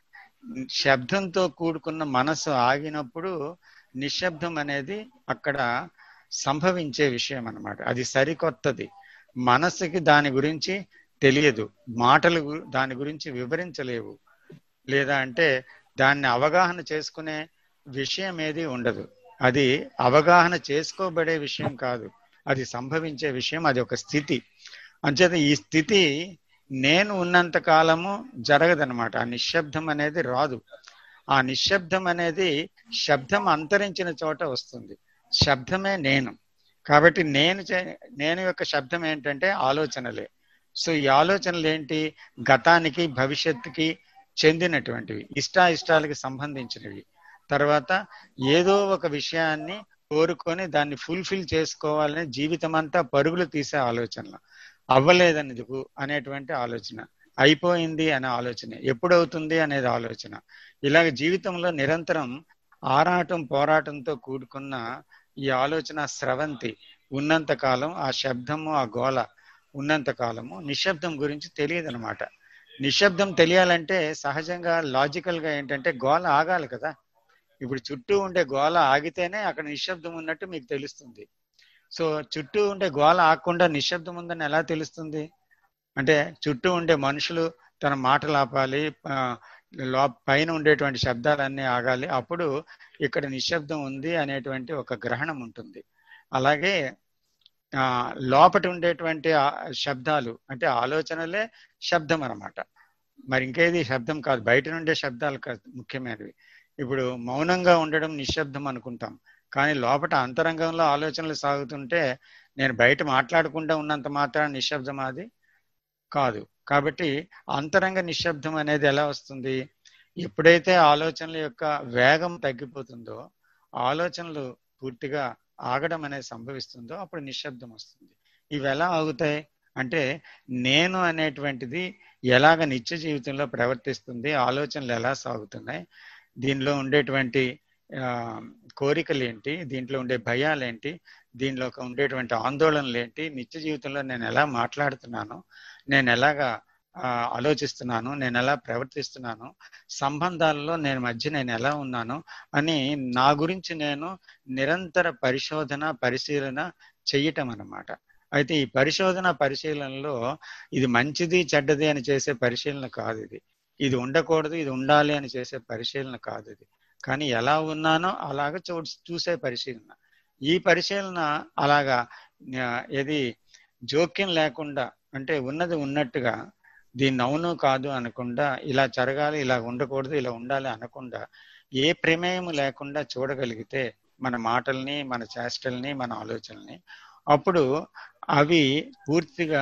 శబ్దంతో కూడుకున్న మనసు ఆగినప్పుడు నిశ్శబ్దం అనేది అక్కడ సంభవించే విషయం అన్నమాట అది సరికొత్తది మనసుకి దాని గురించి తెలియదు మాటలు గు- దాని గురించి వివరించలేవు లేదా అంటే దాన్ని అవగాహన చేసుకునే విషయం ఏది ఉండదు అది అవగాహన చేసుకోబడే విషయం కాదు అది సంభవించే విషయం అది ఒక స్థితి అంచేత ఈ స్థితి నేను ఉన్నంత కాలము జరగదనమాట ఆ నిశ్శబ్దం అనేది రాదు ఆ నిశ్శబ్దం అనేది శబ్దం అంతరించిన చోట వస్తుంది శబ్దమే నేను కాబట్టి నేను చే- నేను యొక్క శబ్దం ఏంటంటే ఆలోచనలే సో ఈ ఆలోచనలు ఏంటి గతానికి భవిష్యత్తుకి చెందినటువంటివి ఇష్టాయిష్టాలకి సంబంధించినవి తర్వాత ఏదో ఒక విషయాన్ని కోరుకొని దాన్ని ఫుల్ఫిల్ చేసుకోవాలని జీవితం అంతా పరుగులు తీసే ఆలోచనలు అవ్వలేదనేందుకు అనేటువంటి ఆలోచన అయిపోయింది అనే ఆలోచన ఎప్పుడవుతుంది అనేది ఆలోచన ఇలాగ జీవితంలో నిరంతరం ఆరాటం పోరాటంతో కూడుకున్న ఈ ఆలోచన స్రవంతి ఉన్నంత కాలం ఆ శబ్దము ఆ గోల ఉన్నంత కాలము నిశ్శబ్దం గురించి తెలియదు అనమాట నిశ్శబ్దం తెలియాలంటే సహజంగా లాజికల్ గా ఏంటంటే గోల ఆగాలి కదా ఇప్పుడు చుట్టూ ఉండే గోల ఆగితేనే అక్కడ నిశ్శబ్దం ఉన్నట్టు మీకు తెలుస్తుంది సో చుట్టూ ఉండే గోల ఆగకుండా నిశ్శబ్దం ఉందని ఎలా తెలుస్తుంది అంటే చుట్టూ ఉండే మనుషులు తన మాటలు ఆపాలి ఆ, లో పైన ఉండేటువంటి శబ్దాలన్నీ ఆగాలి అప్పుడు ఇక్కడ నిశ్శబ్దం ఉంది అనేటువంటి ఒక గ్రహణం ఉంటుంది అలాగే ఆ లోపట ఉండేటువంటి ఆ శబ్దాలు అంటే ఆలోచనలే శబ్దం అన్నమాట మరి ఇంకేది శబ్దం కాదు బయట నుండే శబ్దాలు కాదు ముఖ్యమైనవి ఇప్పుడు మౌనంగా ఉండడం నిశ్శబ్దం అనుకుంటాం కానీ లోపట అంతరంగంలో ఆలోచనలు సాగుతుంటే నేను బయట మాట్లాడకుండా ఉన్నంత మాత్రాన నిశ్శబ్దం అది కాదు కాబట్టి అంతరంగ నిశ్శబ్దం అనేది ఎలా వస్తుంది ఎప్పుడైతే ఆలోచనల యొక్క వేగం తగ్గిపోతుందో ఆలోచనలు పూర్తిగా ఆగడం అనేది సంభవిస్తుందో అప్పుడు నిశ్శబ్దం వస్తుంది ఇవి ఎలా ఆగుతాయి అంటే నేను అనేటువంటిది ఎలాగ నిత్య జీవితంలో ప్రవర్తిస్తుంది ఆలోచనలు ఎలా సాగుతున్నాయి దీనిలో ఉండేటువంటి ఆ, కోరికలు ఏంటి దీంట్లో ఉండే భయాలు ఏంటి దీనిలో ఉండేటువంటి ఆందోళనలు ఏంటి నిత్య జీవితంలో నేను ఎలా మాట్లాడుతున్నాను నేను ఎలాగా ఆ, ఆలోచిస్తున్నాను నేను ఎలా ప్రవర్తిస్తున్నాను సంబంధాలలో నేను మధ్య నేను ఎలా ఉన్నాను అని నా గురించి నేను నిరంతర పరిశోధన పరిశీలన చెయ్యటం అన్నమాట అయితే ఈ పరిశోధన పరిశీలనలో ఇది మంచిది చెడ్డది అని చేసే పరిశీలన కాదు ఇది ఇది ఉండకూడదు ఇది ఉండాలి అని చేసే పరిశీలన కాదు ఇది కానీ ఎలా ఉన్నానో అలాగ చూ చూసే పరిశీలన ఈ పరిశీలన అలాగా ఆ, ఏది జోక్యం లేకుండా అంటే ఉన్నది ఉన్నట్టుగా దీన్ని అవును కాదు అనకుండా ఇలా జరగాలి ఇలా ఉండకూడదు ఇలా ఉండాలి అనకుండా ఏ ప్రమేయం లేకుండా చూడగలిగితే మన మాటల్ని మన చేష్టల్ని మన ఆలోచనల్ని అప్పుడు అవి పూర్తిగా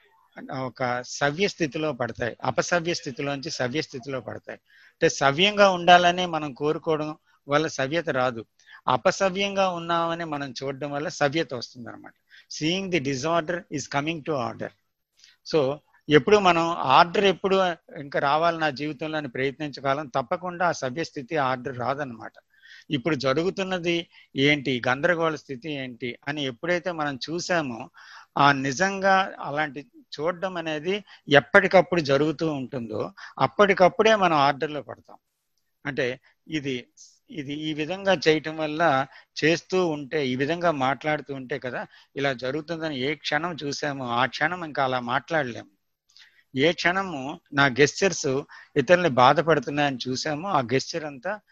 ఒక సవ్య స్థితిలో పడతాయి అపసవ్య స్థితిలోంచి సవ్య స్థితిలో పడతాయి అంటే సవ్యంగా ఉండాలని మనం కోరుకోవడం వల్ల సవ్యత రాదు అపసవ్యంగా ఉన్నామని మనం చూడడం వల్ల సవ్యత వస్తుంది అనమాట seeing the disorder is coming to order so ఎప్పుడు మనం ఆర్డర్ ఎప్పుడు ఇంకా రావాలి నా జీవితంలో అని ప్రయత్నించగలం తప్పకుండా ఆ సవ్య స్థితి ఆర్డర్ రాదనమాట ఇప్పుడు జరుగుతున్నది ఏంటి గందరగోళ స్థితి ఏంటి అని ఎప్పుడైతే మనం చూసామో ఆ నిజంగా అలాంటి చూడడం అనేది ఎప్పటికప్పుడు జరుగుతూ ఉంటుందో అప్పటికప్పుడే మనం ఆర్డర్లో పడతాం అంటే ఇది ఇది ఈ విధంగా చేయటం వల్ల చేస్తూ ఉంటే ఈ విధంగా మాట్లాడుతూ ఉంటే కదా ఇలా జరుగుతుందని ఏ క్షణం చూసామో ఆ క్షణం ఇంకా అలా మాట్లాడలేము ఏ క్షణము నా గెస్చర్స్ ఇతరుల్ని బాధపడుతున్నాయని చూసామో ఆ గెస్చర్ అంతా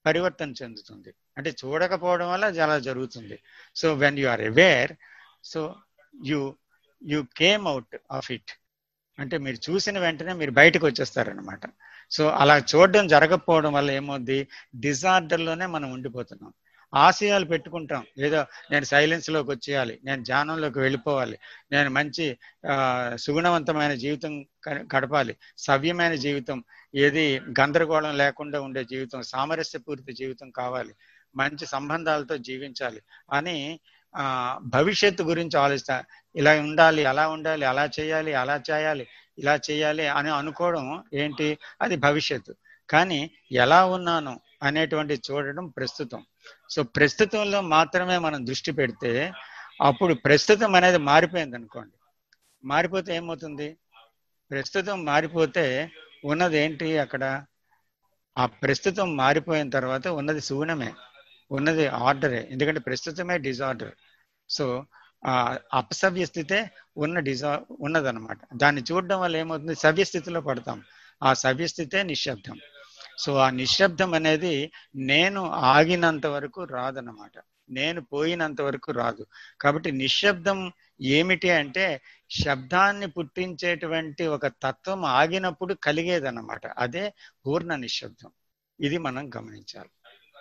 పరివర్తన చెందుతుంది అంటే చూడకపోవడం వల్ల చాలా జరుగుతుంది so when you are aware so you you came out of it అంటే మీరు చూసిన వెంటనే మీరు బయటకు వచ్చేస్తారనమాట సో అలా చూడడం జరగకపోవడం వల్ల ఏమవుద్ది డిజార్డర్ లోనే మనం ఉండిపోతున్నాం ఆశయాలు పెట్టుకుంటాం ఏదో నేను సైలెన్స్ లోకి వచ్చేయాలి నేను ధ్యానంలోకి వెళ్ళిపోవాలి నేను మంచి ఆ, సుగుణవంతమైన జీవితం గ- గడపాలి సవ్యమైన జీవితం ఏది గందరగోళం లేకుండా ఉండే జీవితం సామరస్యపూరిత జీవితం కావాలి మంచి సంబంధాలతో జీవించాలి అని ఆ భవిష్యత్తు గురించి ఆలోచిస్తా ఇలా ఉండాలి అలా ఉండాలి అలా చేయాలి అలా చేయాలి ఇలా చేయాలి అని అనుకోవడం ఏంటి అది భవిష్యత్తు కానీ ఎలా ఉన్నాను అనేటువంటి చూడడం ప్రస్తుతం సో ప్రస్తుతంలో మాత్రమే మనం దృష్టి పెడితే అప్పుడు ప్రస్తుతం అనేది మారిపోయింది అనుకోండి మారిపోతే ఏమవుతుంది ప్రస్తుతం మారిపోతే ఉన్నది ఏంటి అక్కడ ఆ ప్రస్తుతం మారిపోయిన తర్వాత ఉన్నది శూన్యమే ఉన్నది ఆర్డరే ఎందుకంటే ప్రస్తుతమే డిజార్డర్ సో ఆ అపసవ్య స్థితే ఉన్న డిజా ఉన్నదన్నమాట దాన్ని చూడడం వల్ల ఏమవుతుంది సవ్య స్థితిలో పడతాం ఆ సవ్య స్థితే నిశ్శబ్దం సో ఆ నిశ్శబ్దం అనేది నేను ఆగినంత వరకు రాదన్నమాట నేను పోయినంత వరకు రాదు కాబట్టి నిశ్శబ్దం ఏమిటి అంటే శబ్దాన్ని పుట్టించేటువంటి ఒక తత్వం ఆగినప్పుడు కలిగేదన్నమాట అదే పూర్ణ నిశ్శబ్దం ఇది మనం గమనించాలి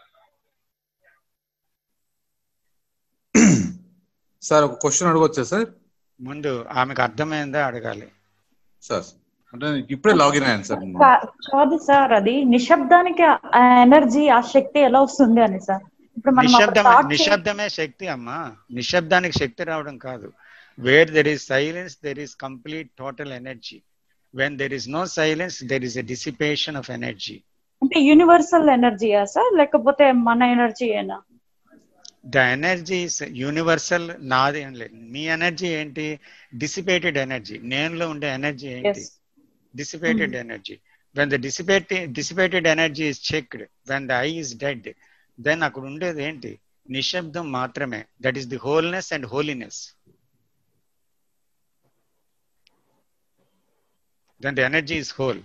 సార్ ఒక క్వశ్చన్ అడగొచ్చా సార్ ముందు ఆమెకు అర్థమైందా అడగాలి సార్ అంటే నేను ఇప్పుడే లాగిన్ అయ్యాను సార్ నేను. కా- కాదు సార్ అది నిశ్శబ్దానికి ఆ ఎనర్జీ ఆ శక్తి ఎలా వస్తుంది అని సార్ ఇప్పుడు మనం ఒక నిశ్శబ్దం thought చే- నిశ్శబ్దమే శక్తి అమ్మా నిశ్శబ్దానికి శక్తి రావడం కాదు where there is silence there is complete total energy when there is no silence there is a dissipation of energy అంటే యూనివర్సల్ ఎనర్జీయా సార్ లేకపోతే మన ఎనర్జీ ఏనా ద ఎనర్జీ యూనివర్సల్ నాది ఏం లేదు మీ ఎనర్జీ ఏంటి డిసిపేటెడ్ ఎనర్జీ నేనులో ఉండే ఎనర్జీ ఏంటి Yes. Dissipated energy when the dissipated dissipated energy is checked when the I is dead then అక్కడ ఉండేది ఏంటి నిశ్శబ్దం మాత్రమే that is the wholeness and holiness then the energy is whole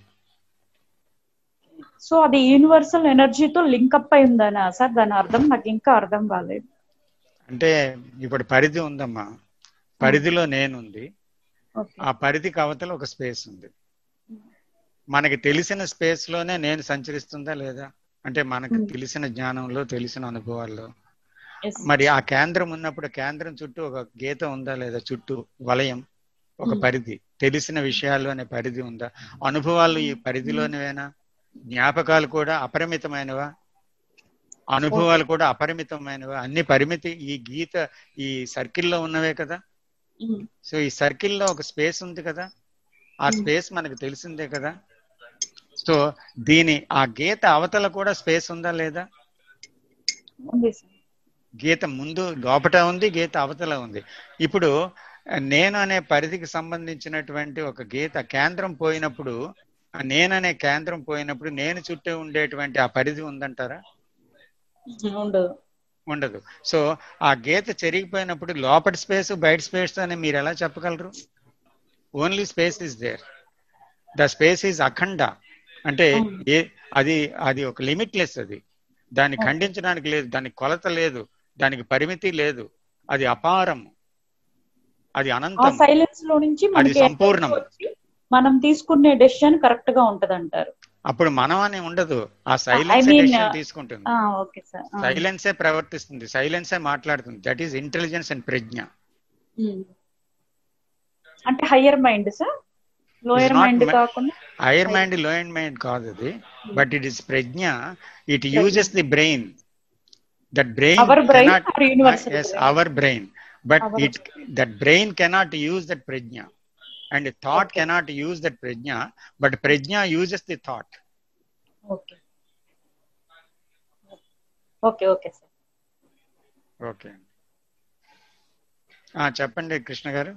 so అది universal ఎనర్జీతో లింక్ అప్ అయిందనా sir దాని అర్థం నాకు ఇంకా అర్థం కాలేదు అంటే ఇప్పుడు పరిధి ఉందమ్మా పరిధిలో నేనుంది ఓకే ఆ పరిధికి అవతల ఒక స్పేస్ ఉంది మనకి తెలిసిన స్పేస్ లోనే నేను సంచరిస్తుందా లేదా అంటే మనకు Hmm. తెలిసిన జ్ఞానంలో తెలిసిన అనుభవాల్లో Yes. మరి ఆ కేంద్రం ఉన్నప్పుడు కేంద్రం చుట్టూ ఒక గీత ఉందా లేదా చుట్టూ వలయం ఒక Hmm. పరిధి తెలిసిన విషయాలు అనే పరిధి ఉందా అనుభవాలు ఈ పరిధిలోనివేనా జ్ఞాపకాలు కూడా అపరిమితమైనవా అనుభవాలు కూడా అపరిమితమైనవా అన్ని పరిమితి ఈ గీత ఈ సర్కిల్లో ఉన్నవే కదా Mm. సో ఈ సర్కిల్లో ఒక స్పేస్ ఉంది కదా ఆ Hmm. స్పేస్ మనకు తెలిసిందే కదా సో దీని ఆ గీత అవతల కూడా స్పేస్ ఉందా లేదా ఉంది సార్ గీత ముందు లోపట ఉంది గీత అవతల ఉంది ఇప్పుడు ఆ, నేను అనే పరిధికి సంబంధించినటువంటి ఒక గీత కేంద్రం పోయినప్పుడు ఆ నేను అనే కేంద్రం పోయినప్పుడు నేను చుట్టూ ఉండేటువంటి ఆ పరిధి ఉందంటారా ఉండదు ఉండదు సో ఆ గీత చెరిగిపోయినప్పుడు లోపటి స్పేస్ బయట స్పేస్ అని మీరు ఎలా చెప్పగలరు only space is there the space is అఖండ అంటే ఏ అది అది ఒక లిమిట్లెస్ అది దాన్ని ఖండించడానికి లేదు దానికి కొలత లేదు దానికి పరిమితి లేదు అది అపారం అది ఆ అనంతం సైలెన్స్ లో నుంచి అది మనకి సంపూర్ణం వచ్చి మనం తీసుకునే డెసిషన్ కరెక్ట్ గా ఉంటది అంటారు అప్పుడు మనం అని ఉండదు ఆ I silence mean, decision uh, తీసుకుంటుంది ఓకే సార్ సైలెన్సే ప్రవర్తిస్తుంది సైలెన్సే మాట్లాడుతుంది దట్ ఈస్ ఇంటెలిజెన్స్ అండ్ ప్రజ్ఞ అంటే higher mind sir lower not mind ma- కాకుండా హైయర్ మైండ్ లోయర్ మైండ్ కాదు అది బట్ ఇట్ ఇస్ ప్రజ్ఞ it uses the brain that brain Our brain or universal yes brain? Our brain but Our- it that brain cannot use that ప్రజ్ఞ and thought cannot use that ప్రజ్ఞ but Pragna uses the thought okay okay okay sir okay చెప్పండి కృష్ణ గారు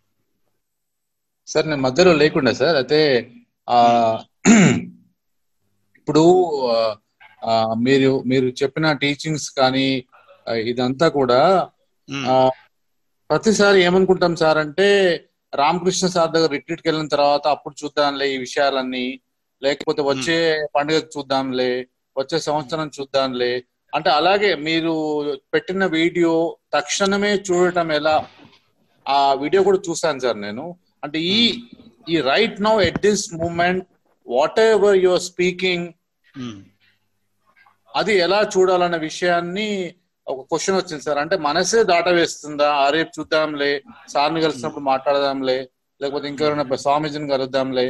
sir నేను మధ్యలో లేకుండా sir అయితే ఆ ఇప్పుడు ఆ, ఆ, మీరు మీరు చెప్పిన టీచింగ్స్ కానీ ఆ, ఇదంతా కూడా ఆ, ప్రతిసారి ఏమనుకుంటాం సార్ అంటే రామకృష్ణ సార్ దగ్గర రిట్రీట్కి వెళ్ళిన తర్వాత అప్పుడు చూద్దాంలే ఈ విషయాలన్నీ లేకపోతే వచ్చే పండుగకు చూద్దాంలే వచ్చే సంవత్సరం చూద్దాంలే అంటే అలాగే మీరు పెట్టిన వీడియో తక్షణమే చూడటం ఎలా ఆ వీడియో కూడా చూసాను సార్ నేను అంటే ఈ ఈ right now at this moment whatever your speaking అది ఎలా చూడాలన్న విషయాన్ని ఒక క్వశ్చన్ వచ్చింది సార్ అంటే మనసే దాటవేస్తుందా ఆ రేపు చూద్దాంలే సార్ని కలిసినప్పుడు మాట్లాడదాంలే లేకపోతే ఇంకెవరైనా స్వామీజీని కలుద్దాంలే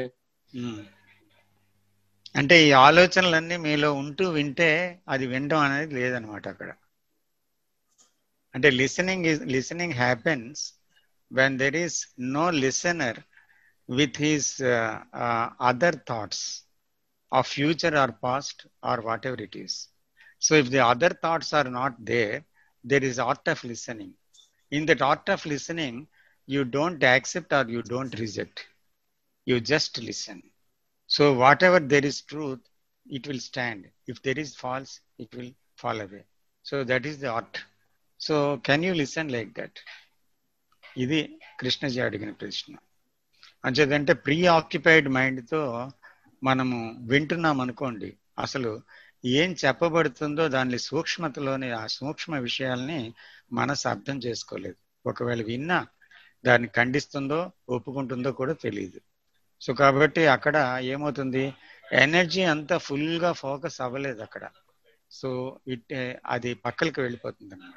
అంటే ఈ ఆలోచనలన్నీ మీలో ఉంటూ వింటే అది వినడం అనేది లేదనమాట అక్కడ అంటే listening is listening happens when there is no listener with his uh, uh, other thoughts of future or past or whatever it is. So if the other thoughts are not there, there is art of listening. In that art of listening, you don't accept or you don't reject. You just listen. So whatever there is truth, it will stand. If there is false, it will fall away. So that is the art. So can you listen like that? ఇది కృష్ణజీ అడిగిన ప్రశ్న అంచేదంటే pre occupied మైండ్తో మనము వింటున్నాం అనుకోండి అసలు ఏం చెప్పబడుతుందో దాని సూక్ష్మతలోని ఆ సూక్ష్మ విషయాల్ని మనసు అర్థం చేసుకోలేదు ఒకవేళ విన్నా దాన్ని ఖండిస్తుందో ఒప్పుకుంటుందో కూడా తెలియదు సో కాబట్టి అక్కడ ఏమవుతుంది ఎనర్జీ అంతా ఫుల్గా ఫోకస్ అవ్వలేదు అక్కడ సో ఇట్ అది పక్కలకి వెళ్ళిపోతుంది అనమాట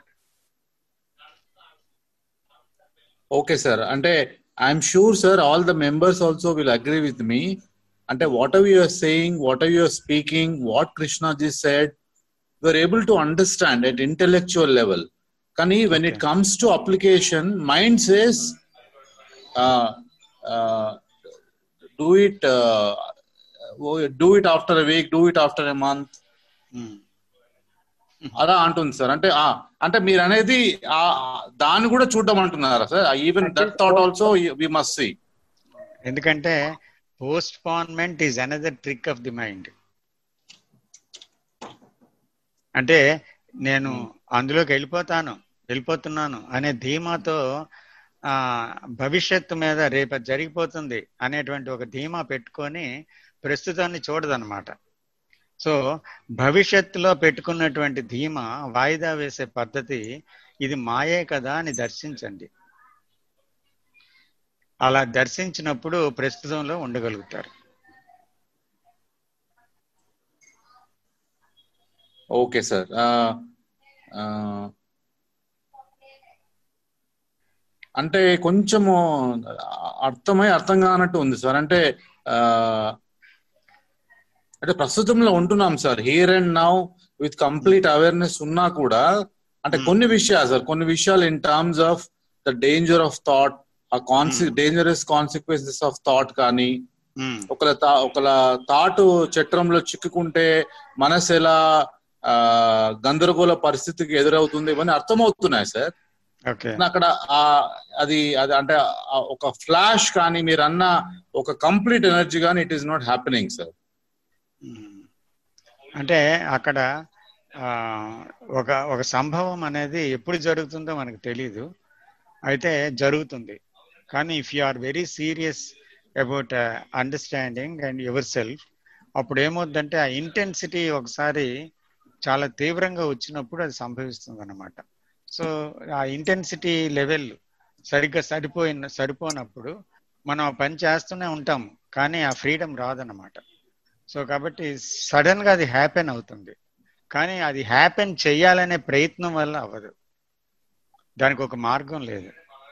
ఓకే సార్ అంటే I'm sure sir all the members also will agree with me అంటే whatever you're saying whatever you're speaking what Krishnaji said you're able to understand at intellectual level కానీ when it comes to application mind says do it do it after a week do it after a month అలా అంటుంది sir అంటే అంటే మీరు అనేది దాన్ని కూడా చూడడం అంటున్నారా sir even that thought also we must see ఎందుకంటే postponement is another trick of the mind అంటే నేను అందులోకి వెళ్ళిపోతాను వెళ్ళిపోతున్నాను అనే ధీమాతో ఆ భవిష్యత్తు మీద రేపు జరిగిపోతుంది అనేటువంటి ఒక ధీమా పెట్టుకొని ప్రస్తుతాన్ని చూడదన్నమాట సో భవిష్యత్తులో పెట్టుకున్నటువంటి ధీమా వాయిదా వేసే పద్ధతి ఇది మాయే కదా అని దర్శించండి అలా దర్శించినప్పుడు ప్రస్తుతంలో ఉండగలుగుతారు ఓకే సార్ అంటే కొంచెము అర్థమై అర్థం కానట్టు ఉంది సార్ అంటే అంటే ప్రస్తుతంలో ఉంటున్నాం sir here and now with complete awareness ఉన్నా కూడా అంటే కొన్ని విషయాలు సార్ కొన్ని విషయాలు in terms of the danger of thought ఆ కాన్సి డేంజరస్ కాన్సిక్వెన్సెస్ ఆఫ్ థాట్ కానీ ఒకల ఒకల థాట్ చట్రంలో చిక్కుకుంటే మనసు ఎలా గందరగోళ పరిస్థితికి ఎదురవుతుంది ఇవన్నీ అర్థమవుతున్నాయి సార్ అక్కడ అది అది అంటే ఒక ఫ్లాష్ కానీ మీరు అన్న ఒక కంప్లీట్ ఎనర్జీ కానీ it is not happening sir అంటే అక్కడ ఒక ఒక సంభవం అనేది ఎప్పుడు జరుగుతుందో మనకు తెలియదు అయితే జరుగుతుంది కానీ if you are very serious about understanding and your yourself ఏమవుద్దంటే ఆ ఇంటెన్సిటీ ఒకసారి చాలా తీవ్రంగా వచ్చినప్పుడు అది సంభవిస్తుంది అనమాట సో ఆ ఇంటెన్సిటీ లెవెల్ సరిగ్గా సరిపోయిన సరిపోనప్పుడు మనం ఆ పని చేస్తూనే ఉంటాము కానీ ఆ ఫ్రీడమ్ రాదనమాట సో కాబట్టి సడన్ గా అది హ్యాపెన్ అవుతుంది కానీ అది హ్యాపెన్ చెయ్యాలనే ప్రయత్నం వల్ల అవ్వదు దానికి ఒక మార్గం లేదు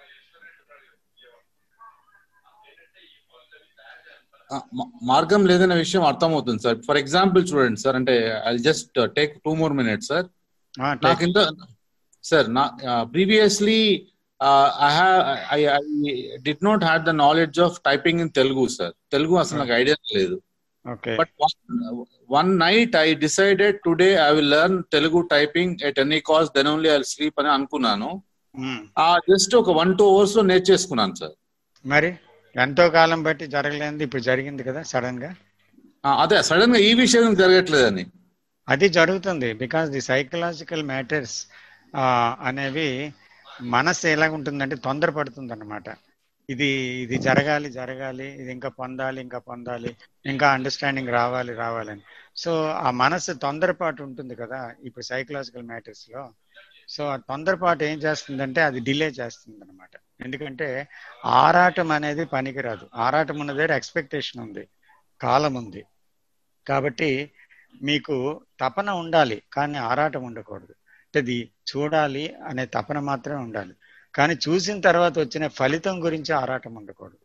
మార్గం లేదనే విషయం అర్థమవుతుంది సార్ ఫర్ ఎగ్జాంపుల్ చూడండి సార్ అంటే I just take two more minutes sir నాకు ఇంత సార్ నా previously I have I did not had the knowledge of typing in Telugu sir Telugu అసలు నాకు ఐడియా లేదు but one night I decided today I will learn Telugu typing at any cost then only I sleep అని అనుకున్నాను ఆ just ఒక one two hours లో నేర్చేసుకున్నాను sir మరి ఎంతో కాలం బట్టి జరగలేదు ఇప్పుడు జరిగింది కదా సడన్ గా అదే సడన్ గా ఈ విషయం జరగట్లేదని అది జరుగుతుంది బికాస్ ది సైకలాజికల్ మ్యాటర్స్ అనేవి మనసు ఎలా ఉంటుందంటే తొందరపడుతుంది అనమాట ఇది ఇది జరగాలి జరగాలి ఇది ఇంకా పొందాలి ఇంకా పొందాలి ఇంకా అండర్స్టాండింగ్ రావాలి రావాలని సో ఆ మనసు తొందరపాటు ఉంటుంది కదా ఇప్పుడు సైకలాజికల్ మ్యాటర్స్ లో సో ఆ తొందరపాటు ఏం చేస్తుందంటే అది డిలే చేస్తుంది అనమాట ఎందుకంటే ఆరాటం అనేది పనికిరాదు ఆరాటం ఉన్న దగ్గర ఎక్స్పెక్టేషన్ ఉంది కాలం ఉంది కాబట్టి మీకు తపన ఉండాలి కానీ ఆరాటం ఉండకూడదు అంటే ఇది చూడాలి అనే తపన మాత్రమే ఉండాలి కానీ చూసిన తర్వాత వచ్చిన ఫలితం గురించి ఆరాటం ఉండకూడదు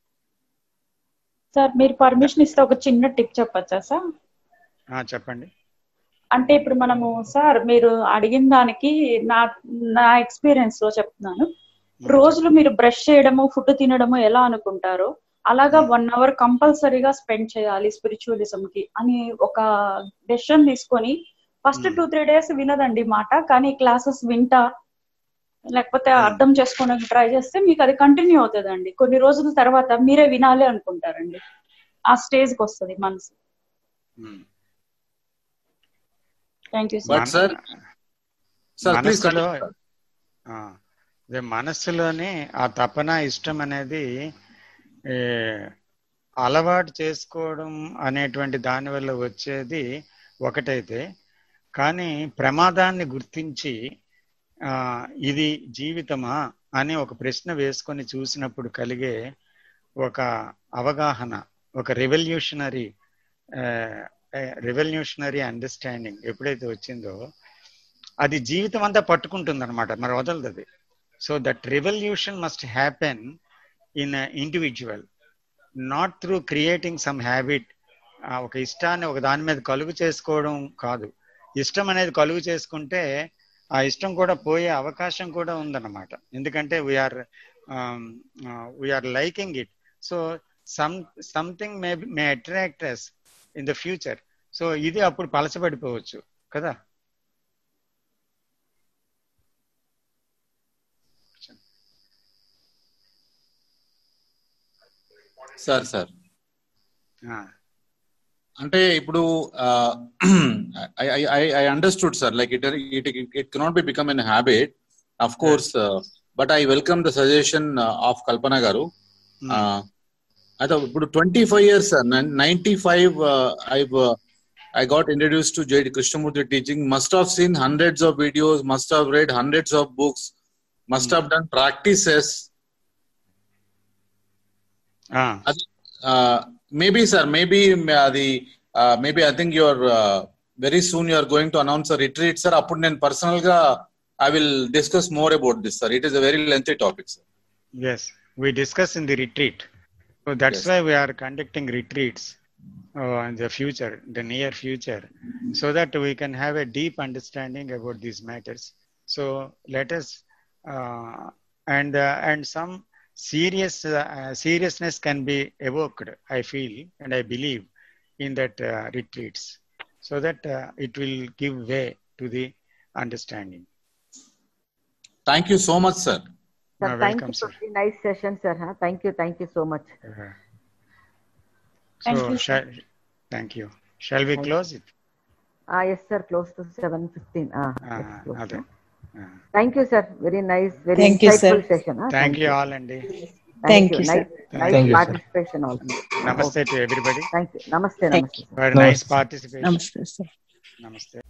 సార్ మీరు పర్మిషన్ ఇస్తే ఒక చిన్న టిప్ చెప్పచ్చా సార్ ఆ, చెప్పండి అంటే ఇప్పుడు మనము సార్ మీరు అడిగిన దానికి నా నా ఎక్స్పీరియన్స్ లో చెప్తున్నాను రోజులు మీరు బ్రష్ చేయడము ఫుడ్ తినడము ఎలా అనుకుంటారో అలాగా వన్ అవర్ కంపల్సరీగా స్పెండ్ చేయాలి స్పిరిచువలిజం కి అని ఒక డెసిషన్ తీసుకొని ఫస్ట్ టూ త్రీ డేస్ వినదండి మాట కానీ క్లాసెస్ వింటా లేకపోతే అర్థం చేసుకోవడానికి ట్రై చేస్తే మీకు అది కంటిన్యూ అవుతుందండి కొన్ని రోజుల తర్వాత మీరే వినాలి అనుకుంటారండి ఆ స్టేజ్ కి వస్తుంది మనసు thank you but sir sir please మనస్సులో ఆ, అదే మనస్సులోని ఆ తపన ఇష్టం అనేది ఏ, అలవాటు చేసుకోవడం అనేటువంటి దాని వల్ల వచ్చేది ఒకటైతే కానీ ప్రమాదాన్ని గుర్తించి ఆ ఇది జీవితమా అని ఒక ప్రశ్న వేసుకొని చూసినప్పుడు కలిగే ఒక అవగాహన ఒక రెవల్యూషనరీ రెవల్యూషనరీ అండర్స్టాండింగ్ ఎప్పుడైతే వచ్చిందో అది జీవితం అంతా పట్టుకుంటుంది అనమాట మరి వదలదు అది so that revolution must happen in individual not through creating some habit ఒక ఇష్టాన్ని ఒక దాని మీద కలుగు చేసుకోవడం కాదు ఇష్టం అనేది కలుగు చేసుకుంటే ఆ ఇష్టం కూడా పోయే అవకాశం కూడా ఉందన్నమాట ఎందుకంటే we're we're liking it so some something may may attract us in the future so ఇది అప్పుడు పలచబడిపోవచ్చు కదా సార్ సార్ ఆ, అంటే ఇప్పుడు I understood sir like it it it cannot be become an habit of course but I welcome the suggestion of Kalpana గారు అయితే ఇప్పుడు twenty five years sir ninety five I I got introduce to JD Krishnamurti teaching must have seen hundreds of videos must have read hundreds of books must have done practices maybe sir maybe అది maybe I think your very soon you're going to announce retreat sir అప్పుడు నేను personal గా I will discuss more about this sir it is a very lengthy topic sir yes we discuss in the retreat so that's Yes. why we are conducting retreats uh, in the future the near future so that we can have a deep understanding about these matters so let us uh, and uh, and some serious uh, seriousness can be evoked i feel and i believe in that uh, retreats so that uh, it will give way to the understanding thank you so much sir Sir, Uh, thank welcome, you for sir. the nice session, sir. Huh? Thank you, thank you so much. Uh, Thank so you, sir. shall, thank you shall we Thank- close it Ah, yes, sir. Close to seven fifteen. Ah, Ah, yes, close అదే. to. Thank you, sir. Very nice, very Thank you, sir. insightful session. Huh? Thank you all అండి Thank you, sir. Nice, nice Thank you, sir. participation also. నమస్తే to everybody Thank you. Namaste, Thank namaste. sir. Very nice participation నమస్తే sir నమస్తే